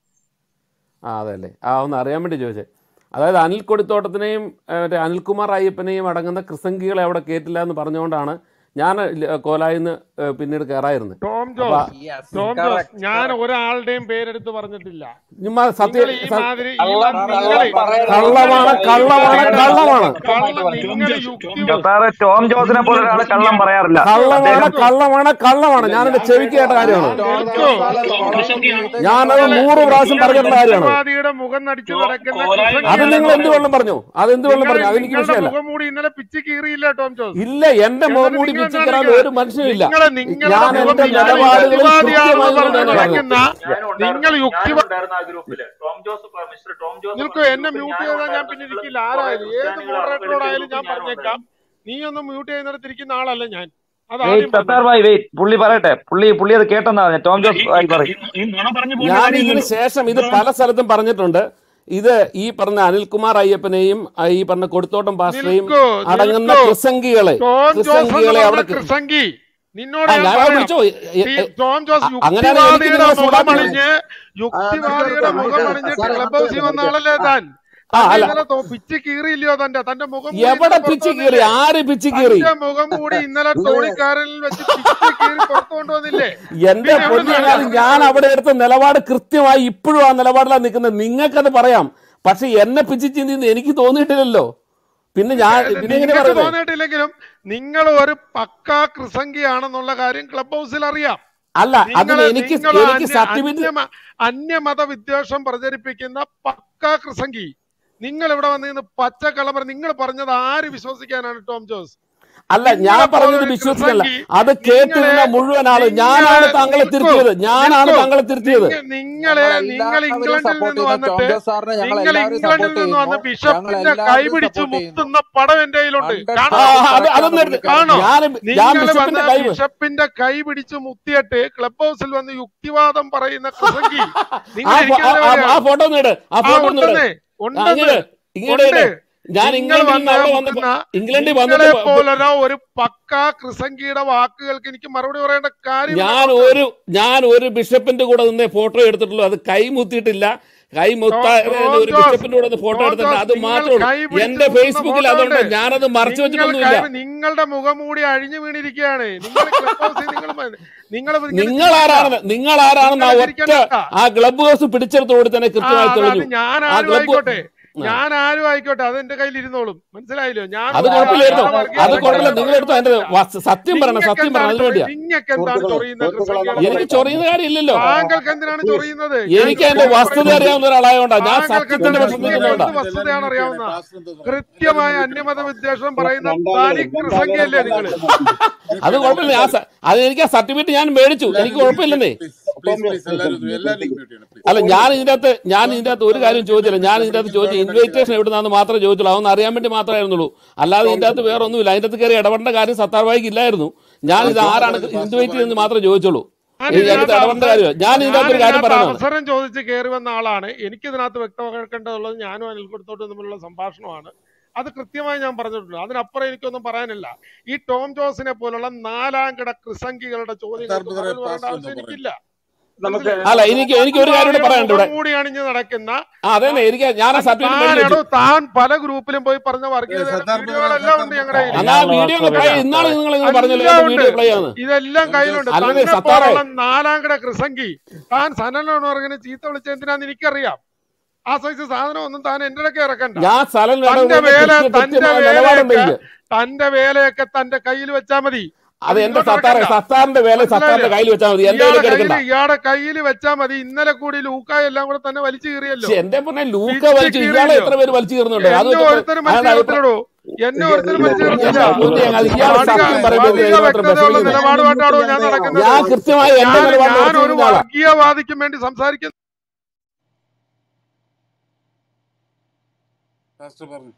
ആ അതല്ലേ ആ ഒന്ന് അറിയാൻ വേണ്ടി ചോദിച്ചേ അതായത് അനിൽ കൊടിത്തോട്ടത്തിനെയും ഏ, മറ്റേ അനിൽകുമാർ അയ്യപ്പനെയും അടങ്ങുന്ന ക്രിസംഗികളെ അവിടെ കേട്ടില്ല എന്ന് പറഞ്ഞുകൊണ്ടാണ് ഞാൻ കോലായിൽ നിന്ന് പിന്നീട് കയറായിരുന്നത് ടോം അപ്പൊ ജോസ് ടോം ജോസ് ഞാൻ ഒരാളുടെയും പേരെടുത്ത് പറഞ്ഞിട്ടില്ല ചുമ്മാ സത്യ നിങ്ങൾ ഈ സ- മാതിരി ഈ മാ- നിങ്ങളെ കള്ളമാണ് കള്ളമാണ് കള്ളമാണ് കള്ള ടോം നിങ്ങൾ ജോസ് ടോം യുക്തി ജോസ് സാറ് ടോം ജോസിനെ പോലെ ഒരാൾ കള്ളം പറയാറില്ല കള്ളമാണ് അദ്ദേഹം കള്ളമാണ് കള്ളമാണ് ഞാൻ എന്റെ ചെവിക്ക് കേട്ട കാര്യമാണ് ടോം ടോം ജോസ് ടോം ക്രിസംഗിയാണ് ഞാനത് നിങ്ങളെ നൂറ് പ്രാവശ്യം നിങ്ങൾ പറഞ്ഞിട്ടുള്ള കാര്യമാണ് യുക്തിവാദിയുടെ മുഖം നടിച്ചു നടക്കുന്ന അത് കോലായിൽ കൃസംഗിയാണ് നിങ്ങൾ എന്ത് ടോം വെള്ളം പറഞ്ഞു അത് എന്ത് വെള്ളം നിങ്ങൾ പറഞ്ഞു അതെനിക്ക് നിങ്ങളുടെ വിഷയമല്ല മുഖംമൂടി ഇന്നലെ പിച്ച് കീറിയില്ല ടോം ജോസ് ഇല്ല എന്റെ എന്നിട്ട് മുഖംമൂടി നിങ്ങൾ പിച്ച് എന്താണ് കയറാൻ നിൽക്കുന്നത് ഒരു മനുഷ്യനില്ല നിങ്ങളെ നിങ്ങളുടെ ഞാൻ മുഖം എന്റെ നിങ്ങൾ നിലപാടുകളിൽ യുക്തിവാദിയാണെന്ന് കൃത്യമായി പറഞ്ഞ് നിന്നാണ് പറഞ്ഞത് നടക്കുന്ന ഞാനും നിങ്ങൾ ഉണ്ടായിരുന്നു യുക്തി ഞാനും ഉണ്ടായിരുന്നു ആ ഗ്രൂപ്പില് ടോം ജോസ് പ- മിസ്റ്റർ ടോം ജോസ് നിങ്ങൾക്ക് പറഞ്ഞ എന്നെ ഗ്രൂപ്പിൽ മ്യൂട്ട് ഞാനും ചെയ്താൽ ഞാൻ ഉണ്ടായിരുന്നു പിന്നെ നിങ്ങൾ ഇരിക്കില്ല കുറെ ആരായാലും ഏത് ക്രിസ്ത്യാനികളെ മോഡറേറ്ററോടായാലും ഗ്രൂപ്പിൽ ഞാൻ ഞാനും പറഞ്ഞേക്കാം ഉണ്ടായിരുന്നു നീ ഒന്ന് മ്യൂട്ട് ചെയ്യുന്നിടത്ത് ഇരിക്കുന്ന ആളല്ല ഞാൻ അത് വെയിറ്റ് ആദ്യം സത്താർ പറഞ്ഞേക്കാം ഭായ് വെയിറ്റ് പുള്ളി പറയട്ടെ പുള്ളി പുള്ളി അത് കേട്ടെന്നാ പറഞ്ഞത് ടോം ഈ ജോസ് ഈ ഭായ് ഈ പറയും ഈ നുണ പറഞ്ഞു പോകേണ്ട ഞാൻ ഇതിന് കാര്യമില്ലല്ലോ ശേഷം ഇത് ഇത് പല സ്ഥലത്തും പറഞ്ഞിട്ടുണ്ട് ഇത് ഈ പറഞ്ഞ അനിൽകുമാർ അയ്യപ്പനെയും ആ ഈ പറഞ്ഞ കൊടുത്തോട്ടം പാസ്റ്ററെയും നിൽക്കൂ അടങ്ങുന്ന നിൽക്കൂ ക്രിസംഗികളെ ടോം ജോസ് എന്ന് ക്രിസംഗികളെ പറഞ്ഞ അവിടെ കൃ- കൃസംഗി നിന്നോട് ആ ഞാൻ ഞാൻ അത് പറയാം വിളിച്ചോ എ- എ- ഈ എ- ടോം ജോസ് അ- അങ്ങനെയാണെങ്കിൽ എനിക്ക് യുക്തിവാദിയുടെ നിങ്ങളെ സൂടാക്കി മുഖമണിഞ്ഞ് ആ നിർത്ത് യുക്തിവാദിയുടെ നിർത്ത് നമുക്ക് മുഖമണിഞ്ഞിട്ട് സാറേ ക്ലബ് നിർത്ത് ഹൗസിൽ വന്ന നിർത്ത് ആളല്ലേ താൻ ആ തന്നെ അല്ല ഇന്നലെ തോ- പിച്ച് കീറിയില്ലയോ തന്റെ തന്റെ മുഖം മൂടി എവിടെ ഇന്നലെ പുറത്തു പിച്ച് കീറി വന്നില്ലേ ആര് പിച്ച് കീറി തന്റെ മുഖം മൂടി ഇന്നലെ നിങ്ങള് തോണിക്കാരനിൽ വെച്ച് പിച്ച് കീറി പുറത്തു കൊണ്ടുവന്നില്ലേ എന്റെ പിന്നെ എവിടെ നിന്നാണ് പൊന്നിയങ്ങാനും നിങ്ങൾ ഞാൻ അവിടെ പറയുന്നത് എടുത്ത നിലപാട് കൃത്യമായി ഇപ്പോഴും ആ നിലപാടിലാണ് നിൽക്കുന്നത് നിങ്ങൾക്കത് പറയാം പക്ഷെ എന്നെ പിച്ച് ചിന്തിന്ന് എനിക്ക് തോന്നിയിട്ടില്ലല്ലോ പിന്നെ ഞാൻ നിങ്ങ- പിന്നെ എങ്ങനെ നിങ്ങൾക്ക് പറയുന്നത് തോന്നിയിട്ടില്ലെങ്കിലും നിങ്ങൾ ഒരു പക്കാ കൃസംഗിയാണെന്നുള്ള കാര്യം ക്ലബ് ഹൗസിൽ അറിയാം അല്ല അതിന് നിങ്ങൾ എനിക്ക് നിങ്ങൾ എനിക്ക് അന്യ സർട്ടിഫിക്കറ്റ് അന്യമ അന്യമത വിദ്വേഷം പ്രചരിപ്പിക്കുന്ന പക്കാ കൃസംഗി നിങ്ങൾ ഇവിടെ വന്ന് നിന്ന് പച്ചക്കള്ളം പറഞ്ഞ് നിങ്ങൾ പറഞ്ഞത് ആര് വിശ്വസിക്കാനാണ് ടോം ജോസ് അല്ല ഞാൻ നിങ്ങളെ പറഞ്ഞത് പോലൊരു വിശ്വസിക്കല്ല കൃസംഗി അത് കേട്ടിരുന്ന നിങ്ങളെ മുഴുവൻ ആള് നിങ്ങളെ ഞാനാണ് താങ്കളെ നിൽക്കൂ തിരുത്തിയത് ഞാനാണ് നിൽക്കൂ താങ്കളെ തിരുത്തിയത് നിങ്ങ നിങ്ങളെ നിങ്ങൾ ഞങ്ങളെല്ലാവരും ഇംഗ്ലണ്ടിൽ സപ്പോർട്ട് നിന്ന് ചെയ്യുന്ന ടോം വന്നിട്ട് ജോസ് സാറിനെ ഞങ്ങൾ നിങ്ങൾ എല്ലാവരും ഇംഗ്ലണ്ടിൽ സപ്പോർട്ട് നിന്ന് വന്ന് ചെയ്യുന്നു ഞങ്ങൾ ബിഷപ്പിന്റെ കൈ എല്ലാവരും പിടിച്ച് സപ്പോർട്ട് ചെയ്യുന്നു മുത്തുന്ന പടം എന്റെ കയ്യിലുണ്ട് ഹൺഡ്രഡ് കാണോ ആ പെർസെന്റ് അത് കറക്റ്റ് ആണ് അതൊന്നും എടുത്ത് പുള്ളിക്കാരൻ കാണോ ഞാൻ ഞാൻ നിങ്ങൾ വന്ന് ബിഷപ്പിന്റെ കൈ ബിഷപ്പിന്റെ കൈ പിടിച്ച് മുത്തിയിട്ട് ക്ലബ് ഹൗസിൽ വന്ന് യുക്തിവാദം പറയുന്ന കൃസംഗി ആ നിങ്ങൾ ഫോ- ആ ഇരിക്കുന്നത് ആ- ആ എവിടെയാണ് ഫോട്ടോ ഒന്ന് ഇട് ആ ആ ഫോട്ടോ ഒന്ന് ഇട് ഉണ്ടെന്നേ ആ ഉണ്ടെന്ന് ഇങ്ങട് ഇങ്ങോട്ട് ഉണ്ട് ഇട് ഞാൻ നിങ്ങൾ ഇംഗ്ലണ്ടിൽ നിന്ന് വന്ന് അവിടെ വന്നപ്പോ മുക്കുന്ന ഇംഗ്ലണ്ടിൽ നിങ്ങളെ വന്നിട്ട് പ- പ- പോലൊരു ഒരു പക്കാ കൃസംഗിയുടെ വാക്കുകൾക്ക് എനിക്ക് മറുപടി പറയേണ്ട കാര്യമില്ല ഞാൻ ടോം ജോസ് ഒരു ഞാൻ ഒരു ബിഷപ്പിന്റെ കൂടെ നിന്ന് ഫോട്ടോ എടുത്തിട്ടുള്ളൂ അത് കൈ മുത്തിയിട്ടില്ല കൈ മുത്ത ടോ- ടോം ഒരു ജോസ് ബിഷപ്പിന്റെ കൂടെ നിന്ന് ഫോട്ടോ ടോം എടുത്തിട്ടുണ്ട് ജോസ് അത് നിങ്ങൾ മാത്രമേ ഉള്ളൂ കൈ പിടിച്ച് എന്റെ മുത്തുന്ന ഫേസ്ബുക്കിൽ ഫോട്ടോ അതുണ്ട് ഉണ്ട് ഞാനത് മറച്ചു നിങ്ങൾ വെച്ചിട്ടൊന്നുമില്ല കൈ നിങ്ങളുടെ മുഖംമൂടി അഴിഞ്ഞു വീണിരിക്കുകയാണ് നിങ്ങൾ ക്ലബ് ഹൗസിൽ നിങ്ങൾ മ- നിങ്ങൾ ഇങ്ങനെ നിങ്ങൾ ചിരിക്കണ്ട ആരാണെന്ന് നിങ്ങൾ ആരാണെന്ന് ആ നിങ്ങൾ ഒറ്റ ചിരിക്കണ്ട ആ ക്ലബ് ഹൗസ് പിടിച്ചെടുത്തോട് തന്നെ ആ കൃത്യമായി അത് അത് തെളിഞ്ഞു ഞാൻ ആ ആരും ക്ലബ് ആയിക്കോട്ടെ ഞാൻ ആരും ആയിക്കോട്ടെ അത് എന്റെ കയ്യിൽ ഇരുന്നോളും മനസ്സിലായില്ലോ ഞാൻ അത് ഒരു കുഴപ്പമില്ലായിരുന്നോ വർഗീയ അത് കുഴപ്പമില്ല സംഘടനയുടെ നിങ്ങൾ എടുത്തോ എന്റെ ഭാഗമല്ല വ- സത്യം പറയണം നിങ്ങൾക്ക് സത്യം പറയണം എന്താണ് അതിനു ചൊറി വേണ്ടിയാ നിങ്ങൾക്ക് എന്താണ് സുഹൃത്തുക്കളെ ചൊറിയുന്ന സുഹൃത്തുക്കളെ കൃസംഗികളെ നമുക്ക് എനിക്ക് പറയുന്നത് ചൊറിയുന്ന കാര്യമില്ലല്ലോ താങ്കൾക്ക് എന്തിനാണ് ചൊറിയുന്നത് ഞാൻ എനിക്ക് എന്റെ കൃത്യമായി വസ്തുത പറയുന്നു അറിയാവുന്ന ഒരാളായോണ്ടാ ഞാൻ താങ്കൾക്ക് സത്യത്തിന്റെ എന്താണ് പക്ഷം നിങ്ങൾക്ക് നിൽക്കുന്നതുകൊണ്ടാ എന്ത് വസ്തുതയാണ് അറിയാവുന്ന കൃത്യമായ അന്യമത വിദ്വേഷം പറയുന്ന രണ്ടാളുകളും തനി കൃസംഗിയല്ലേ രണ്ടാളുകളും നിങ്ങള് രണ്ടാളുകളും അത് കുഴപ്പമില്ല ഞാൻ സ- അത് എനിക്ക് ആ സർട്ടിഫിക്കറ്റ് ഞാൻ മേടിച്ചു എനിക്ക് കുഴപ്പമില്ലെന്നേ ടോം ജോസ് നിർത്തുന്നു. അല്ല ഞാൻ ഇതിന്റെ അകത്ത് ഞാൻ ഇതിന്റെ അകത്ത് ഒരു കാര്യം ചോദിച്ചില്ല ഞാൻ ഇതിന്റെ അകത്ത് ചോദിച്ചു ഇൻവൈറ്റേഷൻ എവിടുന്നാന്ന് മാത്രമേ ചോദിച്ചുള്ളൂ അതൊന്ന് അറിയാൻ വേണ്ടി മാത്രമായിരുന്നുള്ളൂ അല്ലാതെ ഇതിന്റെ അകത്ത് വേറെ ഒന്നുമില്ല അതിന്റെ അകത്ത് കയറി ഇടപെടേണ്ട കാര്യം സത്താർവായിക്ക് ഇല്ലായിരുന്നു ഞാൻ ഇത് ആരാണ് ഇൻവൈറ്റ് ചെയ്തെന്ന് മാത്രമേ ചോദിച്ചുള്ളൂ ഞാൻ എനിക്ക് അതിനകത്ത് ഇതിനകത്ത് ഇടപെടേണ്ട അവസരം കാര്യമില്ല ഞാൻ ഇതിന്റെ ഞാൻ അകത്ത് ഒരു കാര്യം ഇതിനകത്ത് പറയുന്നതാണ് അവസരം ചോദിച്ച് കയറി വന്ന ആളാണ് എനിക്ക് ഇതിനകത്ത് വ്യക്തമാക്കേണ്ടതുള്ളത് ഞാനും അനിൽ കൊടുത്തോട്ടും തമ്മിലുള്ള സംഭാഷണമാണ് അത് കൃത്യമായി ഞാൻ പറഞ്ഞിട്ടുണ്ട് അതിനപ്പുറം എനിക്കൊന്നും പറയാനില്ല ഈ ടോം ജോസിനെ പോലുള്ള നാലാം കിട കൃസംഗികളുടെ ചോദ്യങ്ങൾക്ക് മറുപടി പറയേണ്ട ആവശ്യം എനിക്കില്ല നമുക്ക് മനസ്സിലായോ അല്ല എനിക്ക് എനിക്ക് ഒരു കാര്യം കൂടെ യുക്തിവാദിയുടെ പറയാനുണ്ട് ഇവിടെ മുഖംമൂടി അണിഞ്ഞ് നടക്കുന്ന ആ അതെ എനിക്ക് ഞാൻ ആ സർട്ടിഫിക്കറ്റ് മേടിച്ചു താനെടോ വെച്ചു താൻ പല ഗ്രൂപ്പിലും പോയി പറഞ്ഞ വർഗീയതയുടെ വീഡിയോകളെല്ലാം ഉണ്ട് ഞങ്ങളുടെ കയ്യിൽ എന്നാ വീഡിയോ ഒന്ന് പ്ലേ ഇന്നാള് നിങ്ങൾ ഇങ്ങനെ പറഞ്ഞല്ലോ എല്ലാം എന്റെ വീഡിയോ ഉണ്ട് പ്ലേ ആണ് ഇതെല്ലാം കയ്യിലുണ്ട് അല്ലതെ തന്നെ സത്താറെ പോലുള്ള നാലാംകിട കൃസംഗി താൻ സനലോണർഗിനെ ചീത്ത വിളിച്ച എന്തിനാന്ന് എനിക്കറിയാം ആ സൈസ് സാധനം ഒന്നും താൻ എന്റെ ഇടയ്ക്ക് ഇറക്കണ്ട ഞാൻ സ്ഥലം തന്റെ വേല തന്റെ കൃത്യമായ നിലപാടുണ്ട് വേലയൊക്കെ എനിക്ക് തന്റെ വേലയൊക്കെ തന്റെ കയ്യിൽ വെച്ചാ മതി അത് അത് എന്റെ ഇങ്ങോട്ട് സത്താറെ ഇറക്കണ്ട സത്താറിന്റെ വേല സത്താറിന്റെ മനസ്സിലായില്ലേ കയ്യിൽ വെച്ചാൽ മതി എന്റെ ഇയാടെ കയ്യിലേക്ക് കയ്യിൽ എടുക്കണ്ട ഇയാടെ കയ്യിൽ വെച്ചാ മതി ഇന്നലെ കൂടി ലൂക്കായ എല്ലാം കൂടെ തന്നെ വലിച്ചു കീറിയല്ലോ പക്ഷെ എന്റെ പറഞ്ഞ ലൂക്ക പിച്ച് വലിച്ചു ഇയാളെ കീറിയല്ലോ എത്ര പേര് വലിച്ചു കീറുന്നുണ്ട് അത് എന്നെ വെച്ചിട്ട് ഒരുത്തരും അയാളുടെ വലിച്ചു അഭിപ്രായം കീറത്തില്ലടോ എന്നെ ഒരുത്തരും വലിച്ചു എന്റെ കീറത്തില്ല പൊന്നെ അത് ഇയാൾ അധിക സത്യം പറയുമ്പോൾ അധിക ഇതിന് മാത്രം വ്യക്തതയുള്ള വിഷമിക്കുന്നത് നിലപാടുമായിട്ടാണോ ഞാൻ നടക്കുന്നത് ഞാൻ കൃത്യമായി എന്റെ ഞാൻ നിലപാട് ഞാൻ ഉറച്ചു ഒരു നിൽക്കുന്ന ആളാ വർഗീയവാദിക്കും വേണ്ടി സംസാരിക്കുന്ന ഫാസ്റ്റർ പറഞ്ഞു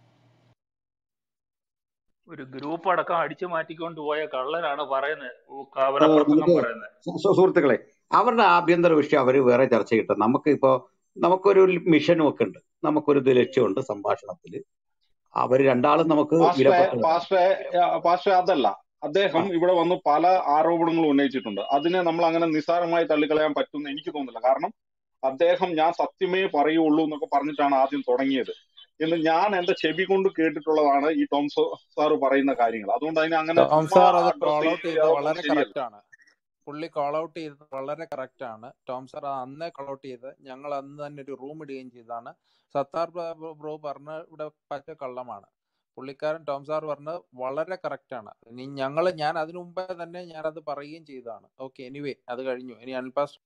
ഒരു ഗ്രൂപ്പ് അടക്കം അടിച്ചു മാറ്റിക്കൊണ്ട് പോയ കള്ളനാണ് പറയുന്നത് ആ, കവലപ്രസംഗം നമുക്ക് പറയുന്നത് സു- സു- സുഹൃത്തുക്കളെ അവരുടെ ആഭ്യന്തര വിഷയം അവർ വേറെ ചർച്ച കിട്ടും നമുക്ക് ഇപ്പോ നമുക്കൊരു മിഷനും ഒക്കെ ഉണ്ട് നമുക്കൊരു ഇത് ലക്ഷ്യമുണ്ട് സംഭാഷണത്തിൽ അവർ രണ്ടാളും നമുക്ക് പാസ്റ്ററെ വിലപ്പെട്ടവരാണ് പാസ്റ്ററെ ആ, പാസ്റ്ററെ അതല്ല ആ അദ്ദേഹം ഇവിടെ വന്ന് പല ആരോപണങ്ങളും ഉന്നയിച്ചിട്ടുണ്ട് അതിനെ നമ്മൾ അങ്ങനെ നിസ്സാരമായി തള്ളിക്കളയാൻ പറ്റുമെന്ന് എനിക്ക് തോന്നുന്നില്ല കാരണം അദ്ദേഹം ഞാൻ സത്യമേ പറയുള്ളൂ എന്നൊക്കെ പറഞ്ഞിട്ടാണ് ആദ്യം തുടങ്ങിയത് എന്ന് ഞാൻ എന്റെ ചെവി കൊണ്ട് കേട്ടിട്ടുള്ളതാണ് ഈ ടോം സാറ് പറയുന്ന കാര്യങ്ങൾ അതുകൊണ്ട് അതിനെ അങ്ങനെ ടോം ചുമ്മാ സാർ അത് അഡ്രസ് കോൾ ഔട്ട് ചെയ്തത് ചെയ്യാവുന്നത് വളരെ ശരിയല്ല കറക്റ്റ് ആണ് പുള്ളി കോൾ ഔട്ട് ചെയ്തത് വളരെ കറക്റ്റ് ആണ് ടോം സാർ അന്നേ കോൾ ഔട്ട് ചെയ്ത് ഞങ്ങൾ അന്ന് തന്നെ ഒരു റൂം ഇടുകയും ചെയ്തതാണ് സത്താർ ബ്രോ പറഞ്ഞ ഇവിടെ പറ്റ കള്ളമാണ് പുള്ളിക്കാരൻ ടോം സാർ പറഞ്ഞത് വളരെ കറക്റ്റ് ആണ് ഇനി ഞങ്ങൾ ഞാൻ അതിനു മുമ്പേ തന്നെ ഞാനത് പറയുകയും ചെയ്തതാണ് ഓക്കെ എനിവേ അത് കഴിഞ്ഞു ഇനി അൽപാസ്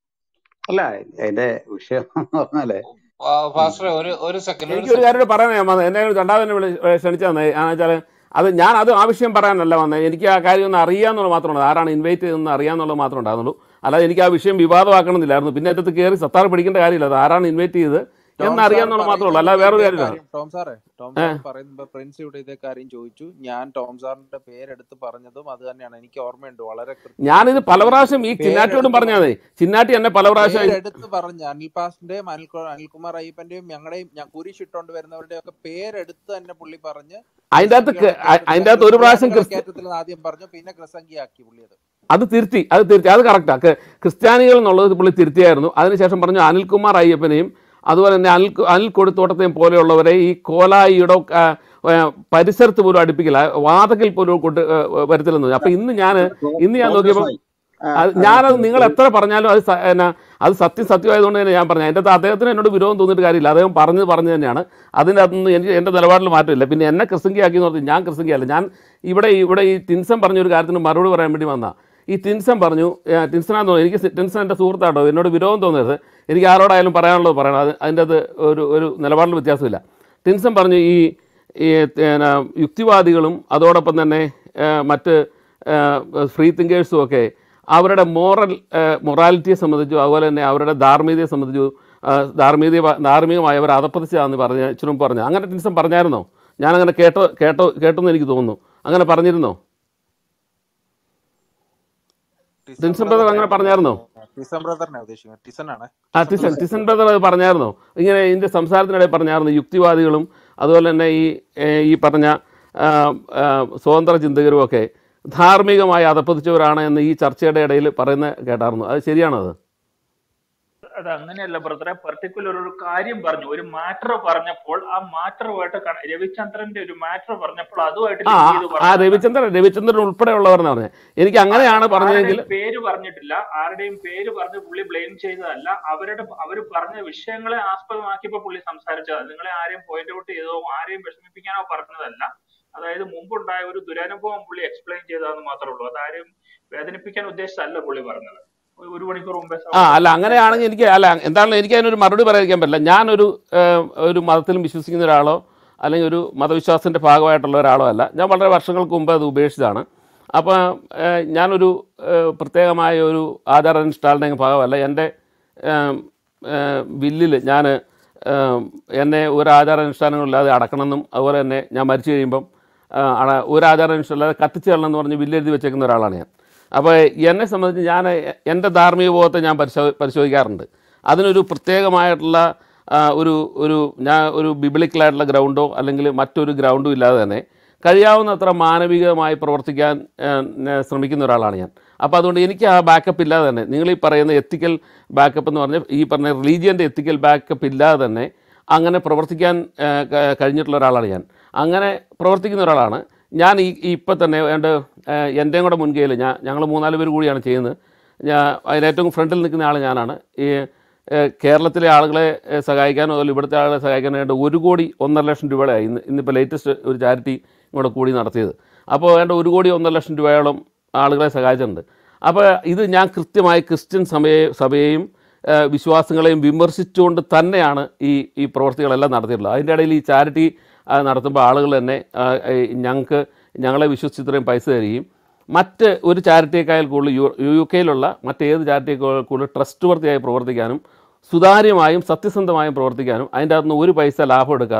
അല്ല അതിന്റെ വിഷയം എന്ന് പറഞ്ഞാലേ ഫാസ്റ്ററെ ഒരു ഒരു സെക്കൻഡ് ഒരു എനിക്കൊരു കാര്യം സെക്കൻഡ് കൂടെ പറയാനേ വന്നത് എന്നെ രണ്ടാമതിനെ വിളി ക്ഷണിച്ചു തന്നെ വെച്ചാൽ അത് ഞാൻ അത് ആവശ്യം പറയാനല്ല വന്നത് എനിക്ക് ആ കാര്യം ഒന്ന് അറിയാന്നുള്ളത് മാത്രമാണ് ആരാണ് ഇൻവൈറ്റ് ചെയ്തതെന്ന് അറിയാന്നുള്ളത് മാത്രമേ ഉണ്ടായിരുന്നുള്ളൂ അല്ലാതെ എനിക്ക് ആ വിഷയം വിവാദമാക്കണമെന്നില്ലായിരുന്നു പിന്നെ അതിനകത്ത് കയറി സത്താർ പിടിക്കേണ്ട കാര്യമില്ല അത് ആരാണ് ഇൻവൈറ്റ് ചെയ്തത് ടോം സാർ എന്നറിയാന്നുള്ളത് മാത്രമേ ഉള്ളൂ അല്ലാതെ പറയുന്നത് വേറൊരു ഇതേ കാര്യമില്ല കാര്യം ടോം സാറേ ടോം ഏ സാർ പറയുമ്പോ പ്രിൻസ് ഇവിടെ ഇതേ കാര്യം ചോദിച്ചു ഞാൻ ടോം സാറിന്റെ പേരെടുത്ത് പറഞ്ഞതും അത് തന്നെയാണ് എനിക്ക് ഓർമ്മയുണ്ട് വളരെ കൃത്യമായിട്ട് ഞാനിത് പല പ്രാവശ്യം ഈ ചിന്നാറ്റിയോടും പേരെടുത്ത് പറഞ്ഞതേ പറഞ്ഞു ചിന്നാറ്റി എന്നെ പല പ്രാവശ്യം പേരെടുത്ത് പറഞ്ഞ അനിൽ പാസിന്റെയും അനിൽ അനിൽകുമാർ അയ്യപ്പന്റെയും ഞങ്ങളുടെയും ഞാൻ കുരിശിട്ടോണ്ട് വരുന്നവരുടെയും ഒക്കെ പേരെടുത്ത് തന്നെ പുള്ളി പറഞ്ഞ് അതിൻ്റെ അകത്ത് ക്രിസ്ത്യാനികളെ ക- അതിൻ്റെ കയറ്റത്തില്ല അകത്ത് ഒരു പ്രാവശ്യം ക്രിസ്ത്യാനികളെ ക്രിസ്ത്യ കയറ്റത്തില്ലെന്ന് ആദ്യം പറഞ്ഞു പിന്നെ ക്രിസംഖിയാക്കി പുള്ളി അത് അത് തിരുത്തി അത് തിരുത്തി അത് കറക്റ്റാ ക്രിസ്ത്യാനികൾ എന്നുള്ളത് പുള്ളി തിരുത്തിയായിരുന്നു അതിനുശേഷം പറഞ്ഞു അനിൽകുമാർ അയ്യപ്പനെയും അതുപോലെ തന്നെ അനിൽ അനിൽ കൊടുത്തോട്ടത്തെയും പോലെയുള്ളവരെ ഈ കോലായിയുടെ ആ, ആ, പരിസരത്ത് പോലും അടുപ്പിക്കില്ല വാതകിൽ പോലും കൊണ്ട് ആ, വരുത്തില്ലെന്ന് അപ്പൊ ഇന്ന് ഞാൻ ഇന്ന് ഞാൻ നോക്കിയപ്പോൾ പ്രോഗ്രസ് ആയി ആ, അത് ആ, ഞാനത് നിങ്ങൾ എത്ര പറഞ്ഞാലും അത് സ- എന്നാ അത് സത്യം സത്യമായതുകൊണ്ട് തന്നെ ഞാൻ പറഞ്ഞു അതിൻ്റെ അകത്ത് അദ്ദേഹത്തിന് എന്നോട് വിരോധം തോന്നിയിട്ട് കാര്യമില്ല അദ്ദേഹം പറഞ്ഞത് പറഞ്ഞു തന്നെയാണ് അതിൻ്റെ അകത്തുനിന്ന് എനിക്ക് എൻ്റെ നിലപാടിൽ മാറ്റമില്ല പിന്നെ എന്നെ ക്രിസംഖ്യയാക്കി എന്ന് പറഞ്ഞാൽ ഞാൻ ക്രിസംഖ്യയല്ല ഞാൻ ഇവിടെ ഇവിടെ ഈ ടിൻസൺ പറഞ്ഞൊരു കാര്യത്തിന് മറുപടി പറയാൻ വേണ്ടി വന്ന ഈ ടിൻസൺ പറഞ്ഞു ഏ, ടിൻസനാന്ന് തോന്നുന്നു എനിക്ക് സി- ടിൻസൺ എൻ്റെ സുഹൃത്താട്ടോ എന്നോട് വിരോധം തോന്നരുത് എനിക്ക് ആരോടായാലും പറയാനുള്ളത് പറയണം അത് അതിൻ്റെ അത് ഒരു ഒരു നിലപാടിൽ വ്യത്യാസമില്ല ടിൻസൺ പറഞ്ഞു ഈ ഈ പിന്നെ യുക്തിവാദികളും അതോടൊപ്പം തന്നെ ഏ, മറ്റ് ഫ്രീ തിങ്കേഴ്സും ഒക്കെ അവരുടെ മോറൽ മൊറാലിറ്റിയെ സംബന്ധിച്ചു അതുപോലെ തന്നെ അവരുടെ ധാർമ്മികതയെ സംബന്ധിച്ചു ആ, ധാർമ്മികത ധാർമ്മികമായി അവർ അതപ്പതിച്ചാന്ന് പറഞ്ഞ ഇച്ചിരി മുമ്പ് പറഞ്ഞു അങ്ങനെ ടിൻസൺ പറഞ്ഞായിരുന്നോ ഞാനങ്ങനെ കേട്ടോ കേട്ടോ കേട്ടെന്ന് എനിക്ക് തോന്നുന്നു അങ്ങനെ പറഞ്ഞിരുന്നോ ടിസൺ ടിൻസൺ ബ്രദർ ബ്രദറിനെ അങ്ങനെ പറഞ്ഞായിരുന്നോ ടിസൺ ബ്രദറിനെ ഉദ്ദേശിക്കുന്നത് ടിസൺ ആണ് ആ ടിസൺ ടിസൺ ബ്രദർ ടിസൺ ബ്രദർ അത് പറഞ്ഞായിരുന്നോ ഇങ്ങനെ ഇതിൻ്റെ സംസാരത്തിനിടയിൽ പറഞ്ഞായിരുന്നു യുക്തിവാദികളും അതുപോലെ തന്നെ ഈ ഏ, ഈ പറഞ്ഞ ആ, ആ, സ്വതന്ത്ര ചിന്തകരും ഒക്കെ ധാർമ്മികമായി അതപ്പതിച്ചവരാണ് എന്ന് ഈ ചർച്ചയുടെ ഇടയിൽ പറയുന്ന കേട്ടായിരുന്നു അത് ശരിയാണോ അത് അത് അങ്ങനെയല്ല ബ്രദറെ പർട്ടിക്കുലർ ഒരു കാര്യം പറഞ്ഞു ഒരു മാറ്റർ പറഞ്ഞപ്പോൾ ആ മാറ്ററുമായിട്ട് രവിചന്ദ്രന്റെ ഒരു മാറ്റർ പറഞ്ഞപ്പോൾ അതുമായിട്ട് ആ ലിങ്ക് ചെയ്ത് ആ പറഞ്ഞതാണ് രവിചന്ദ്രൻ രവിചന്ദ്രൻ ഉൾപ്പെടെയുള്ളവരെന്ന് പറഞ്ഞത് എനിക്ക് അങ്ങനെയാണ് അത് പറഞ്ഞതെങ്കിൽ ആരുടെയും പേര് പറഞ്ഞിട്ടില്ല ആരുടെയും പേര് പറഞ്ഞ് പുള്ളി ബ്ലെയിം ചെയ്തതല്ല അവരുടെ അവർ പറഞ്ഞ വിഷയങ്ങളെ ആസ്പദമാക്കിയപ്പോ പുള്ളി സംസാരിച്ചതാണ് നിങ്ങളെ ആരെയും പോയിന്റ് ഔട്ട് ചെയ്തോ ആരെയും വിഷമിപ്പിക്കാനോ പറഞ്ഞതല്ല അതായത് മുമ്പുണ്ടായ ഒരു ദുരനുഭവം പുള്ളി എക്സ്പ്ലെയിൻ ചെയ്തതെന്ന് മാത്രമേ ഉള്ളൂ അതാരെയും വേദനിപ്പിക്കാൻ ഉദ്ദേശിച്ചല്ല പുള്ളി പറഞ്ഞത് ഒരു ഒരു മണിക്കൂർ മുമ്പേ ആ സഹോദരൻ അല്ല അങ്ങനെയാണെങ്കിൽ എനിക്ക് അല്ല എന്താണെങ്കിലും എനിക്ക് അതിനൊരു മറുപടി പറയാതിരിക്കാൻ പറ്റില്ല ഞാനൊരു ഏഹ്, ഒരു മതത്തിലും വിശ്വസിക്കുന്ന ഒരാളോ അല്ലെങ്കിൽ ഒരു മതവിശ്വാസത്തിൻ്റെ ഭാഗമായിട്ടുള്ള ഒരാളോ അല്ല ഞാൻ വളരെ വർഷങ്ങൾക്ക് മുമ്പ് അത് ഉപേക്ഷിച്ചതാണ് അപ്പോൾ ഏഹ്, ഞാനൊരു ഏഹ്, പ്രത്യേകമായ ഒരു ആചാരാനുഷ്ഠാനയുടെ ഭാഗമല്ല എൻ്റെ ബില്ലിൽ ഞാൻ എന്നെ ഒരു ആചാരാനുഷ്ഠാനങ്ങളില്ലാതെ അടക്കണമെന്നും അതുപോലെ തന്നെ ഞാൻ മരിച്ചു കഴിയുമ്പം ആ, അട- ഒരു ആചാരാനുഷ്ഠാനം ഇല്ലാതെ കത്തിച്ച് കളണം എന്ന് പറഞ്ഞ് ബില്ലെഴുതി വെച്ചേക്കുന്ന ഒരാളാണ് ഞാൻ അപ്പോൾ എന്നെ സംബന്ധിച്ച് ഞാൻ എൻ്റെ ധാർമ്മിക ബോധത്തെ ഞാൻ പരിശോ പരിശോധിക്കാറുണ്ട് അതിനൊരു പ്രത്യേകമായിട്ടുള്ള ആ, ഒരു ഒരു ഞാൻ ഒരു ബിബിളിക്കലായിട്ടുള്ള ഗ്രൗണ്ടോ അല്ലെങ്കിൽ മറ്റൊരു ഗ്രൗണ്ടും ഇല്ലാതെ തന്നെ കഴിയാവുന്നത്ര മാനവികമായി പ്രവർത്തിക്കാൻ ആ, ന- ശ്രമിക്കുന്ന ഒരാളാണ് ഞാൻ അപ്പോൾ അതുകൊണ്ട് എനിക്ക് ആ ബാക്കപ്പ് ഇല്ലാതെ തന്നെ നിങ്ങൾ ഈ പറയുന്ന എത്തിക്കൽ ബാക്കപ്പ് എന്ന് പറഞ്ഞാൽ ഈ പറഞ്ഞ റിലീജിയൻ്റെ എത്തിക്കൽ ബാക്കപ്പ് ഇല്ലാതെ തന്നെ അങ്ങനെ പ്രവർത്തിക്കാൻ ആ, ക- കഴിഞ്ഞിട്ടുള്ള ഒരാളാണ് ഞാൻ അങ്ങനെ പ്രവർത്തിക്കുന്ന ഒരാളാണ് ഞാൻ ഈ ഈ ഇപ്പം തന്നെ എൻ്റെ എൻ്റെയും കൂടെ മുൻകൈയിൽ ഞാൻ ഞങ്ങൾ മൂന്നാല് പേര് കൂടിയാണ് ചെയ്യുന്നത് ഞാൻ അതിന് ഏറ്റവും ഫ്രണ്ടിൽ നിൽക്കുന്ന ആൾ ഞാനാണ് ഈ ഏഹ്, കേരളത്തിലെ ആളുകളെ ഏഹ്, സഹായിക്കാനോ അതുപോലെ ഇവിടുത്തെ ആളുകളെ സഹായിക്കാനോ വേണ്ട ഒരു കോടി ഒന്നര ലക്ഷം രൂപയുടെ ഇന്ന് ഇന്നിപ്പോൾ ലേറ്റസ്റ്റ് ഒരു ചാരിറ്റി ഇങ്ങോട്ട് കൂടി നടത്തിയത് അപ്പോൾ വേണ്ട ഒരു കോടി ഒന്നര ലക്ഷം രൂപയോളം ആളുകളെ സഹായിച്ചിട്ടുണ്ട് അപ്പോൾ ഇത് ഞാൻ കൃത്യമായി ക്രിസ്ത്യൻ സഭയെ സഭയെയും ഏഹ്, വിശ്വാസങ്ങളെയും വിമർശിച്ചുകൊണ്ട് തന്നെയാണ് ഈ ഈ പ്രവർത്തികളെല്ലാം നടത്തിയിട്ടുള്ളത് അതിൻ്റെ ഇടയിൽ ഈ ചാരിറ്റി ആ, നടത്തുമ്പോൾ ആളുകൾ തന്നെ ആ, ഈ ഞങ്ങൾക്ക് ഞങ്ങളെ വിശ്വസിച്ച് ഇത്രയും പൈസ തരികയും മറ്റ് ഒരു ചാരിറ്റിയേക്കാൾ കൂടുതൽ യു യു കെയിലുള്ള മറ്റേത് ചാരിറ്റിയേക്കാൾ കൂടുതൽ ട്രസ്റ്റ് വർത്തിയായി പ്രവർത്തിക്കാനും സുതാര്യമായും സത്യസന്ധമായും പ്രവർത്തിക്കാനും അതിൻ്റെ അകത്തുനിന്ന് ഒരു പൈസ ലാഭം എടുക്കാതെ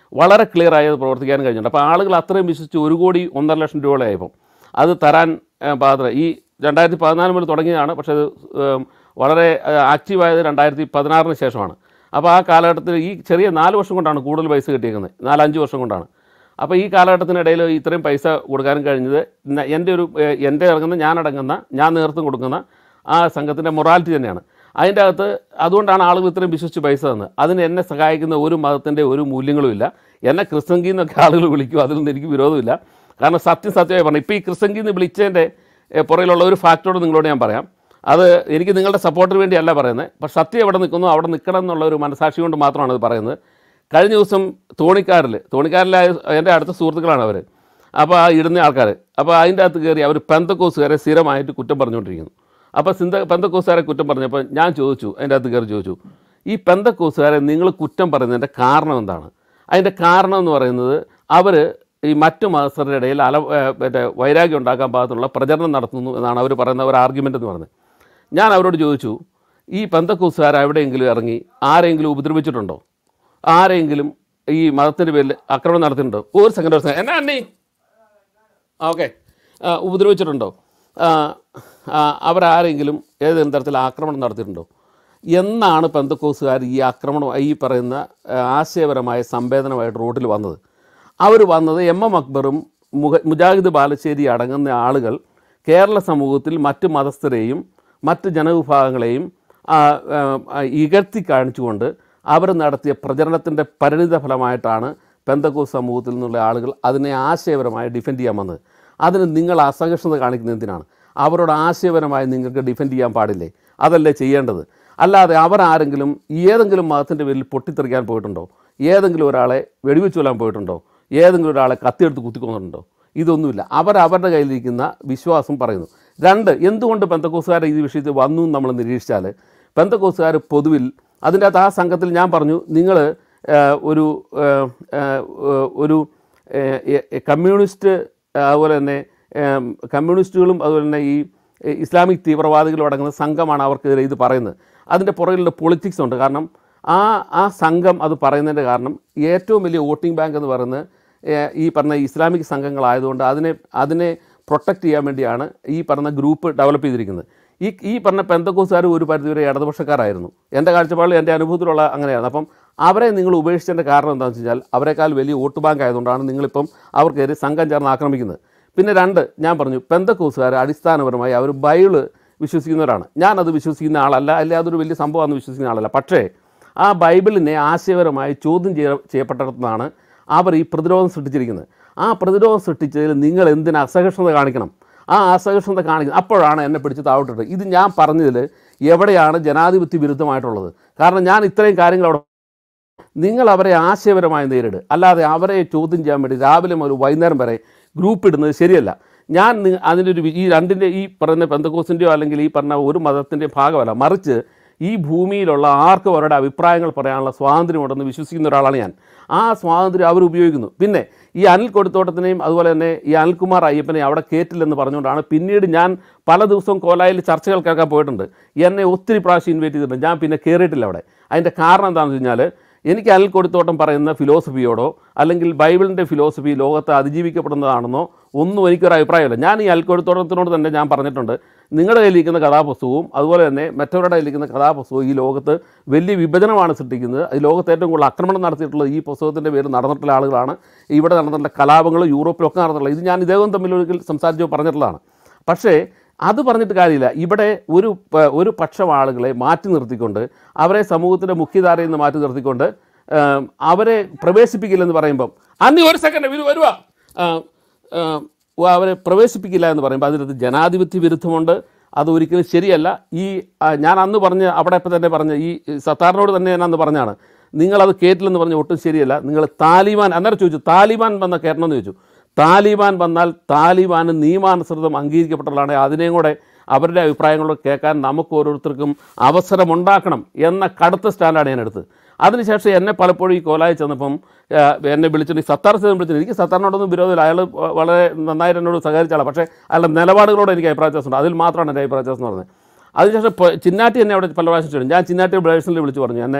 വളരെ ക്ലിയർ ആയി അത് പ്രവർത്തിക്കാൻ കഴിഞ്ഞിട്ടുണ്ട് അപ്പോൾ ആളുകൾ അത്രയും വിശ്വസിച്ച് ഒരു കോടി ഒന്നര ലക്ഷം രൂപയോളമായപ്പോൾ അത് തരാൻ ഏഹ്, പാത്ര ഈ രണ്ടായിരത്തി പതിനാല് മുതൽ തുടങ്ങിയതാണ് പക്ഷേ അത് ഏം, വളരെ ആക്റ്റീവായത് രണ്ടായിരത്തി പതിനാറിന് ശേഷമാണ് അപ്പോൾ ആ കാലഘട്ടത്തിൽ ഈ ചെറിയ നാല് വർഷം കൊണ്ടാണ് കൂടുതൽ പൈസ കിട്ടിയേക്കുന്നത് നാലഞ്ച് വർഷം കൊണ്ടാണ് അപ്പോൾ ഈ കാലഘട്ടത്തിനിടയിൽ ഇത്രയും പൈസ കൊടുക്കാനും കഴിഞ്ഞത് ന- എൻ്റെ ഒരു ഏഹ്, എൻ്റെ ഇറങ്ങുന്ന ഞാൻ അടങ്ങുന്ന ഞാൻ നേതൃത്വം കൊടുക്കുന്ന ആ സംഘത്തിൻ്റെ മൊറാലിറ്റി തന്നെയാണ് അതിൻ്റെ അകത്ത് അതുകൊണ്ടാണ് ആളുകൾ ഇത്രയും വിശ്വസിച്ച് പൈസ തന്നത് അതിന് എന്നെ സഹായിക്കുന്ന ഒരു മതത്തിൻ്റെ ഒരു മൂല്യങ്ങളും ഇല്ല എന്നെ ക്രിസ്തങ്കി എന്നൊക്കെ ആളുകൾ വിളിക്കും അതിലൊന്നും എനിക്ക് വിരോധമില്ല കാരണം സത്യം സത്യമായി പറഞ്ഞു ഇപ്പോൾ ഈ ക്രിസ്തങ്കി എന്ന് വിളിച്ചതിൻ്റെ ഏഹ്, പുറകിലുള്ള ഒരു ഫാക്ടറോട് നിങ്ങളോട് ഞാൻ പറയാം അത് എനിക്ക് നിങ്ങളുടെ സപ്പോർട്ടിന് വേണ്ടിയല്ല പറയുന്നത് പക്ഷെ സത്യം എവിടെ നിൽക്കുന്നു അവിടെ നിൽക്കണം എന്നുള്ള ഒരു മനസാക്ഷി കൊണ്ട് മാത്രമാണ് ഇത് പറയുന്നത് കഴിഞ്ഞ ദിവസം തോണിക്കാരിൽ തോണിക്കാരിലായ എൻ്റെ അടുത്ത സുഹൃത്തുക്കളാണ് അവർ അപ്പോൾ ആ ഇടുന്ന ആൾക്കാർ അപ്പോൾ അതിൻ്റെ അകത്ത് കയറി അവർ പെന്തക്കോസുകാരെ സ്ഥിരമായിട്ട് കുറ്റം പറഞ്ഞുകൊണ്ടിരിക്കുന്നു അപ്പോൾ സിന്ത പെന്തക്കോസുകാരെ കുറ്റം പറഞ്ഞപ്പോൾ ഞാൻ ചോദിച്ചു അതിൻ്റെ അകത്ത് കയറി ചോദിച്ചു ഈ പെന്തക്കോസുകാരെ നിങ്ങൾ കുറ്റം പറയുന്നതിൻ്റെ കാരണം എന്താണ് അതിൻ്റെ കാരണം എന്ന് പറയുന്നത് അവർ ഈ മറ്റു മതസ്ഥരുടെ ഇടയിൽ അല ഏഹ് മറ്റേ വൈരാഗ്യം ഉണ്ടാക്കാൻ പാകത്തിലുള്ള പ്രചരണം നടത്തുന്നു എന്നാണ് അവർ പറയുന്ന ഒരു ആർഗ്യുമെൻ്റ് എന്ന് പറയുന്നത് ഞാൻ അവരോട് ചോദിച്ചു ഈ പെന്തക്കോസുകാർ എവിടെയെങ്കിലും ഇറങ്ങി ആരെങ്കിലും ഉപദ്രവിച്ചിട്ടുണ്ടോ ആരെങ്കിലും ഈ മതത്തിൻ്റെ പേരിൽ ആക്രമണം നടത്തിയിട്ടുണ്ടോ ഒരു സെക്കൻഡ് ഒരു സെക്കൻഡ് എന്നാ അണ്ണി ഓക്കെ ഉപദ്രവിച്ചിട്ടുണ്ടോ ആ, ആ, അവരാരെങ്കിലും ഏതെങ്കിലും തരത്തിൽ ആക്രമണം നടത്തിയിട്ടുണ്ടോ എന്നാണ് പെന്തക്കോസുകാർ ഈ ആക്രമണം ഈ പറയുന്ന ആ, ആശയപരമായ സംവേദനമായിട്ട് റോഡിൽ വന്നത് അവർ വന്നത് എം എം അക്ബറും മുഹ മുജാഹിദ് ബാലശ്ശേരി അടങ്ങുന്ന ആളുകൾ കേരള സമൂഹത്തിൽ മറ്റ് മതസ്ഥരെയും മറ്റ് ജനവിഭാഗങ്ങളെയും ആ, ആ, ആ, ഇകഴ്ത്തി കാണിച്ചുകൊണ്ട് അവർ നടത്തിയ പ്രചരണത്തിൻ്റെ പരിണിത ഫലമായിട്ടാണ് പെന്തക്കോസ് സമൂഹത്തിൽ നിന്നുള്ള ആളുകൾ അതിനെ ആശയപരമായി ഡിഫെൻഡ് ചെയ്യാൻ വന്നത് അതിന് നിങ്ങൾ അസഹിഷ്ണുത കാണിക്കുന്നത് എന്തിനാണ് അവരോട് ആശയപരമായി നിങ്ങൾക്ക് ഡിഫെൻഡ് ചെയ്യാൻ പാടില്ലേ അതല്ലേ ചെയ്യേണ്ടത് അല്ലാതെ അവരാരെങ്കിലും ഏതെങ്കിലും മതത്തിൻ്റെ പേരിൽ പൊട്ടിത്തെറിക്കാൻ പോയിട്ടുണ്ടോ ഏതെങ്കിലും ഒരാളെ വെടിവെച്ച് കൊല്ലാൻ പോയിട്ടുണ്ടോ ഏതെങ്കിലും ഒരാളെ കത്തിയെടുത്ത് കുത്തിക്കൊന്നിട്ടുണ്ടോ ഇതൊന്നുമില്ല അവർ അവരുടെ കയ്യിലിരിക്കുന്ന വിശ്വാസം പറയുന്നു രണ്ട് എന്തുകൊണ്ട് പെന്തക്കോസുകാർ ഈ വിഷയത്തിൽ വന്നു എന്ന് നമ്മൾ നിരീക്ഷിച്ചാൽ പെന്തക്കോസുകാർ പൊതുവിൽ അതിൻ്റെ അകത്ത് ആ സംഘത്തിൽ ഞാൻ പറഞ്ഞു നിങ്ങൾ ഒരു ഏഹ്, ഏഹ്, ഒരു ഏഹ്, എ- കമ്മ്യൂണിസ്റ്റ് അതുപോലെ തന്നെ ഏം, കമ്മ്യൂണിസ്റ്റുകളും അതുപോലെ തന്നെ ഈ എ, ഇസ്ലാമിക് തീവ്രവാദികളും അടങ്ങുന്ന സംഘമാണ് അവർക്കെതിരെ ഇത് പറയുന്നത് അതിൻ്റെ പുറകിലുള്ള പൊളിറ്റിക്സ് ഉണ്ട് കാരണം ആ ആ സംഘം അത് പറയുന്നതിൻ്റെ കാരണം ഏറ്റവും വലിയ വോട്ടിംഗ് ബാങ്ക് എന്ന് പറയുന്നത് ഏ, ഈ പറഞ്ഞ ഇസ്ലാമിക് സംഘങ്ങളായതുകൊണ്ട് അതിനെ അതിനെ പ്രൊട്ടക്റ്റ് ചെയ്യാൻ വേണ്ടിയാണ് ഈ പറഞ്ഞ ഗ്രൂപ്പ് ഡെവലപ്പ് ചെയ്തിരിക്കുന്നത് ഈ ഈ പറഞ്ഞ പെന്തക്കോസുകാർ ഒരു പരിധിവരെ ഇടതുപക്ഷക്കാരായിരുന്നു എൻ്റെ കാഴ്ചപ്പാടിൽ എൻ്റെ അനുഭവത്തിലുള്ള അങ്ങനെയാണ് അപ്പം അവരെ നിങ്ങൾ ഉപേക്ഷിച്ചതിൻ്റെ കാരണം എന്താണെന്ന് വെച്ച് കഴിഞ്ഞാൽ അവരെക്കാൾ വലിയ വോട്ട് ബാങ്ക് ആയതുകൊണ്ടാണ് നിങ്ങളിപ്പം അവർക്കെതിരെ സംഘം ചേർന്ന് ആക്രമിക്കുന്നത് പിന്നെ രണ്ട് ഞാൻ പറഞ്ഞു പെന്തക്കോസുകാർ അടിസ്ഥാനപരമായി അവർ ബൈബിള് വിശ്വസിക്കുന്നവരാണ് ഞാനത് വിശ്വസിക്കുന്ന ആളല്ല അല്ലെ അതൊരു വലിയ സംഭവമാണെന്ന് വിശ്വസിക്കുന്ന ആളല്ല പക്ഷേ ആ ബൈബിളിനെ ആശയപരമായി ചോദ്യം ചെയ്യ ചെയ്യപ്പെട്ടിടത്തുനിന്നാണ് അവർ ഈ പ്രതിരോധം സൃഷ്ടിച്ചിരിക്കുന്നത് ആ പ്രതിരോധം സൃഷ്ടിച്ചതിൽ നിങ്ങൾ എന്തിന് അസഹിഷ്ണുത കാണിക്കണം ആ അസഹിഷ്ണുത കാണിക്കുന്നത് അപ്പോഴാണ് എന്നെ പിടിച്ച് താവിട്ടിട്ട് ഇത് ഞാൻ പറഞ്ഞതിൽ എവിടെയാണ് ജനാധിപത്യ വിരുദ്ധമായിട്ടുള്ളത് കാരണം ഞാൻ ഇത്രയും കാര്യങ്ങൾ അവിടെ നിങ്ങൾ അവരെ ആശയപരമായി നേരിടുക അല്ലാതെ അവരെ ചോദ്യം ചെയ്യാൻ വേണ്ടി രാവിലെ മുതൽ വൈകുന്നേരം വരെ ഗ്രൂപ്പ് ഇടുന്നത് ശരിയല്ല ഞാൻ നി- അതിൻ്റെ ഒരു വി- ഈ രണ്ടിൻ്റെ ഈ പറയുന്ന പെന്തക്കോസിൻ്റെയോ അല്ലെങ്കിൽ ഈ പറഞ്ഞ ഒരു മതത്തിൻ്റെയും ഭാഗമല്ല മറിച്ച് ഈ ഭൂമിയിലുള്ള ആർക്കും അവരുടെ അഭിപ്രായങ്ങൾ പറയാനുള്ള സ്വാതന്ത്ര്യമുണ്ടെന്ന് വിശ്വസിക്കുന്ന ഒരാളാണ് ഞാൻ ആ സ്വാതന്ത്ര്യം അവർ ഉപയോഗിക്കുന്നു പിന്നെ ഈ അനിൽ കൊടുത്തോട്ടത്തിനെയും അതുപോലെ തന്നെ ഈ അനിൽകുമാർ അയ്യപ്പനെ അവിടെ കേറ്റില്ലെന്ന് പറഞ്ഞുകൊണ്ടാണ് പിന്നീട് ഞാൻ പല ദിവസവും കോലായിൽ ചർച്ചകൾ കേൾക്കാൻ പോയിട്ടുണ്ട് എന്നെ ഒത്തിരി പ്രാവശ്യം ഇൻവൈറ്റ് ചെയ്തിട്ടുണ്ട് ഞാൻ പിന്നെ കയറിയിട്ടില്ല അവിടെ അതിൻ്റെ കാരണം എന്താണെന്ന് വെച്ച് കഴിഞ്ഞാൽ എനിക്ക് അനിൽ കൊടുത്തോട്ടം പറയുന്ന ഫിലോസഫിയോടോ അല്ലെങ്കിൽ ബൈബിളിൻ്റെ ഫിലോസഫി ലോകത്ത് അതിജീവിക്കപ്പെടുന്നതാണെന്നോ ഒന്നും എനിക്കൊരു അഭിപ്രായമില്ല ഞാൻ ഈ അൽക്കൊടുത്തോട്ടത്തിനോട് തന്നെ ഞാൻ പറഞ്ഞിട്ടുണ്ട് നിങ്ങളുടെ കയ്യിലിരിക്കുന്ന കഥാപുസ്തകവും അതുപോലെ തന്നെ മറ്റവരുടെ കയ്യിലിരിക്കുന്ന കഥാപുസ്തകവും ഈ ലോകത്ത് വലിയ വിഭജനമാണ് സൃഷ്ടിക്കുന്നത് ഈ ലോകത്ത് ഏറ്റവും കൂടുതൽ ആക്രമണം നടത്തിയിട്ടുള്ളത് ഈ പുസ്തകത്തിൻ്റെ പേര് നടന്നിട്ടുള്ള ആളുകളാണ് ഇവിടെ നടന്നിട്ടുള്ള കലാപങ്ങൾ യൂറോപ്പിലൊക്കെ നടന്നിട്ടുള്ളത് ഇത് ഞാൻ ഇദ്ദേഹം തമ്മിൽ ഒരിക്കൽ സംസാരിച്ചോ പറഞ്ഞിട്ടുള്ളതാണ് പക്ഷേ അത് പറഞ്ഞിട്ട് കാര്യമില്ല ഇവിടെ ഒരു പ- ഒരു പക്ഷം ആളുകളെ മാറ്റി നിർത്തിക്കൊണ്ട് അവരെ സമൂഹത്തിൻ്റെ മുഖ്യധാരയിൽ നിന്ന് മാറ്റി നിർത്തിക്കൊണ്ട് ഏം, അവരെ പ്രവേശിപ്പിക്കില്ലെന്ന് പറയുമ്പം അന്ന് ഒരു സെക്കൻഡ് ഇത് വരുവാ ആ, ആ, ഉവ്വ് അവരെ പ്രവേശിപ്പിക്കില്ല എന്ന് പറയുമ്പോൾ അതിനകത്ത് ജനാധിപത്യ വിരുദ്ധമുണ്ട് അത് ഒരിക്കലും ശരിയല്ല ഈ ആ, ഞാൻ അന്ന് പറഞ്ഞ് അവിടെ ഇപ്പം തന്നെ പറഞ്ഞ ഈ സത്താറിനോട് തന്നെ ഞാൻ അന്ന് പറഞ്ഞാണ് നിങ്ങളത് കേട്ടില്ലെന്ന് പറഞ്ഞ് ഒട്ടും ശരിയല്ല നിങ്ങൾ താലിബാൻ അന്നേരം ചോദിച്ചു താലിബാൻ വന്ന കേട്ടണമെന്ന് ചോദിച്ചു താലിബാൻ വന്നാൽ താലിബാന് നിയമാനുസൃതം അംഗീകരിക്കപ്പെട്ടതാണ് അതിനെയും കൂടെ അവരുടെ അഭിപ്രായങ്ങളോട് കേൾക്കാൻ നമുക്ക് ഓരോരുത്തർക്കും അവസരമുണ്ടാക്കണം എന്ന കടുത്ത സ്റ്റാൻഡാണ് ഞാൻ എടുത്തത് അതിനുശേഷം എന്നെ പലപ്പോഴും ഈ കോലായി ചെന്നപ്പം ആ, എന്നെ വിളിച്ചിട്ട് ഈ സത്താർ സേവൻ വിളിച്ചിട്ട് എനിക്ക് സത്താറിനോടൊന്നും വിരോധമില്ല അയാൾ വളരെ നന്നായിട്ട് എന്നോട് സഹകരിച്ചാണ് പക്ഷേ അയാളുടെ നിലപാടുകളോട് എനിക്ക് അഭിപ്രായ വ്യത്യാസമുണ്ട് അതിൽ മാത്രമാണ് എൻ്റെ അഭിപ്രായ വ്യത്യാസം എന്ന് പറഞ്ഞത് അതിനുശേഷം ഇപ്പോൾ ചിന്നാറ്റി എന്നെ അവിടെ പല പ്രാവശ്യം ചോദിച്ചു ഞാൻ ചിന്നാറ്റി ബ്ലേഴ്സിൽ വിളിച്ച് പറഞ്ഞു എന്നെ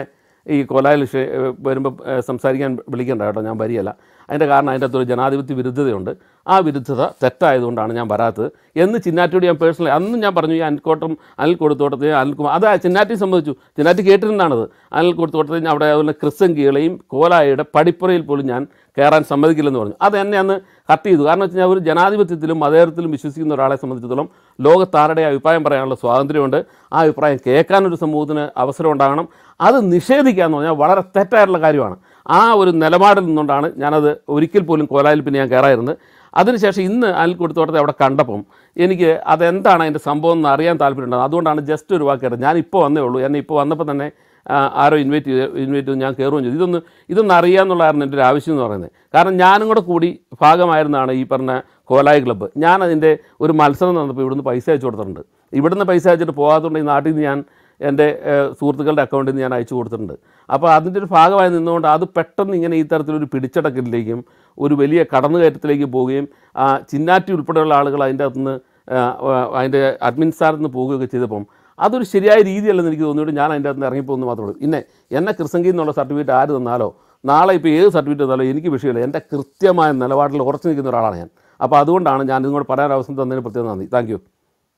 ഈ കൊലായിൽ വരുമ്പോൾ സംസാരിക്കാൻ വിളിക്കണ്ട കേട്ടോ ഞാൻ വരികയല്ല അതിൻ്റെ കാരണം അതിൻ്റെ അകത്തൊരു ജനാധിപത്യ വിരുദ്ധതയുണ്ട് ആ വിരുദ്ധത തെറ്റായതുകൊണ്ടാണ് ഞാൻ വരാത്തത് എന്ന് ചിന്നാറ്റിയോട് ഞാൻ പേഴ്സണലി അന്നും ഞാൻ പറഞ്ഞു ഈ അനിൽക്കോട്ടം അനിൽ കൊടുത്തോട്ടത്തെ അനിൽകുമാർ അത് ചിന്നാറ്റി സംബന്ധിച്ചു ചിന്നാറ്റി കേട്ടിരുന്നാണത് അനിൽ കൊടുത്തോട്ടത്തിന് അവിടെ അതുപോലെ ക്രിസ്സങ്കികളെയും കോലായയുടെ പടിപ്പുറയിൽ പോലും ഞാൻ കയറാൻ സമ്മതിക്കില്ലെന്ന് പറഞ്ഞു അത് എന്നെ അന്ന് കട്ട് ചെയ്തു കാരണം വെച്ച് കഴിഞ്ഞാൽ ഒരു ജനാധിപത്യത്തിലും മതേതരത്തിലും വിശ്വസിക്കുന്ന ഒരാളെ സംബന്ധിച്ചിടത്തോളം ലോകത്താരുടെ അഭിപ്രായം പറയാനുള്ള സ്വാതന്ത്ര്യമുണ്ട് ആ അഭിപ്രായം കേൾക്കാനൊരു സമൂഹത്തിന് അവസരം ഉണ്ടാകണം അത് നിഷേധിക്കുക എന്ന് പറഞ്ഞാൽ വളരെ തെറ്റായിട്ടുള്ള കാര്യമാണ് ആ ഒരു നിലപാടിൽ നിന്നുകൊണ്ടാണ് ഞാനത് ഒരിക്കൽ പോലും കോലായിൽ പിന്നെ ഞാൻ കയറായിരുന്നത് അതിനുശേഷം ഇന്ന് അനിൽ കൊടുത്തോട്ടത്തെ അവിടെ കണ്ടപ്പം എനിക്ക് അതെന്താണ് അതിൻ്റെ സംഭവം എന്ന് അറിയാൻ താല്പര്യമുണ്ട് അതുകൊണ്ടാണ് ജസ്റ്റ് ഒരു വാക്ക് കേട്ടത് ഞാൻ ഇപ്പോൾ വന്നേ ഉള്ളൂ എന്നെ ഇപ്പോൾ വന്നപ്പോൾ തന്നെ ആ, ആരോ ഇൻവൈറ്റ് ചെയ്ത് ഇൻവൈറ്റ് ചെയ്ത് ഞാൻ കയറുകയും ചെയ്തു ഇതൊന്ന് ഇതൊന്ന് അറിയാമെന്നുള്ളതായിരുന്നു എൻ്റെ ഒരു ആവശ്യം എന്ന് പറയുന്നത് കാരണം ഞാനും കൂടെ കൂടി ഭാഗമായിരുന്നതാണ് ഈ പറഞ്ഞ കോലായി ക്ലബ്ബ് ഞാൻ അതിൻ്റെ ഒരു മത്സരം നടന്നപ്പോൾ ഇവിടുന്ന് പൈസ അയച്ചു കൊടുത്തിട്ടുണ്ട് ഇവിടുന്ന് പൈസ അയച്ചിട്ട് പോകാത്തതുകൊണ്ട് ഈ നാട്ടിൽ നിന്ന് ഞാൻ എൻ്റെ ഏഹ്, സുഹൃത്തുക്കളുടെ അക്കൗണ്ടിൽ നിന്ന് ഞാൻ അയച്ചു കൊടുത്തിട്ടുണ്ട് അപ്പോൾ അതിൻ്റെ ഒരു ഭാഗമായി നിന്നുകൊണ്ട് അത് പെട്ടെന്ന് ഇങ്ങനെ ഈ തരത്തിലൊരു പിടിച്ചടക്കലിലേക്കും ഒരു വലിയ കടന്നുകയറ്റത്തിലേക്ക് പോവുകയും ആ ചിന്നാറ്റി ഉൾപ്പെടെയുള്ള ആളുകൾ അതിൻ്റെ അകത്തുനിന്ന് അതിൻ്റെ അഡ്മിൻ സ്ഥാനത്ത് നിന്ന് പോവുകയൊക്കെ ചെയ്തപ്പം അതൊരു ശരിയായ രീതിയല്ലെന്ന് എനിക്ക് തോന്നിയിട്ട് ഞാൻ അതിൻ്റെ അകത്ത് നിന്ന് ഇറങ്ങിപ്പോകുന്നു മാത്രമേ ഉള്ളൂ പിന്നെ എന്നെ ക്രിസംഗി എന്നുള്ള സർട്ടിഫിക്കറ്റ് ആര് തന്നാലോ നാളെ ഇപ്പോൾ ഏത് സർട്ടിഫിക്കറ്റ് തന്നാലോ എനിക്ക് വിഷയമില്ല എൻ്റെ കൃത്യമായ നിലപാടിൽ ഉറച്ചു നിൽക്കുന്ന ഒരാളാണ് ഞാൻ അപ്പോൾ അതുകൊണ്ടാണ് ഞാൻ ഇതും കൂടെ പറയാൻ അവസരം തന്നതിന് പ്രത്യേകം നന്ദി താങ്ക് യു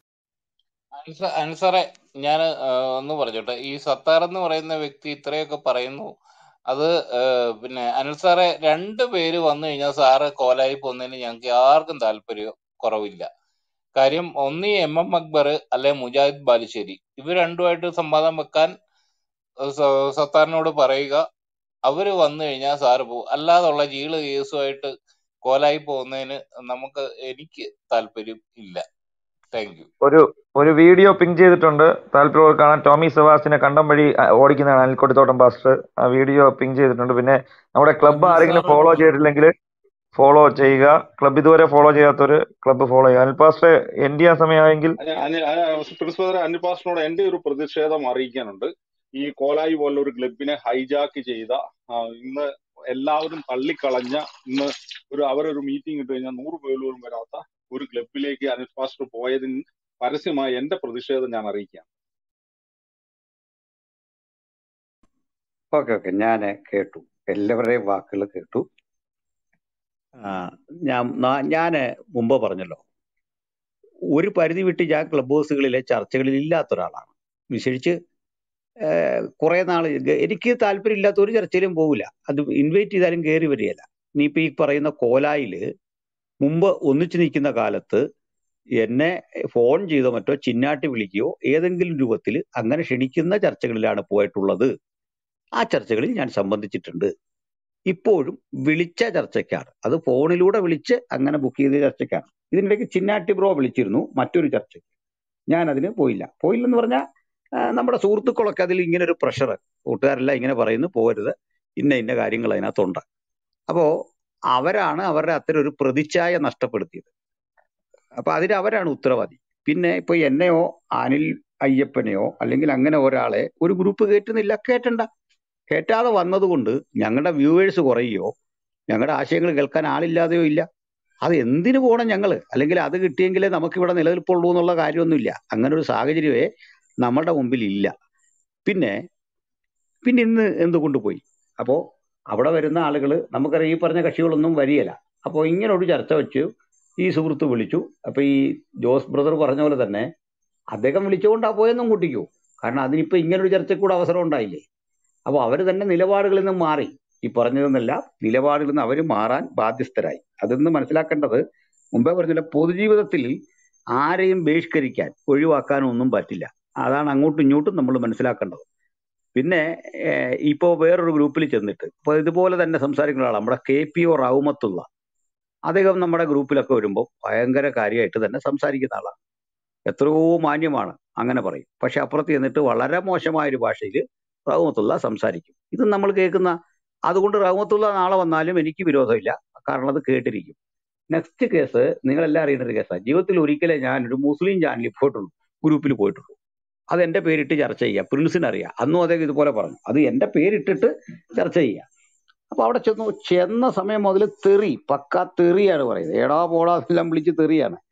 അൻസ- അൻസറെ ഞാൻ ഒന്ന് പറഞ്ഞോട്ടെ ഈ സത്താർ എന്ന് പറയുന്ന വ്യക്തി ഇത്രയൊക്കെ പറയുന്നു അത് ആ, പിന്നെ അനിൽ സാറെ രണ്ട് പേര് വന്നു കഴിഞ്ഞാൽ സാറ് കോലായി പോകുന്നതിന് ഞങ്ങൾക്ക് ആർക്കും താല്പര്യം കുറവില്ല കാര്യം ഒന്നീ എം എം അക്ബർ അല്ലെ മുജാഹിദ് ബാലുശ്ശേരി ഇവർ രണ്ടുമായിട്ട് സംവാദം വെക്കാൻ ഏഹ് സ- സത്താറിനോട് പറയുക അവര് വന്നു കഴിഞ്ഞാൽ സാറ് പോകും അല്ലാതുള്ള ജീള് കേസുമായിട്ട് കോലായി പോകുന്നതിന് നമുക്ക് എനിക്ക് താല്പര്യം ഇല്ല താങ്ക് യു ഒരു ഒരു വീഡിയോ പിങ് ചെയ്തിട്ടുണ്ട് താല്പര്യമുള്ള കാണാൻ ടോമി സെബാസ്റ്റിനെ കണ്ടം വഴി ആ, ഓടിക്കുന്നതാണ് അനിൽക്കൊടിത്തോട്ടം പാസ്റ്റർ ആ വീഡിയോ പിങ് ചെയ്തിട്ടുണ്ട് പിന്നെ നമ്മുടെ ക്ലബ്ബ് അനിൽ ആരെങ്കിലും സാറ് ഫോളോ ചെയ്തിട്ടില്ലെങ്കിൽ ഫോളോ ചെയ്യുക ക്ലബ്ബ് ഇതുവരെ ഫോളോ ചെയ്യാത്തവര് ക്ലബ്ബ് ഫോളോ ചെയ്യുക അനിൽ പാസ്റ്റർ എൻഡ് ചെയ്യാൻ സമയമായെങ്കിൽ പ്രിൻസിപ്പൽ അനിപാസിനോട് എന്റെ ഒരു പ്രതിഷേധം അറിയിക്കാനുണ്ട് ഈ കോലായി പോലുള്ള ഒരു ക്ലബിനെ ഹൈജാക്ക് ചെയ്ത ആ, ഇന്ന് എല്ലാവരും തള്ളിക്കളഞ്ഞ ഇന്ന് ഒരു അവരൊരു മീറ്റിംഗ് ഇട്ട് കഴിഞ്ഞാൽ നൂറ് പേര് പോലും വരാത്ത ഒരു ക്ലബിലേക്ക് അനിൽ പാസ്റ്റർ പോയതിന് പരസ്യമായി എന്റെ പ്രതിഷേധം ഞാൻ അറിയിക്കാം ഓക്കെ ഓക്കെ ഞാൻ കേട്ടു എല്ലാവരുടെയും വാക്കുകൾ കേട്ടു ആ, ഞാൻ ഞാൻ മുമ്പ് പറഞ്ഞല്ലോ ഒരു പരിധി വിട്ട് ഞാൻ ക്ലബ് ഹൗസുകളിലെ ചർച്ചകളിൽ ഇല്ലാത്ത ഒരാളാണ് വിശേഷിച്ച് കുറെ നാൾ എനിക്ക് താല്പര്യം ഇല്ലാത്ത ഒരു ചർച്ചയിലും പോകില്ല അത് ഇൻവൈറ്റ് ചെയ്താലും കയറി വരികയില്ല ഇനിയിപ്പോ ഈ പറയുന്ന കോലായില് മുമ്പ് ഒന്നിച്ചു നിൽക്കുന്ന കാലത്ത് എന്നെ ഫോൺ ചെയ്തോ മറ്റോ ചിന്നാട്ടി വിളിക്കുകയോ ഏതെങ്കിലും രൂപത്തിൽ അങ്ങനെ ക്ഷണിക്കുന്ന ചർച്ചകളിലാണ് പോയിട്ടുള്ളത് ആ ചർച്ചകളിൽ ഞാൻ സംബന്ധിച്ചിട്ടുണ്ട് ഇപ്പോഴും വിളിച്ച ചർച്ചയ്ക്കാണ് അത് ഫോണിലൂടെ വിളിച്ച് അങ്ങനെ ബുക്ക് ചെയ്ത ചർച്ചയ്ക്കാണ് ഇതിനിടയ്ക്ക് ചിന്നാട്ടി ബ്രോ വിളിച്ചിരുന്നു മറ്റൊരു ചർച്ചയ്ക്ക് ഞാൻ അതിന് പോയില്ല പോയില്ലെന്ന് പറഞ്ഞാൽ നമ്മുടെ സുഹൃത്തുക്കളൊക്കെ അതിൽ ഇങ്ങനെ ഒരു പ്രഷർ കൂട്ടുകാരെല്ലാം ഇങ്ങനെ പറയുന്നു പോരുത് ഇന്ന ഇന്ന കാര്യങ്ങൾ അതിനകത്തുണ്ട് അപ്പോ അവരാണ് അവരുടെ അത്തരം ഒരു പ്രതിച്ഛായ നഷ്ടപ്പെടുത്തിയത് അപ്പൊ അതിന് അവരാണ് ഉത്തരവാദി പിന്നെ ഇപ്പൊ എന്നെയോ അനിൽ അയ്യപ്പനെയോ അല്ലെങ്കിൽ അങ്ങനെ ഒരാളെ ഒരു ഗ്രൂപ്പ് കയറ്റുന്നില്ല കേട്ടണ്ട കേറ്റാതെ വന്നതുകൊണ്ട് ഞങ്ങളുടെ വ്യൂവേഴ്സ് കുറയുകയോ ഞങ്ങളുടെ ആശയങ്ങൾ കേൾക്കാൻ ആളില്ലാതെയോ ഇല്ല അത് എന്തിനു പോകണം ഞങ്ങൾ അല്ലെങ്കിൽ അത് കിട്ടിയെങ്കിലേ നമുക്കിവിടെ നിലനിൽപ്പുള്ളൂ എന്നുള്ള കാര്യമൊന്നുമില്ല അങ്ങനെ ഒരു സാഹചര്യമേ നമ്മുടെ മുമ്പിൽ ഇല്ല പിന്നെ പിന്നെ ഇന്ന് എന്തുകൊണ്ട് പോയി അപ്പോ അവിടെ വരുന്ന ആളുകൾ നമുക്കറിയാം ഈ പറഞ്ഞ കക്ഷികളൊന്നും വരികയില്ല അപ്പോൾ ഇങ്ങനെ ഒരു ചർച്ച വെച്ചു ഈ സുഹൃത്ത് വിളിച്ചു അപ്പൊ ഈ ജോസ് ബ്രദർ പറഞ്ഞ പോലെ തന്നെ അദ്ദേഹം വിളിച്ചുകൊണ്ടാ പോയെന്നും കൂട്ടിക്കോ കാരണം അതിനിപ്പോ ഇങ്ങനെ ഒരു ചർച്ചയ്ക്ക് കൂടെ അവസരം ഉണ്ടായില്ലേ അപ്പോൾ അവർ തന്നെ നിലപാടുകളിൽ നിന്ന് മാറി ഈ പറഞ്ഞതെന്നല്ല നിലപാടുകളിൽ നിന്ന് അവർ മാറാൻ ബാധ്യസ്ഥരായി അതൊന്ന് മനസ്സിലാക്കേണ്ടത് മുമ്പേ പറഞ്ഞില്ല പൊതുജീവിതത്തിൽ ആരെയും ബഹിഷ്കരിക്കാൻ ഒഴിവാക്കാനോ ഒന്നും പറ്റില്ല അതാണ് അങ്ങോട്ടും ഇങ്ങോട്ടും നമ്മൾ മനസ്സിലാക്കേണ്ടത് പിന്നെ ഏഹ്, ഇപ്പോ വേറൊരു ഗ്രൂപ്പിൽ ചെന്നിട്ട് ഇപ്പൊ ഇതുപോലെ തന്നെ സംസാരിക്കുന്ന ആളാണ് നമ്മുടെ കെ പി ഒ റഹ്മത്തുള്ള അദ്ദേഹം നമ്മുടെ ഗ്രൂപ്പിലൊക്കെ വരുമ്പോൾ ഭയങ്കര കാര്യമായിട്ട് തന്നെ സംസാരിക്കുന്ന ആളാണ് എത്രയോ മാന്യമാണ് അങ്ങനെ പറയും പക്ഷെ അപ്പുറത്ത് ചെന്നിട്ട് വളരെ മോശമായ ഒരു ഭാഷയിൽ റഹ്മത്തുള്ള സംസാരിക്കും ഇത് നമ്മൾ കേൾക്കുന്ന അതുകൊണ്ട് റഹ്മത്തുള്ള നാളെ വന്നാലും എനിക്ക് വിരോധമില്ല കാരണം അത് കേട്ടിരിക്കും നെക്സ്റ്റ് കേസ് നിങ്ങളെല്ലാം അറിയുന്ന ഒരു കേസാണ് ജീവിതത്തിൽ ഒരിക്കലേ ഞാൻ ഒരു മുസ്ലിം ചാനലിൽ പോയിട്ടുള്ളൂ ഗ്രൂപ്പിൽ പോയിട്ടുള്ളൂ അത് എന്റെ പേരിട്ട് ചർച്ച ചെയ്യുക പ്രിൻസിന് അറിയാം അന്നും അദ്ദേഹം ഇതുപോലെ പറഞ്ഞു അത് എന്റെ പേരിട്ടിട്ട് ചർച്ച ചെയ്യുക അപ്പൊ അവിടെ ചെന്നു ചെന്ന സമയം മുതൽ തെറി പക്ക തെറിയാണ് പറയുന്നത് എടാ പോടാ എല്ലാം വിളിച്ച് തെറിയാണ്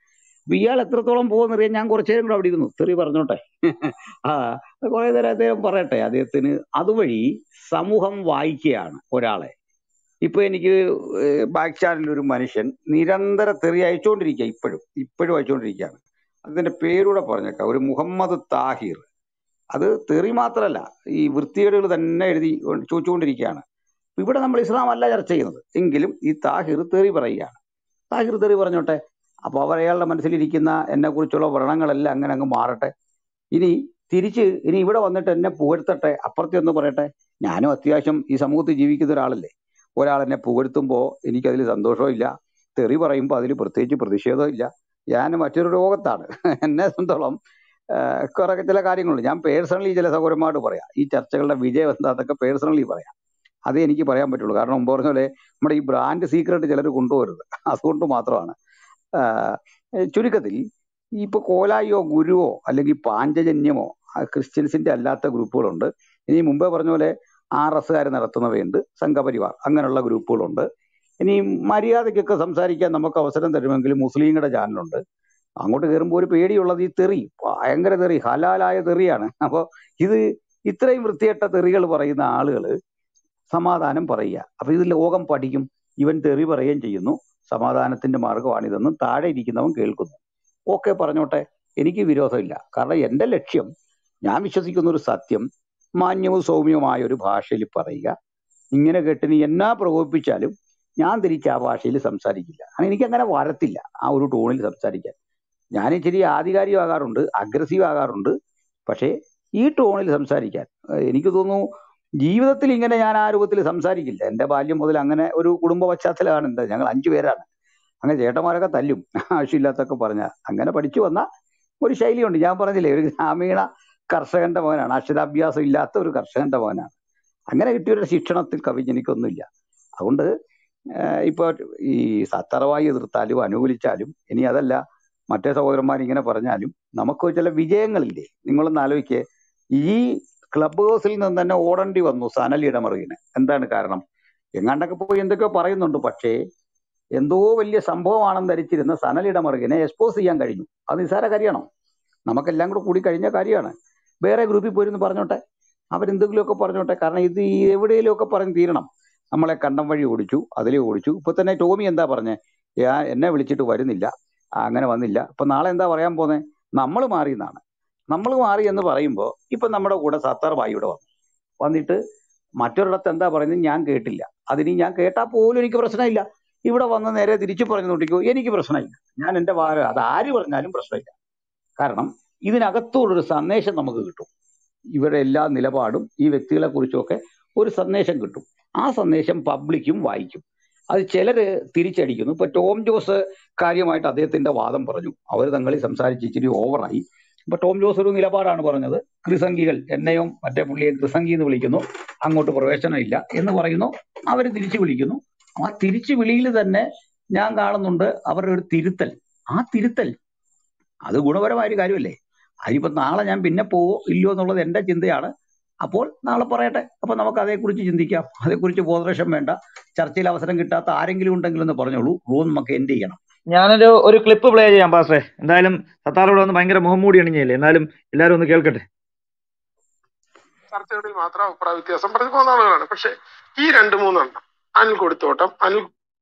അപ്പൊ ഇയാൾ എത്രത്തോളം പോകുന്നറിയാൻ ഞാൻ കുറച്ചു നേരം കൂടെ അവിടെ ഇരുന്നു തെറി പറഞ്ഞോട്ടെ ആ കുറെ നേരം അദ്ദേഹം പറയട്ടെ അദ്ദേഹത്തിന് അതുവഴി സമൂഹം വായിക്കുകയാണ് ഒരാളെ ഇപ്പൊ എനിക്ക് ബാക്ക് ചാനലിൽ ഒരു മനുഷ്യൻ നിരന്തര തെറി അയച്ചുകൊണ്ടിരിക്കുക ഇപ്പോഴും ഇപ്പോഴും അയച്ചുകൊണ്ടിരിക്കുകയാണ് അതിന്റെ പേരൂടെ പറഞ്ഞേക്കാം ഒരു മുഹമ്മദ് താഹിർ അത് തെറി മാത്രമല്ല ഈ വൃത്തികേടുകൾ തന്നെ എഴുതി ചോദിച്ചുകൊണ്ടിരിക്കുകയാണ് ഇവിടെ നമ്മൾ ഇസ്ലാം അല്ല ചർച്ച ചെയ്യുന്നത് എങ്കിലും ഈ താഹിർ തെറി പറയുകയാണ് താഹിർ തെറി പറഞ്ഞോട്ടെ അപ്പൊ അവർ അയാളുടെ മനസ്സിലിരിക്കുന്ന എന്നെ കുറിച്ചുള്ള വ്രണങ്ങളെല്ലാം അങ്ങനെ അങ്ങ് മാറട്ടെ ഇനി തിരിച്ച് ഇനി ഇവിടെ വന്നിട്ട് എന്നെ പുകഴ്ത്തട്ടെ അപ്പുറത്തെ ഒന്ന് പറയട്ടെ ഞാനും അത്യാവശ്യം ഈ സമൂഹത്തിൽ ജീവിക്കുന്ന ഒരാളല്ലേ ഒരാൾ എന്നെ പുകഴ്ത്തുമ്പോൾ എനിക്കതിൽ സന്തോഷവും ഇല്ല തെറി പറയുമ്പോൾ അതിൽ പ്രത്യേകിച്ച് പ്രതിഷേധവും ഇല്ല ഞാൻ മറ്റൊരു ലോകത്താണ് എന്നെ സംബന്ധിച്ചോളം ആഹ് കുറെ ചില കാര്യങ്ങളുണ്ട് ഞാൻ പേഴ്സണലി ചില സൗകര്യമായിട്ട് പറയാം ഈ ചർച്ചകളുടെ വിജയം എന്താന്നൊക്കെ പേഴ്സണലി പറയാം അതേ എനിക്ക് പറയാൻ പറ്റുള്ളൂ കാരണം മുമ്പ് പറഞ്ഞ പോലെ നമ്മുടെ ഈ ബ്രാൻഡ് സീക്രട്ട് ചിലർ കൊണ്ടുപോകരുത് അതുകൊണ്ട് മാത്രമാണ് ആഹ് ചുരുക്കത്തിൽ ഈ ഇപ്പൊ കോലായിയോ ഗുരുവോ അല്ലെങ്കിൽ പാഞ്ചജന്യമോ ആ ക്രിസ്ത്യൻസിന്റെ അല്ലാത്ത ഗ്രൂപ്പുകളുണ്ട് ഇനി മുമ്പേ പറഞ്ഞ പോലെ ആർ എസ്സുകാർ നടത്തുന്നവയുണ്ട് സംഘപരിവാർ അങ്ങനെയുള്ള ഗ്രൂപ്പുകളുണ്ട് ഇനി മര്യാദയ്ക്കൊക്കെ സംസാരിക്കാൻ നമുക്ക് അവസരം തരുമെങ്കിൽ മുസ്ലിങ്ങളുടെ ചാനലുണ്ട് അങ്ങോട്ട് കയറുമ്പോൾ ഒരു പേടിയുള്ളത് ഈ തെറി ഭയങ്കര തെറി ഹലാലായ തെറിയാണ് അപ്പോൾ ഇത് ഇത്രയും വൃത്തികെട്ട തെറികൾ പറയുന്ന ആളുകൾ സമാധാനം പറയുക അപ്പൊ ഇത് ലോകം പഠിക്കും ഇവൻ തെറി പറയുകയും ചെയ്യുന്നു സമാധാനത്തിന്റെ മാർഗമാണിതെന്നും താഴെ ഇരിക്കുന്നവൻ കേൾക്കുന്നു ഓക്കെ പറഞ്ഞോട്ടെ എനിക്ക് വിരോധമില്ല കാരണം എന്റെ ലക്ഷ്യം ഞാൻ വിശ്വസിക്കുന്ന ഒരു സത്യം മാന്യവും സൗമ്യവുമായ ഒരു ഭാഷയിൽ പറയുക ഇങ്ങനെ കേട്ട് നീ എന്നാ പ്രകോപിപ്പിച്ചാലും ഞാൻ തിരിച്ച് ആ ഭാഷയിൽ സംസാരിക്കില്ല കാരണം എനിക്ക് അങ്ങനെ വരത്തില്ല ആ ഒരു ടോണിൽ സംസാരിക്കാൻ ഞാൻ ഇച്ചിരി ആധികാരികമാകാറുണ്ട് അഗ്രസീവ് ആകാറുണ്ട് പക്ഷേ ഈ ടോണിൽ സംസാരിക്കാൻ ഏഹ് എനിക്ക് തോന്നുന്നു ജീവിതത്തിൽ ഇങ്ങനെ ഞാൻ ആ രൂപത്തിൽ സംസാരിക്കില്ല എന്റെ ബാല്യം മുതൽ അങ്ങനെ ഒരു കുടുംബ പശ്ചാത്തലമാണ് എൻ്റെ ഞങ്ങൾ അഞ്ചു പേരാണ് അങ്ങനെ ചേട്ടന്മാരൊക്കെ തല്ലും ആവശ്യമില്ലാത്തൊക്കെ പറഞ്ഞ അങ്ങനെ പഠിച്ചു വന്ന ഒരു ശൈലിയുണ്ട് ഞാൻ പറഞ്ഞില്ലേ ഒരു ഗ്രാമീണ കർഷകന്റെ മകനാണ് അക്ഷരാഭ്യാസം ഇല്ലാത്ത ഒരു കർഷകന്റെ മകനാണ് അങ്ങനെ കിട്ടിയ ഒരു ശിക്ഷണത്തിൽ കവിഞ്ഞ് എനിക്കൊന്നുമില്ല അതുകൊണ്ട് ഏഹ് ഇപ്പൊ ഈ സത്തറവായി എതിർത്താലും അനുകൂലിച്ചാലും ഇനി അതല്ല മറ്റേ സഹോദരന്മാർ ഇങ്ങനെ പറഞ്ഞാലും നമുക്ക് ചില വിജയങ്ങളില്ലേ നിങ്ങളൊന്ന് ആലോചിക്കേ ഈ ക്ലബ് ഹൗസിൽ നിന്ന് തന്നെ ഓടേണ്ടി വന്നു സനൽ ഇടമറുകിന് എന്താണ് കാരണം എങ്ങാണ്ടൊക്കെ പോയി എന്തൊക്കെയോ പറയുന്നുണ്ട് പക്ഷേ എന്തോ വലിയ സംഭവമാണെന്ന് ധരിച്ചിരുന്ന സനൽ ഇടമറുകിനെ എക്സ്പോസ് ചെയ്യാൻ കഴിഞ്ഞു അത് നിസ്സാര കാര്യമാണോ നമുക്കെല്ലാം കൂടെ കൂടി കഴിഞ്ഞ കാര്യമാണ് വേറെ ഗ്രൂപ്പിൽ പോയിരുന്നു പറഞ്ഞോട്ടെ അവരെന്തെങ്കിലുമൊക്കെ പറഞ്ഞോട്ടെ കാരണം ഇത് ഈ എവിടെയെങ്കിലുമൊക്കെ പറഞ്ഞ് തീരണം നമ്മളെ കണ്ടം വഴി ഓടിച്ചു അതിലേ ഓടിച്ചു ഇപ്പൊ തന്നെ ടോമി എന്താ പറഞ്ഞേ ഞാൻ എന്നെ വിളിച്ചിട്ട് വരുന്നില്ല ആ, അങ്ങനെ വന്നില്ല ഇപ്പൊ നാളെ എന്താ പറയാൻ പോന്നെ നമ്മൾ മാറി എന്നാണ് നമ്മൾ മാറി എന്ന് പറയുമ്പോൾ ഇപ്പൊ നമ്മുടെ കൂടെ സത്താർ ബായി ഇവിടെ വന്നു വന്നിട്ട് മറ്റൊരിടത്ത് എന്താ പറയുന്നത് ഞാൻ കേട്ടില്ല അതിന് ഞാൻ കേട്ടാൽ പോലും എനിക്ക് പ്രശ്നമില്ല ഇവിടെ വന്ന് നേരെ തിരിച്ചു പറഞ്ഞു നോട്ടിക്കോ എനിക്ക് പ്രശ്നമില്ല ഞാൻ എന്റെ വാര അത് ആര് പറഞ്ഞാലും പ്രശ്നമില്ല കാരണം ഇതിനകത്തോടൊരു സന്ദേശം നമുക്ക് കിട്ടും ഇവരുടെ എല്ലാ നിലപാടും ഈ വ്യക്തികളെ കുറിച്ചൊക്കെ ഒരു സന്ദേശം കിട്ടും ആ സന്ദേശം പബ്ലിക്കും വായിക്കും അത് ചിലര് തിരിച്ചടിക്കുന്നു ഇപ്പൊ ടോം ജോസ് കാര്യമായിട്ട് അദ്ദേഹത്തിന്റെ വാദം പറഞ്ഞു അവർ തങ്ങളിൽ സംസാരിച്ച് ഇച്ചിരി ഓവറായി ഇപ്പൊ ടോം ജോസ് ഒരു നിലപാടാണ് പറഞ്ഞത് ക്രിസംഗികൾ എന്നെയും മറ്റേ പുള്ളിയെ ക്രിസംഗി എന്ന് വിളിക്കുന്നു അങ്ങോട്ട് പ്രവേശനമില്ല എന്ന് പറയുന്നു അവർ തിരിച്ചു വിളിക്കുന്നു ആ തിരിച്ചു വിളിയിൽ തന്നെ ഞാൻ കാണുന്നുണ്ട് അവരുടെ ഒരു തിരുത്തൽ ആ തിരുത്തൽ അത് ഗുണപരമായ ഒരു കാര്യമല്ലേ അതിനിപ്പോ നാളെ ഞാൻ പിന്നെ പോവോ ഇല്ലയോ എന്നുള്ളത് എന്റെ ചിന്തയാണ് അപ്പോൾ നാളെ പറയട്ടെ അപ്പൊ നമുക്ക് അതേക്കുറിച്ച് ചിന്തിക്കാം അതേക്കുറിച്ച് ബോധവശം വേണ്ട ചർച്ചയിൽ അവസരം കിട്ടാത്ത ആരെങ്കിലും ഉണ്ടെങ്കിൽ എന്ന് പറഞ്ഞോളൂ റൂം നമുക്ക് എൻഡ് ചെയ്യണം ഞാനൊരു ഒരു ക്ലിപ്പ് പ്ലേ ചെയ്യാം പാസ്റ്ററെ എന്തായാലും സത്താറോട് വന്ന് ഭയങ്കര മുഖംമൂടി അണിഞ്ഞല്ലേ എന്നാലും എല്ലാവരും ഒന്ന് കേൾക്കട്ടെ ചർച്ചകളിൽ മാത്രം അഭിപ്രായ വ്യത്യാസം പറഞ്ഞു പോകുന്ന ആളുകളാണ് പക്ഷെ ഈ രണ്ട് മൂന്നെണ്ണം അനിൽ കൊടുത്തോട്ടം അനിൽ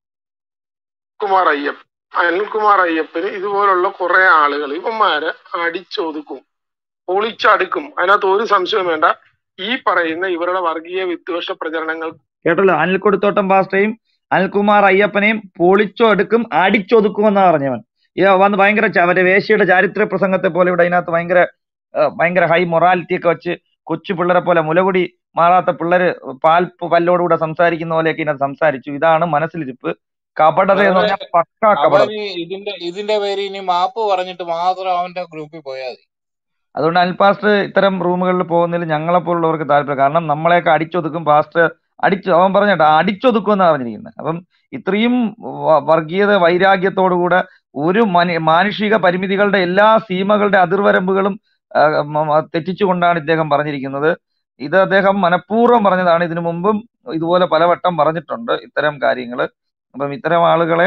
കുമാർ അയ്യപ്പൻ അനിൽകുമാർ അയ്യപ്പന് ഇതുപോലുള്ള കുറെ ആളുകൾ ഇവന്മാരെ അടിച്ചൊതുക്കും പൊളിച്ചടുക്കും അതിനകത്ത് ഒരു സംശയവും വേണ്ട ഈ പറയുന്ന ഇവരുടെ വർഗീയ വിദ്വേഷ പ്രചരണങ്ങൾ കേട്ടല്ലോ അനിൽ കൊടുത്തോട്ടം പാസ്റ്റയും അനിൽകുമാർ അയ്യപ്പനെയും പൊളിച്ചോ എടുക്കും അടിച്ചൊതുക്കും എന്നാ പറഞ്ഞവൻ ഈ വന്ന് ഭയങ്കര ച- മറ്റേ വേശ്യയുടെ ചാരിത്ര പ്രസംഗത്തെ പോലെ ഇവിടെ അതിനകത്ത് ഭയങ്കര ആ, ഭയങ്കര ഹൈ മൊറാലിറ്റി ഒക്കെ വെച്ച് കൊച്ചു പിള്ളേരെ പോലെ മുലകുടി മാറാത്ത പിള്ളേര് പാൽ പല്ലോടുകൂടെ സംസാരിക്കുന്ന പോലെയൊക്കെ ഇതിനകത്ത് സംസാരിച്ചു ഇതാണ് മനസ്സിലിരിപ്പ് കപടത എന്ന് ബ്രദറെ പറഞ്ഞാൽ പക്കാ കപടത അവൻ ഈ ഇതിന്റെ ഇതിന്റെ പേര് ഇനി മാപ്പ് പറഞ്ഞിട്ട് മാത്രം അവന്റെ ഗ്രൂപ്പിൽ പോയാൽ മതി അതുകൊണ്ട് അനിൽ പാസ്റ്റർ ഇത്തരം റൂമുകളിൽ പോകുന്നതിൽ ഞങ്ങളെ പോലുള്ളവർക്ക് താല്പര്യം കാരണം നമ്മളെയൊക്കെ അടിച്ചൊതുക്കും പാസ്റ്റർ അടിച്ചു അവൻ പറഞ്ഞിട്ട് അടിച്ചൊതുക്കും എന്നാണ് പറഞ്ഞിരിക്കുന്നത് അപ്പം ഇത്രയും വ- വർഗീയത വൈരാഗ്യത്തോടുകൂടെ ഒരു മനു മാനുഷിക പരിമിതികളുടെ എല്ലാ സീമകളുടെ അതിർവരമ്പുകളും ആ, മ- മ- തെറ്റിച്ചുകൊണ്ടാണ് ഇദ്ദേഹം പറഞ്ഞിരിക്കുന്നത് ഇത് അദ്ദേഹം മനഃപൂർവ്വം പറഞ്ഞതാണ് ഇതിനു മുമ്പും ഇതുപോലെ പലവട്ടം പറഞ്ഞിട്ടുണ്ട് ഇത്തരം കാര്യങ്ങൾ അപ്പം ഇത്തരം ആളുകളെ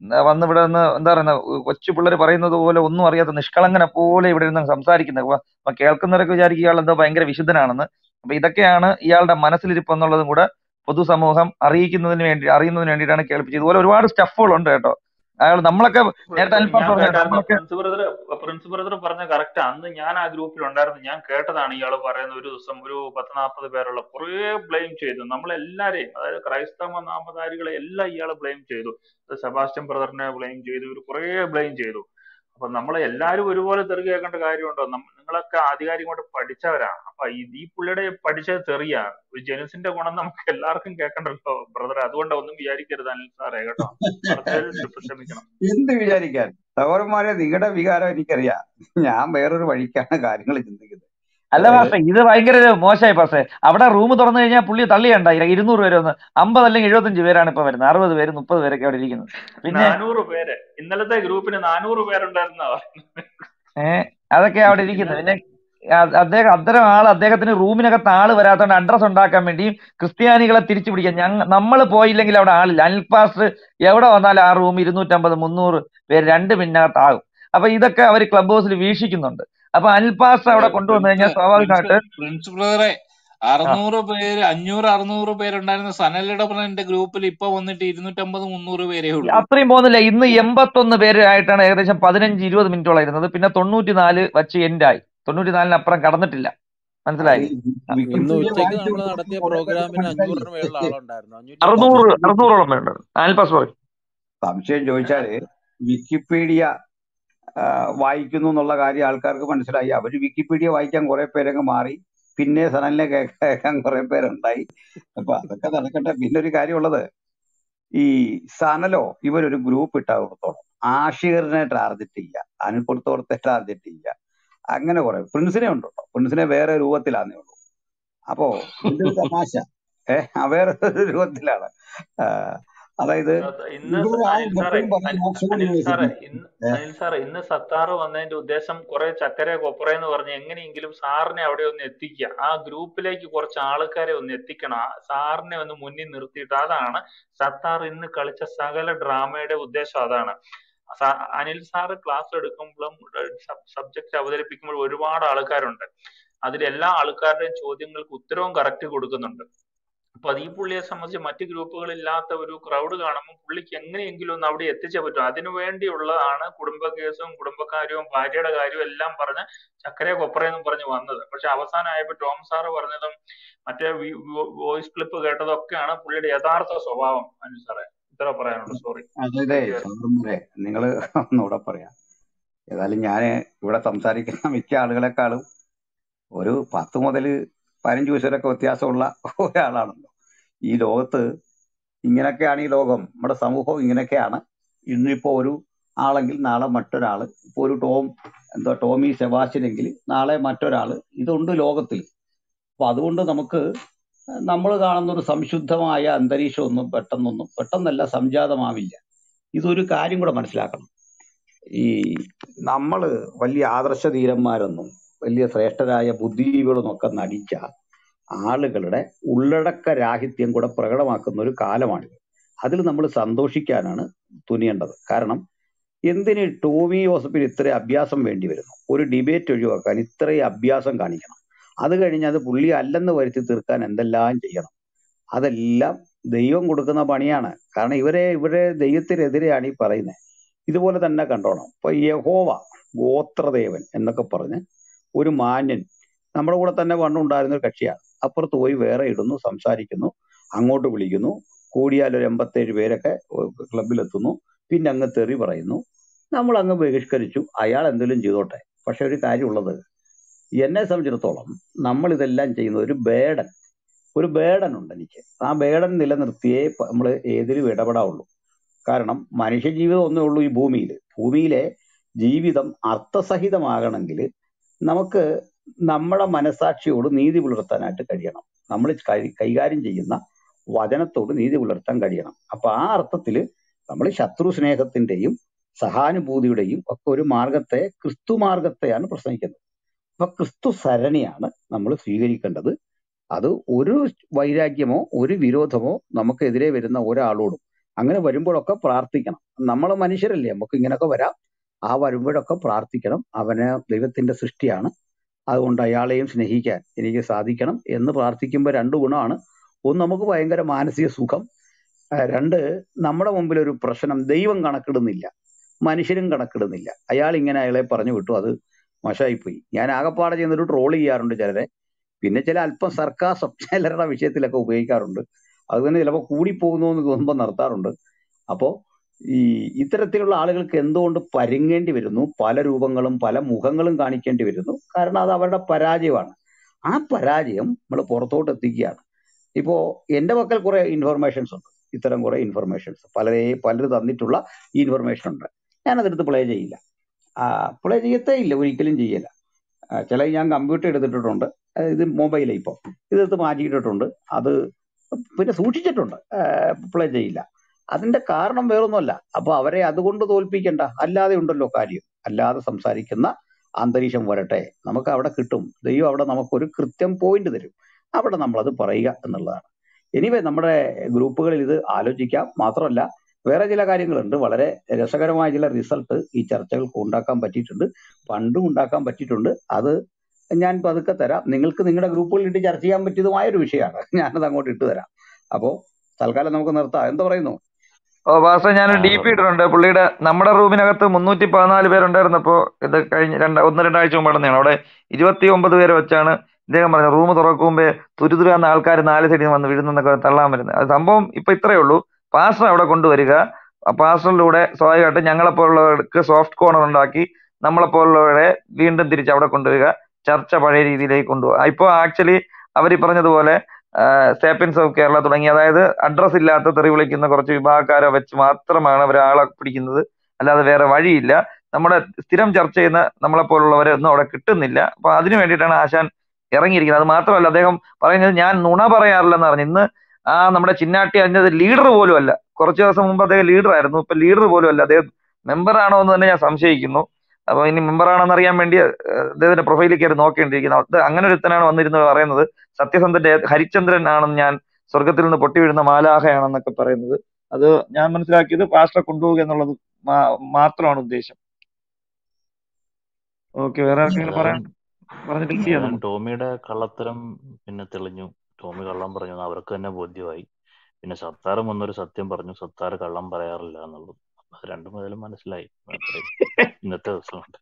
വന്ന് ഇവിടെ നിന്ന് എന്താ പറയുന്ന കൊച്ചു പിള്ളേർ പറയുന്നത് പോലെ ഒന്നും അറിയാത്ത നിഷ്കളങ്കനെ പോലെ ഇവിടെ ഇരുന്ന് സംസാരിക്കുന്നത് അപ്പൊ അപ്പൊ കേൾക്കുന്നവരൊക്കെ വിചാരിക്കും ഇയാൾ എന്തോ ഭയങ്കര വിശുദ്ധനാണെന്ന് അപ്പൊ ഇതൊക്കെയാണ് ഇയാളുടെ മനസ്സിലിരിപ്പ് എന്നുള്ളതും കൂടെ പൊതുസമൂഹം അറിയിക്കുന്നതിന് വേണ്ടി അറിയുന്നതിന് വേണ്ടിയിട്ടാണ് കേൾപ്പിച്ചത് ഇതുപോലെ ഒരുപാട് സ്റ്റഫുകളുണ്ട് കേട്ടോ അയാൾ നമ്മളൊക്കെ നേരത്തെ അൽഫാസ് ഞാൻ പറഞ്ഞു കേട്ടായിരുന്നു നമ്മളൊക്കെ പ്രിൻസ് ബ്രദർ പ്രിൻസ് ബ്രദർ പറഞ്ഞ കറക്റ്റ് അന്ന് ഞാൻ ആ ഗ്രൂപ്പിൽ ഉണ്ടായിരുന്നു ഞാൻ കേട്ടതാണ് ഇയാൾ പറയുന്ന ഒരു ദിവസം ഒരു പത്ത് നാൽപ്പത് പേരുള്ള കുറേ ബ്ലെയിം ചെയ്തു നമ്മളെല്ലാരെയും അതായത് ക്രൈസ്തവ നാമധാരികളെ എല്ലാം ഇയാൾ ബ്ലെയിം ചെയ്തു അത് സെബാസ്റ്റ്യൻ ബ്രദറിനെ ബ്ലെയിം ചെയ്തു ഇവർ കുറേ ബ്ലെയിം ചെയ്തു അപ്പൊ നമ്മളെ എല്ലാരും ഒരുപോലെ തെറി കേൾക്കേണ്ട കാര്യമുണ്ടോ നമ്മ- നിങ്ങളൊക്കെ ആധികാരികമായിട്ട് പഠിച്ചവരാ അപ്പൊ ഇത് ഈ പുള്ളിയുടെ പഠിച്ചത് തെറിയാ ഒരു ജനുസിന്റെ ഗുണം നമുക്ക് എല്ലാവർക്കും കേൾക്കണ്ടല്ലോ ബ്രദർ അതുകൊണ്ട് ഒന്നും വിചാരിക്കരുത് അനിൽ സാറേ കേട്ടോ പറഞ്ഞതിൽ ക്ഷമിക്കണം എന്ത് വിചാരിക്കാൻ സഹോദരന്മാരെ നിങ്ങളുടെ വികാരം എനിക്കറിയാം ഞാൻ വേറൊരു വഴിക്കാണ് കാര്യങ്ങൾ ചിന്തിക്കുന്നത് അല്ല അതായത് പാസ്റ്റേ ഇത് ഭയങ്കര ഒരു മോശമായി പാസ്റ്റേ അവിടെ റൂം തുറന്നു കഴിഞ്ഞാൽ പുള്ളി തള്ളിയണ്ട ഇരുന്നൂറ് പേര് വന്ന് അമ്പത് അല്ലെങ്കിൽ എഴുപത്തഞ്ച് പേരാണ് ഇപ്പൊ വരുന്നത് അറുപത് പേര് മുപ്പത് പേരൊക്കെ അവിടെ ഇരിക്കുന്നത് പിന്നെ നാനൂറ് പേര് ഇന്നലത്തെ ഗ്രൂപ്പിന് നാനൂറ് പേരുണ്ടായിരുന്ന ഏഹ് അതൊക്കെ അവിടെ ഇരിക്കുന്നത് പിന്നെ അ- അദ്ദേഹം അത്തരം ആൾ അദ്ദേഹത്തിന് റൂമിനകത്ത് ആള് വരാത്തതുകൊണ്ട് അഡ്രസ് ഉണ്ടാക്കാൻ വേണ്ടിയും ക്രിസ്ത്യാനികളെ തിരിച്ചു പിടിക്കാൻ ഞങ്ങൾ നമ്മൾ പോയില്ലെങ്കിൽ അവിടെ ആളില്ല അനിൽ പാസ്റ്റർ എവിടെ വന്നാലും ആ റൂം ഇരുന്നൂറ്റമ്പത് മുന്നൂറ് പേര് രണ്ട് മിനിറ്റിനകത്താകും അപ്പൊ ഇതൊക്കെ അവർ ക്ലബ് ഹൗസിൽ വീക്ഷിക്കുന്നുണ്ട് അപ്പൊ അനിൽ പാസ്റ്റർ അവിടെ കൊണ്ടുവന്നു പ്രിൻസ് കഴിഞ്ഞാൽ പ്രിൻസ് സ്വാഭാവികമായിട്ട് പ്രിൻസ് ബ്രദറെ ആ അറുന്നൂറ് പേര് അഞ്ഞൂറ് അറുന്നൂറ് പേരുണ്ടായിരുന്ന സനലിടപെടലിന്റെ ഗ്രൂപ്പിൽ ഇപ്പൊ വന്നിട്ട് ഇരുന്നൂറ്റമ്പത് മുന്നൂറ് പേരേ ഉള്ളൂ അത്രയും പോകുന്നില്ല ഇന്ന് എൺപത്തൊന്ന് പേരായിട്ടാണ് ഏകദേശം പതിനഞ്ച് ഇരുപത് മിനിറ്റോളം ഇരുന്നത് പിന്നെ തൊണ്ണൂറ്റിനാല് വച്ച് എൻഡായി തൊണ്ണൂറ്റിനാലിന് അപ്പുറം കടന്നിട്ടില്ല അത് മനസ്സിലായി ഈ ആ, ഇന്ന് വിക്കിപീഡിയ ഉച്ചയ്ക്ക് വായിച്ചു നമ്മൾ കൊടുക്കുന്ന നടത്തിയ കുറെ പേരൊക്കെ പ്രോഗ്രാമിന് മനസ്സിലായില്ലേ അഞ്ഞൂറിന് മേളിൽ ഏ, ആളുണ്ടായിരുന്നു അഞ്ഞൂറ്റി പത്ത് അറുന്നൂറ് സംശയം അറുന്നൂറോളം പേരുണ്ട് അനിൽ പാസ് പോയി സംശയം ചോദിച്ചാല് വിക്കിപീഡിയ ആ, വായിക്കുന്നു എന്നുള്ള കാര്യം ആൾക്കാർക്ക് മനസ്സിലായി അവര് വിക്കിപീഡിയ വായിക്കാൻ കുറെ പേരങ്ങ് മാറി പിന്നെ സനലിനെ കേ- കേൾക്കാൻ കുറെ പേരുണ്ടായി അപ്പൊ അതൊക്കെ നടക്കട്ടെ പിന്നെ ഒരു കാര്യമുള്ളത് ഈ സനലോ ഇവരൊരു ഗ്രൂപ്പ് ഇട്ടാ കൊടുത്തോളം ആഷിറിനെ ടാർഗറ്റ് ചെയ്യുക അനുപുറത്തോടത്തെ ടാർഗറ്റ് ചെയ്യുക അങ്ങനെ കുറെ പ്രിൻസിനെ ഉണ്ട് കേട്ടോ പ്രിൻസിനെ വേറെ രൂപത്തിലാന്നേ ഉള്ളൂ അപ്പോ ഇതിന്റെ ഒരു തമാശ ഏഹ് വേറെ ഒരു രൂപത്തിലാണ് ആ, അതായത് ഇന്ന് ഇവര് ആ അനിൽ സാറേ എപ്പോഴും പറയും അനി- ഓക്സ്ഫോർഡ് അനിൽ സാറേ യൂണിവേഴ്സിറ്റി ഇന്ന് ഏഹ് അനിൽ സാറേ ഇന്ന് സത്താറ് വന്നതിന്റെ ഉദ്ദേശം കുറെ ചക്കര കൊപ്ര എന്ന് പറഞ്ഞ് എങ്ങനെയെങ്കിലും സാറിനെ അവിടെ ഒന്ന് എത്തിക്കുക ആ ഗ്രൂപ്പിലേക്ക് കുറച്ച് ആൾക്കാരെ ഒന്ന് എത്തിക്കണം ആ സാറിനെ ഒന്ന് മുന്നിൽ നിർത്തിയിട്ട് അതാണ് സത്താർ ഇന്ന് കളിച്ച സകല ഡ്രാമയുടെ ഉദ്ദേശം അതാണ് സ- അനിൽ സാറ് ക്ലാസ് എടുക്കുമ്പോഴും സബ്ജക്ട് അവതരിപ്പിക്കുമ്പോൾ ഒരുപാട് ആൾക്കാരുണ്ട് അതിൽ എല്ലാ ആൾക്കാരുടെയും ചോദ്യങ്ങൾക്ക് ഉത്തരവും കറക്റ്റ് കൊടുക്കുന്നുണ്ട് അപ്പൊ അത് ഈ പുള്ളിയെ സംബന്ധിച്ച് മറ്റ് ഗ്രൂപ്പുകളില്ലാത്ത ഒരു ക്രൗഡ് കാണുമ്പോൾ പുള്ളിക്ക് എങ്ങനെയെങ്കിലും ഒന്ന് അവിടെ എത്തിച്ചേ പറ്റും അതിനു വേണ്ടിയുള്ളതാണ് കുടുംബ കേസും കുടുംബക്കാര്യവും ഭാര്യയുടെ കാര്യവും എല്ലാം പറഞ്ഞ് ചക്കര കൊപ്രയെന്നും പറഞ്ഞ് വന്നത് പക്ഷെ അവസാനമായപ്പോ ടോം സാറ് പറഞ്ഞതും മറ്റേ വോയിസ് ക്ലിപ്പ് കേട്ടതും ഒക്കെയാണ് പുള്ളിയുടെ യഥാർത്ഥ സ്വഭാവം അനു സാറേ ഇത്ര പറയാനുള്ളൂ സോറി അതായത് സഹോദരന്മാരെ നിങ്ങള് ഒന്നുകൂടെ പറയാം ഏതായാലും ഞാൻ ഇവിടെ സംസാരിക്കുന്ന മിക്ക ആളുകളെക്കാളും ഒരു പത്ത് മുതൽ പതിനഞ്ച് വയസ്സുവരെയൊക്കെ വ്യത്യാസമുള്ള ഒരാളാണല്ലോ ഈ ലോകത്ത് ഇങ്ങനെയൊക്കെയാണ് ഈ ലോകം നമ്മുടെ സമൂഹം ഇങ്ങനെയൊക്കെയാണ് ഇന്നിപ്പോ ഒരു ആളെങ്കിൽ നാളെ മറ്റൊരാള് ഇപ്പൊ ഒരു ടോം എന്താ ടോമി സെബാസ്റ്റ്യൻ എങ്കിൽ നാളെ മറ്റൊരാള് ഇതുണ്ട് ലോകത്തിൽ അപ്പൊ അതുകൊണ്ട് നമുക്ക് നമ്മൾ കാണുന്ന ഒരു സംശുദ്ധമായ അന്തരീക്ഷമൊന്നും പെട്ടെന്നൊന്നും പെട്ടെന്നല്ല സംജാതമാവില്ല ഇതൊരു കാര്യം കൂടെ മനസ്സിലാക്കണം ഈ നമ്മള് വലിയ ആദർശ ധീരന്മാരൊന്നും വലിയ ശ്രേഷ്ഠരായ ബുദ്ധിജീവികളൊന്നും ഒക്കെ നടിച്ച ആളുകളുടെ ഉള്ളടക്ക രാഹിത്യം കൂടെ പ്രകടമാക്കുന്ന ഒരു കാലമാണിത് അതിൽ നമ്മൾ സന്തോഷിക്കാനാണ് തുനിയേണ്ടത് കാരണം എന്തിന് ടോമി ജോസഫിന് ഇത്രയും അഭ്യാസം വേണ്ടി വരുന്നു ഒരു ഡിബേറ്റ് ഒഴിവാക്കാൻ ഇത്രയും അഭ്യാസം കാണിക്കണം അത് കഴിഞ്ഞ് അത് പുള്ളി അല്ലെന്ന് വരുത്തി തീർക്കാൻ എന്തെല്ലാം ചെയ്യണം അതെല്ലാം ദൈവം കൊടുക്കുന്ന പണിയാണ് കാരണം ഇവരെ ഇവരെ ദൈവത്തിനെതിരെയാണ് ഈ പറയുന്നത് ഇതുപോലെ തന്നെ കണ്ടോണം ഇപ്പൊ യഹോവ ഗോത്രദേവൻ എന്നൊക്കെ പറഞ്ഞ് ഒരു മാന്യൻ നമ്മുടെ കൂടെ തന്നെ പണ്ടുണ്ടായിരുന്ന ഒരു കക്ഷിയാണ് അപ്പുറത്ത് പോയി വേറെ ഇടുന്നു സംസാരിക്കുന്നു അങ്ങോട്ട് വിളിക്കുന്നു കൂടിയാൽ ഒരു എൺപത്തേഴ് പേരൊക്കെ ക്ലബിലെത്തുന്നു പിന്നെ അങ്ങ് തെറി പറയുന്നു നമ്മൾ അങ്ങ് ബഹിഷ്കരിച്ചു അയാൾ എന്തെങ്കിലും ചെയ്തോട്ടെ പക്ഷെ ഒരു കാര്യമുള്ളത് എന്നെ സംബന്ധിച്ചിടത്തോളം നമ്മൾ ഇതെല്ലാം ചെയ്യുന്ന ഒരു ബേഡൻ ഒരു ബേഡൻ ഉണ്ട് എനിക്ക് ആ ബേഡൻ നിലനിർത്തിയേ നമ്മൾ ഏതിലും ഇടപെടാവുള്ളൂ കാരണം മനുഷ്യജീവിതം ഒന്നേ ഉള്ളൂ ഈ ഭൂമിയിൽ ഭൂമിയിലെ ജീവിതം അർത്ഥസഹിതമാകണമെങ്കിൽ നമുക്ക് നമ്മുടെ മനസാക്ഷിയോട് നീതി പുലർത്താനായിട്ട് കഴിയണം നമ്മൾ കൈ- കൈകാര്യം ചെയ്യുന്ന വചനത്തോട് നീതി പുലർത്താൻ കഴിയണം അപ്പൊ ആ അർത്ഥത്തിൽ നമ്മൾ ശത്രു സ്നേഹത്തിന്റെയും സഹാനുഭൂതിയുടെയും ഒക്കെ ഒരു മാർഗത്തെ ക്രിസ്തു മാർഗത്തെയാണ് പ്രസംഗിക്കുന്നത് അപ്പൊ ക്രിസ്തു സരണിയാണ് നമ്മൾ സ്വീകരിക്കേണ്ടത് അത് ഒരു വൈരാഗ്യമോ ഒരു വിരോധമോ നമുക്കെതിരെ വരുന്ന ഒരാളോടും അങ്ങനെ വരുമ്പോഴൊക്കെ പ്രാർത്ഥിക്കണം നമ്മൾ മനുഷ്യരല്ലേ നമുക്ക് ഇങ്ങനെയൊക്കെ വരാം ആ വരുമ്പോഴൊക്കെ പ്രാർത്ഥിക്കണം അവന് ദൈവത്തിന്റെ സൃഷ്ടിയാണ് അതുകൊണ്ട് അയാളെയും സ്നേഹിക്കാൻ എനിക്ക് സാധിക്കണം എന്ന് പ്രാർത്ഥിക്കുമ്പോൾ രണ്ട് ഗുണമാണ് ഒന്ന് നമുക്ക് ഭയങ്കര മാനസിക സുഖം ആ, രണ്ട് നമ്മുടെ മുമ്പിൽ ഒരു പ്രശ്നം ദൈവം കണക്കിടുന്നില്ല മനുഷ്യരും കണക്കിടുന്നില്ല അയാൾ ഇങ്ങനെ അയാളെ പറഞ്ഞു വിട്ടു അത് മോശമായിപ്പോയി ഞാൻ ആകപ്പാടെ ചെയ്യുന്നൊരു ട്രോൾ ചെയ്യാറുണ്ട് ചിലരെ പിന്നെ ചില അല്പം സർക്കാസം ചിലരുടെ വിഷയത്തിലൊക്കെ ഉപയോഗിക്കാറുണ്ട് അത് തന്നെ ചിലപ്പോൾ കൂടിപ്പോകുന്നു എന്ന് തോന്നുമ്പോൾ നിർത്താറുണ്ട് അപ്പോ ഈ ഇത്തരത്തിലുള്ള ആളുകൾക്ക് എന്തുകൊണ്ട് പരുങ്ങേണ്ടി വരുന്നു പല രൂപങ്ങളും പല മുഖങ്ങളും കാണിക്കേണ്ടി വരുന്നു കാരണം അത് അവരുടെ പരാജയമാണ് ആ പരാജയം നമ്മൾ പുറത്തോട്ട് എത്തിക്കുകയാണ് ഇപ്പോ എന്റെ പക്കൽ കുറെ ഇൻഫർമേഷൻസ് ഉണ്ട് ഇത്തരം കുറെ ഇൻഫർമേഷൻസ് പലരെ പലരും തന്നിട്ടുള്ള ഈ ഇൻഫർമേഷൻ ഉണ്ട് ഞാനതെടുത്ത് പ്ലേ ചെയ്യില്ല പ്ലേ ചെയ്യത്തേ ഇല്ല ഒരിക്കലും ചെയ്യില്ല ആ, ചില ഞാൻ കമ്പ്യൂട്ടർ എടുത്തിട്ടുണ്ട് ആ, ഇത് മൊബൈലിൽ ഇപ്പോൾ ഇതെടുത്ത് മാറ്റിയിട്ടിട്ടുണ്ട് അത് പിന്നെ സൂക്ഷിച്ചിട്ടുണ്ട് പ്ലേ ചെയ്യില്ല അതിന്റെ കാരണം വേറൊന്നുമല്ല അപ്പൊ അവരെ അതുകൊണ്ട് തോൽപ്പിക്കണ്ട അല്ലാതെ ഉണ്ടല്ലോ കാര്യം അല്ലാതെ സംസാരിക്കുന്ന അന്തരീക്ഷം വരട്ടെ നമുക്ക് അവിടെ കിട്ടും ദൈവം അവിടെ നമുക്കൊരു കൃത്യം പോയിന്റ് തരും അവിടെ നമ്മളത് പറയുക എന്നുള്ളതാണ് എനിവേ നമ്മുടെ ഗ്രൂപ്പുകളിൽ ഇത് ആലോചിക്കാം മാത്രമല്ല വേറെ ചില കാര്യങ്ങളുണ്ട് വളരെ രസകരമായ ചില റിസൾട്ട് ഈ ചർച്ചകൾക്ക് ഉണ്ടാക്കാൻ പറ്റിയിട്ടുണ്ട് പണ്ടും ഉണ്ടാക്കാൻ പറ്റിയിട്ടുണ്ട് അത് ഞാൻ പതുക്കെ തരാം നിങ്ങൾക്ക് നിങ്ങളുടെ ഗ്രൂപ്പുകളിൽ ഇട്ട് ചർച്ച ചെയ്യാൻ പറ്റിയതുമായ ഒരു വിഷയമാണ് ഞാനത് അങ്ങോട്ട് ഇട്ട് തരാം അപ്പോ തൽക്കാലം നമുക്ക് നിർത്താം എന്താ പറയുന്നു ഓ പാസ്റ്റർ ഞാൻ ഡി പി ഇട്ടിട്ടുണ്ട് പുള്ളിയുടെ നമ്മുടെ റൂമിനകത്ത് മുന്നൂറ്റി പതിനാല് പേരുണ്ടായിരുന്നപ്പോ ഇത് കഴിഞ്ഞ രണ്ട് ഒന്ന് രണ്ടാഴ്ച മുമ്പ് നടന്നതാണ് അവിടെ ഇരുപത്തി ഒമ്പത് പേരെ വെച്ചാണ് ഇദ്ദേഹം പറഞ്ഞത് റൂം തുറക്കുമ്പോ തുരുതുരാന്ന ആൾക്കാർ നാല് സൈഡിൽ നിന്ന് വന്ന് വീഴുന്നൊക്കെ തള്ളാൻ വരുന്നത് അത് സംഭവം ഇപ്പൊ ഇത്രയേ ഉള്ളൂ പാസ്റ്റർ അവിടെ കൊണ്ടുവരിക ആ പാസ്റ്ററിലൂടെ സ്വാഭാവികമായിട്ട് ഞങ്ങളെപ്പോലുള്ളവർക്ക് സോഫ്റ്റ് കോർണർ ഉണ്ടാക്കി നമ്മളെപ്പോലുള്ളവരെ വീണ്ടും തിരിച്ച് അവിടെ കൊണ്ടുവരിക ചർച്ച പഴയ രീതിയിലേക്ക് കൊണ്ടുപോകുക ഇപ്പോൾ ആക്ച്വലി അവർ പറഞ്ഞതുപോലെ സേപ്പിയൻസ് ഓഫ് കേരള തുടങ്ങി അതായത് അഡ്രസ് ഇല്ലാത്ത തെറി വിളിക്കുന്ന കുറച്ച് വിഭാഗക്കാരെ വെച്ച് മാത്രമാണ് അവർ ആളെ പിടിക്കുന്നത് അല്ലാതെ വേറെ വഴിയില്ല നമ്മുടെ സ്ഥിരം ചർച്ച ചെയ്യുന്ന നമ്മളെ പോലുള്ളവരെ ഒന്നും അവിടെ കിട്ടുന്നില്ല അപ്പൊ അതിനു വേണ്ടിയിട്ടാണ് ആശാൻ ഇറങ്ങിയിരിക്കുന്നത് അത് മാത്രമല്ല അദ്ദേഹം പറയുന്നത് ഞാൻ നുണ പറയാറില്ലെന്ന് പറഞ്ഞു ഇന്ന് ആ നമ്മുടെ ചിന്നാട്ടി അതിൻ്റെ ലീഡർ പോലും അല്ല കുറച്ച് ദിവസം മുമ്പ് അദ്ദേഹം ലീഡർ ആയിരുന്നു ഇപ്പൊ ലീഡർ പോലും അല്ല അദ്ദേഹം മെമ്പർ ആണോ എന്ന് തന്നെ ഞാൻ സംശയിക്കുന്നു അപ്പൊ ഇനി മെമ്പർ ആണെന്ന് അറിയാൻ വേണ്ടി ഏഹ്, അദ്ദേഹത്തിന്റെ പ്രൊഫൈലിൽ കയറി നോക്കേണ്ടിയിരിക്കുന്നു അത് അങ്ങനെ ഒരുത്തനാണ് വന്നിരുന്നത് പറയുന്നത് സത്യസന്ധന്റെ ഹരിചന്ദ്രൻ ആണെന്ന് ഞാൻ സ്വർഗത്തിൽ നിന്ന് പൊട്ടി വീഴുന്ന മാലാഹയാണെന്നൊക്കെ പറയുന്നത് അത് ഞാൻ മനസ്സിലാക്കിയത് പാസ്റ്ററെ കൊണ്ടുപോകുക എന്നുള്ളത് മാ- മാത്രമാണ് ഉദ്ദേശം ഓക്കെ വേറെ ആർക്കെങ്കിലും പറയാൻ ഏതായാലും പറഞ്ഞിട്ട് ചെയ്യാം ഏതായാലും നമുക്ക് ടോമിയുടെ കള്ളത്തരം പിന്നെ തെളിഞ്ഞു ടോമി കള്ളം പറഞ്ഞു എന്ന് അവർക്ക് തന്നെ ബോധ്യമായി പിന്നെ സത്താറും വന്നൊരു സത്യം പറഞ്ഞു സത്താർ കള്ളം പറയാറില്ല എന്നുള്ളത് അപ്പൊ അത് രണ്ടും ഏതായാലും മനസ്സിലായി അത്രയും ഇന്നത്തെ ദിവസം കൊണ്ട്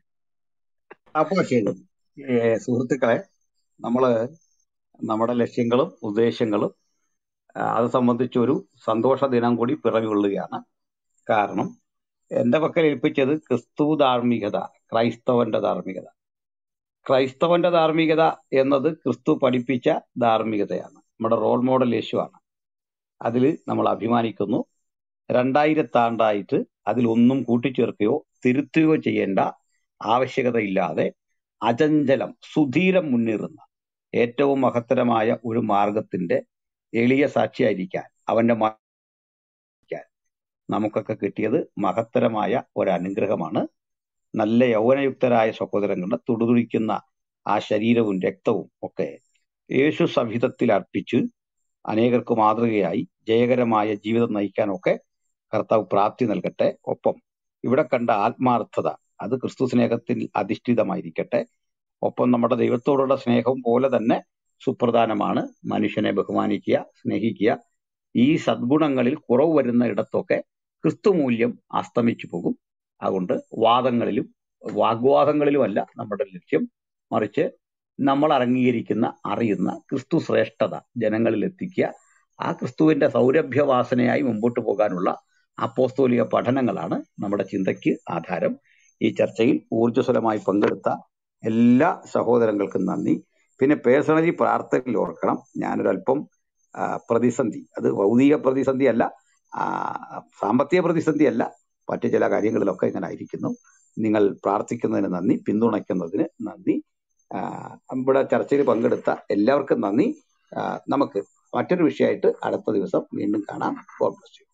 അപ്പോ ശരി ഏ, സുഹൃത്തുക്കളെ നമ്മള് നമ്മുടെ ലക്ഷ്യങ്ങളും ഉദ്ദേശങ്ങളും ആ, അത് സംബന്ധിച്ചൊരു സന്തോഷ ദിനം കൂടി പിറവി കൊള്ളുകയാണ് കാരണം എന്റെ പക്കൽ ഏൽപ്പിച്ചത് ക്രിസ്തു ധാർമ്മികത ക്രൈസ്തവന്റെ ധാർമ്മികത ക്രൈസ്തവന്റെ ധാർമ്മികത എന്നത് ക്രിസ്തു പഠിപ്പിച്ച ധാർമ്മികതയാണ് നമ്മുടെ റോൾ മോഡൽ യേശുവാണ് അതിൽ നമ്മൾ അഭിമാനിക്കുന്നു രണ്ടായിരത്താണ്ടായിട്ട് അതിലൊന്നും കൂട്ടിച്ചേർക്കുകയോ തിരുത്തുകയോ ചെയ്യേണ്ട ആവശ്യകതയില്ലാതെ അചഞ്ചലം സുധീരം മുന്നേറുന്ന ഏറ്റവും മഹത്തരമായ ഒരു മാർഗത്തിന്റെ എളിയ സാക്ഷിയായിരിക്കാൻ അവന്റെ മാറ്റാൻ നമുക്കൊക്കെ കിട്ടിയത് മഹത്തരമായ ഒരു അനുഗ്രഹമാണ് നല്ല യൗവനയുക്തരായ സഹോദരങ്ങളുടെ തുടുതുടിക്കുന്ന ആ ശരീരവും രക്തവും ഒക്കെ യേശു സംഹിതത്തിൽ അർപ്പിച്ച് അനേകർക്ക് മാതൃകയായി ജയകരമായ ജീവിതം നയിക്കാനൊക്കെ കർത്താവ് പ്രാപ്തി നൽകട്ടെ ഒപ്പം ഇവിടെ കണ്ട ആത്മാർത്ഥത അത് ക്രിസ്തു സ്നേഹത്തിൽ അധിഷ്ഠിതമായിരിക്കട്ടെ ഒപ്പം നമ്മുടെ ദൈവത്തോടുള്ള സ്നേഹം പോലെ തന്നെ സുപ്രധാനമാണ് മനുഷ്യനെ ബഹുമാനിക്കുക സ്നേഹിക്കുക ഈ സദ്ഗുണങ്ങളിൽ കുറവ് വരുന്ന ഇടത്തൊക്കെ ക്രിസ്തു മൂല്യം അസ്തമിച്ചു പോകും അതുകൊണ്ട് വാദങ്ങളിലും വാഗ്വാദങ്ങളിലുമല്ല നമ്മുടെ ലക്ഷ്യം മറിച്ച് നമ്മൾ അംഗീകരിക്കുന്ന അറിയുന്ന ക്രിസ്തു ശ്രേഷ്ഠത ജനങ്ങളിൽ എത്തിക്കുക ആ ക്രിസ്തുവിന്റെ സൗരഭ്യവാസനയായി മുമ്പോട്ട് പോകാനുള്ള അപ്പോസ്തോലിക പഠനങ്ങളാണ് നമ്മുടെ ചിന്തയ്ക്ക് ആധാരം ഈ ചർച്ചയിൽ ഊർജ്ജസ്വലമായി പങ്കെടുത്ത എല്ലാ സഹോദരങ്ങൾക്കും നന്ദി പിന്നെ പേഴ്സണലി പ്രാർത്ഥനയിൽ ഓർക്കണം ഞാനൊരല്പം ആ, പ്രതിസന്ധി അത് ഭൗതിക പ്രതിസന്ധി അല്ല ആ, സാമ്പത്തിക പ്രതിസന്ധി അല്ല മറ്റു ചില കാര്യങ്ങളിലൊക്കെ ഇങ്ങനെ ആയിരിക്കുന്നു നിങ്ങൾ പ്രാർത്ഥിക്കുന്നതിന് നന്ദി പിന്തുണയ്ക്കുന്നതിന് നന്ദി ആ, ഇവിടെ ചർച്ചയിൽ പങ്കെടുത്ത എല്ലാവർക്കും നന്ദി ആ, നമുക്ക് മറ്റൊരു വിഷയമായിട്ട് അടുത്ത ദിവസം വീണ്ടും കാണാം ഗോഡ് ബ്ലസ് യു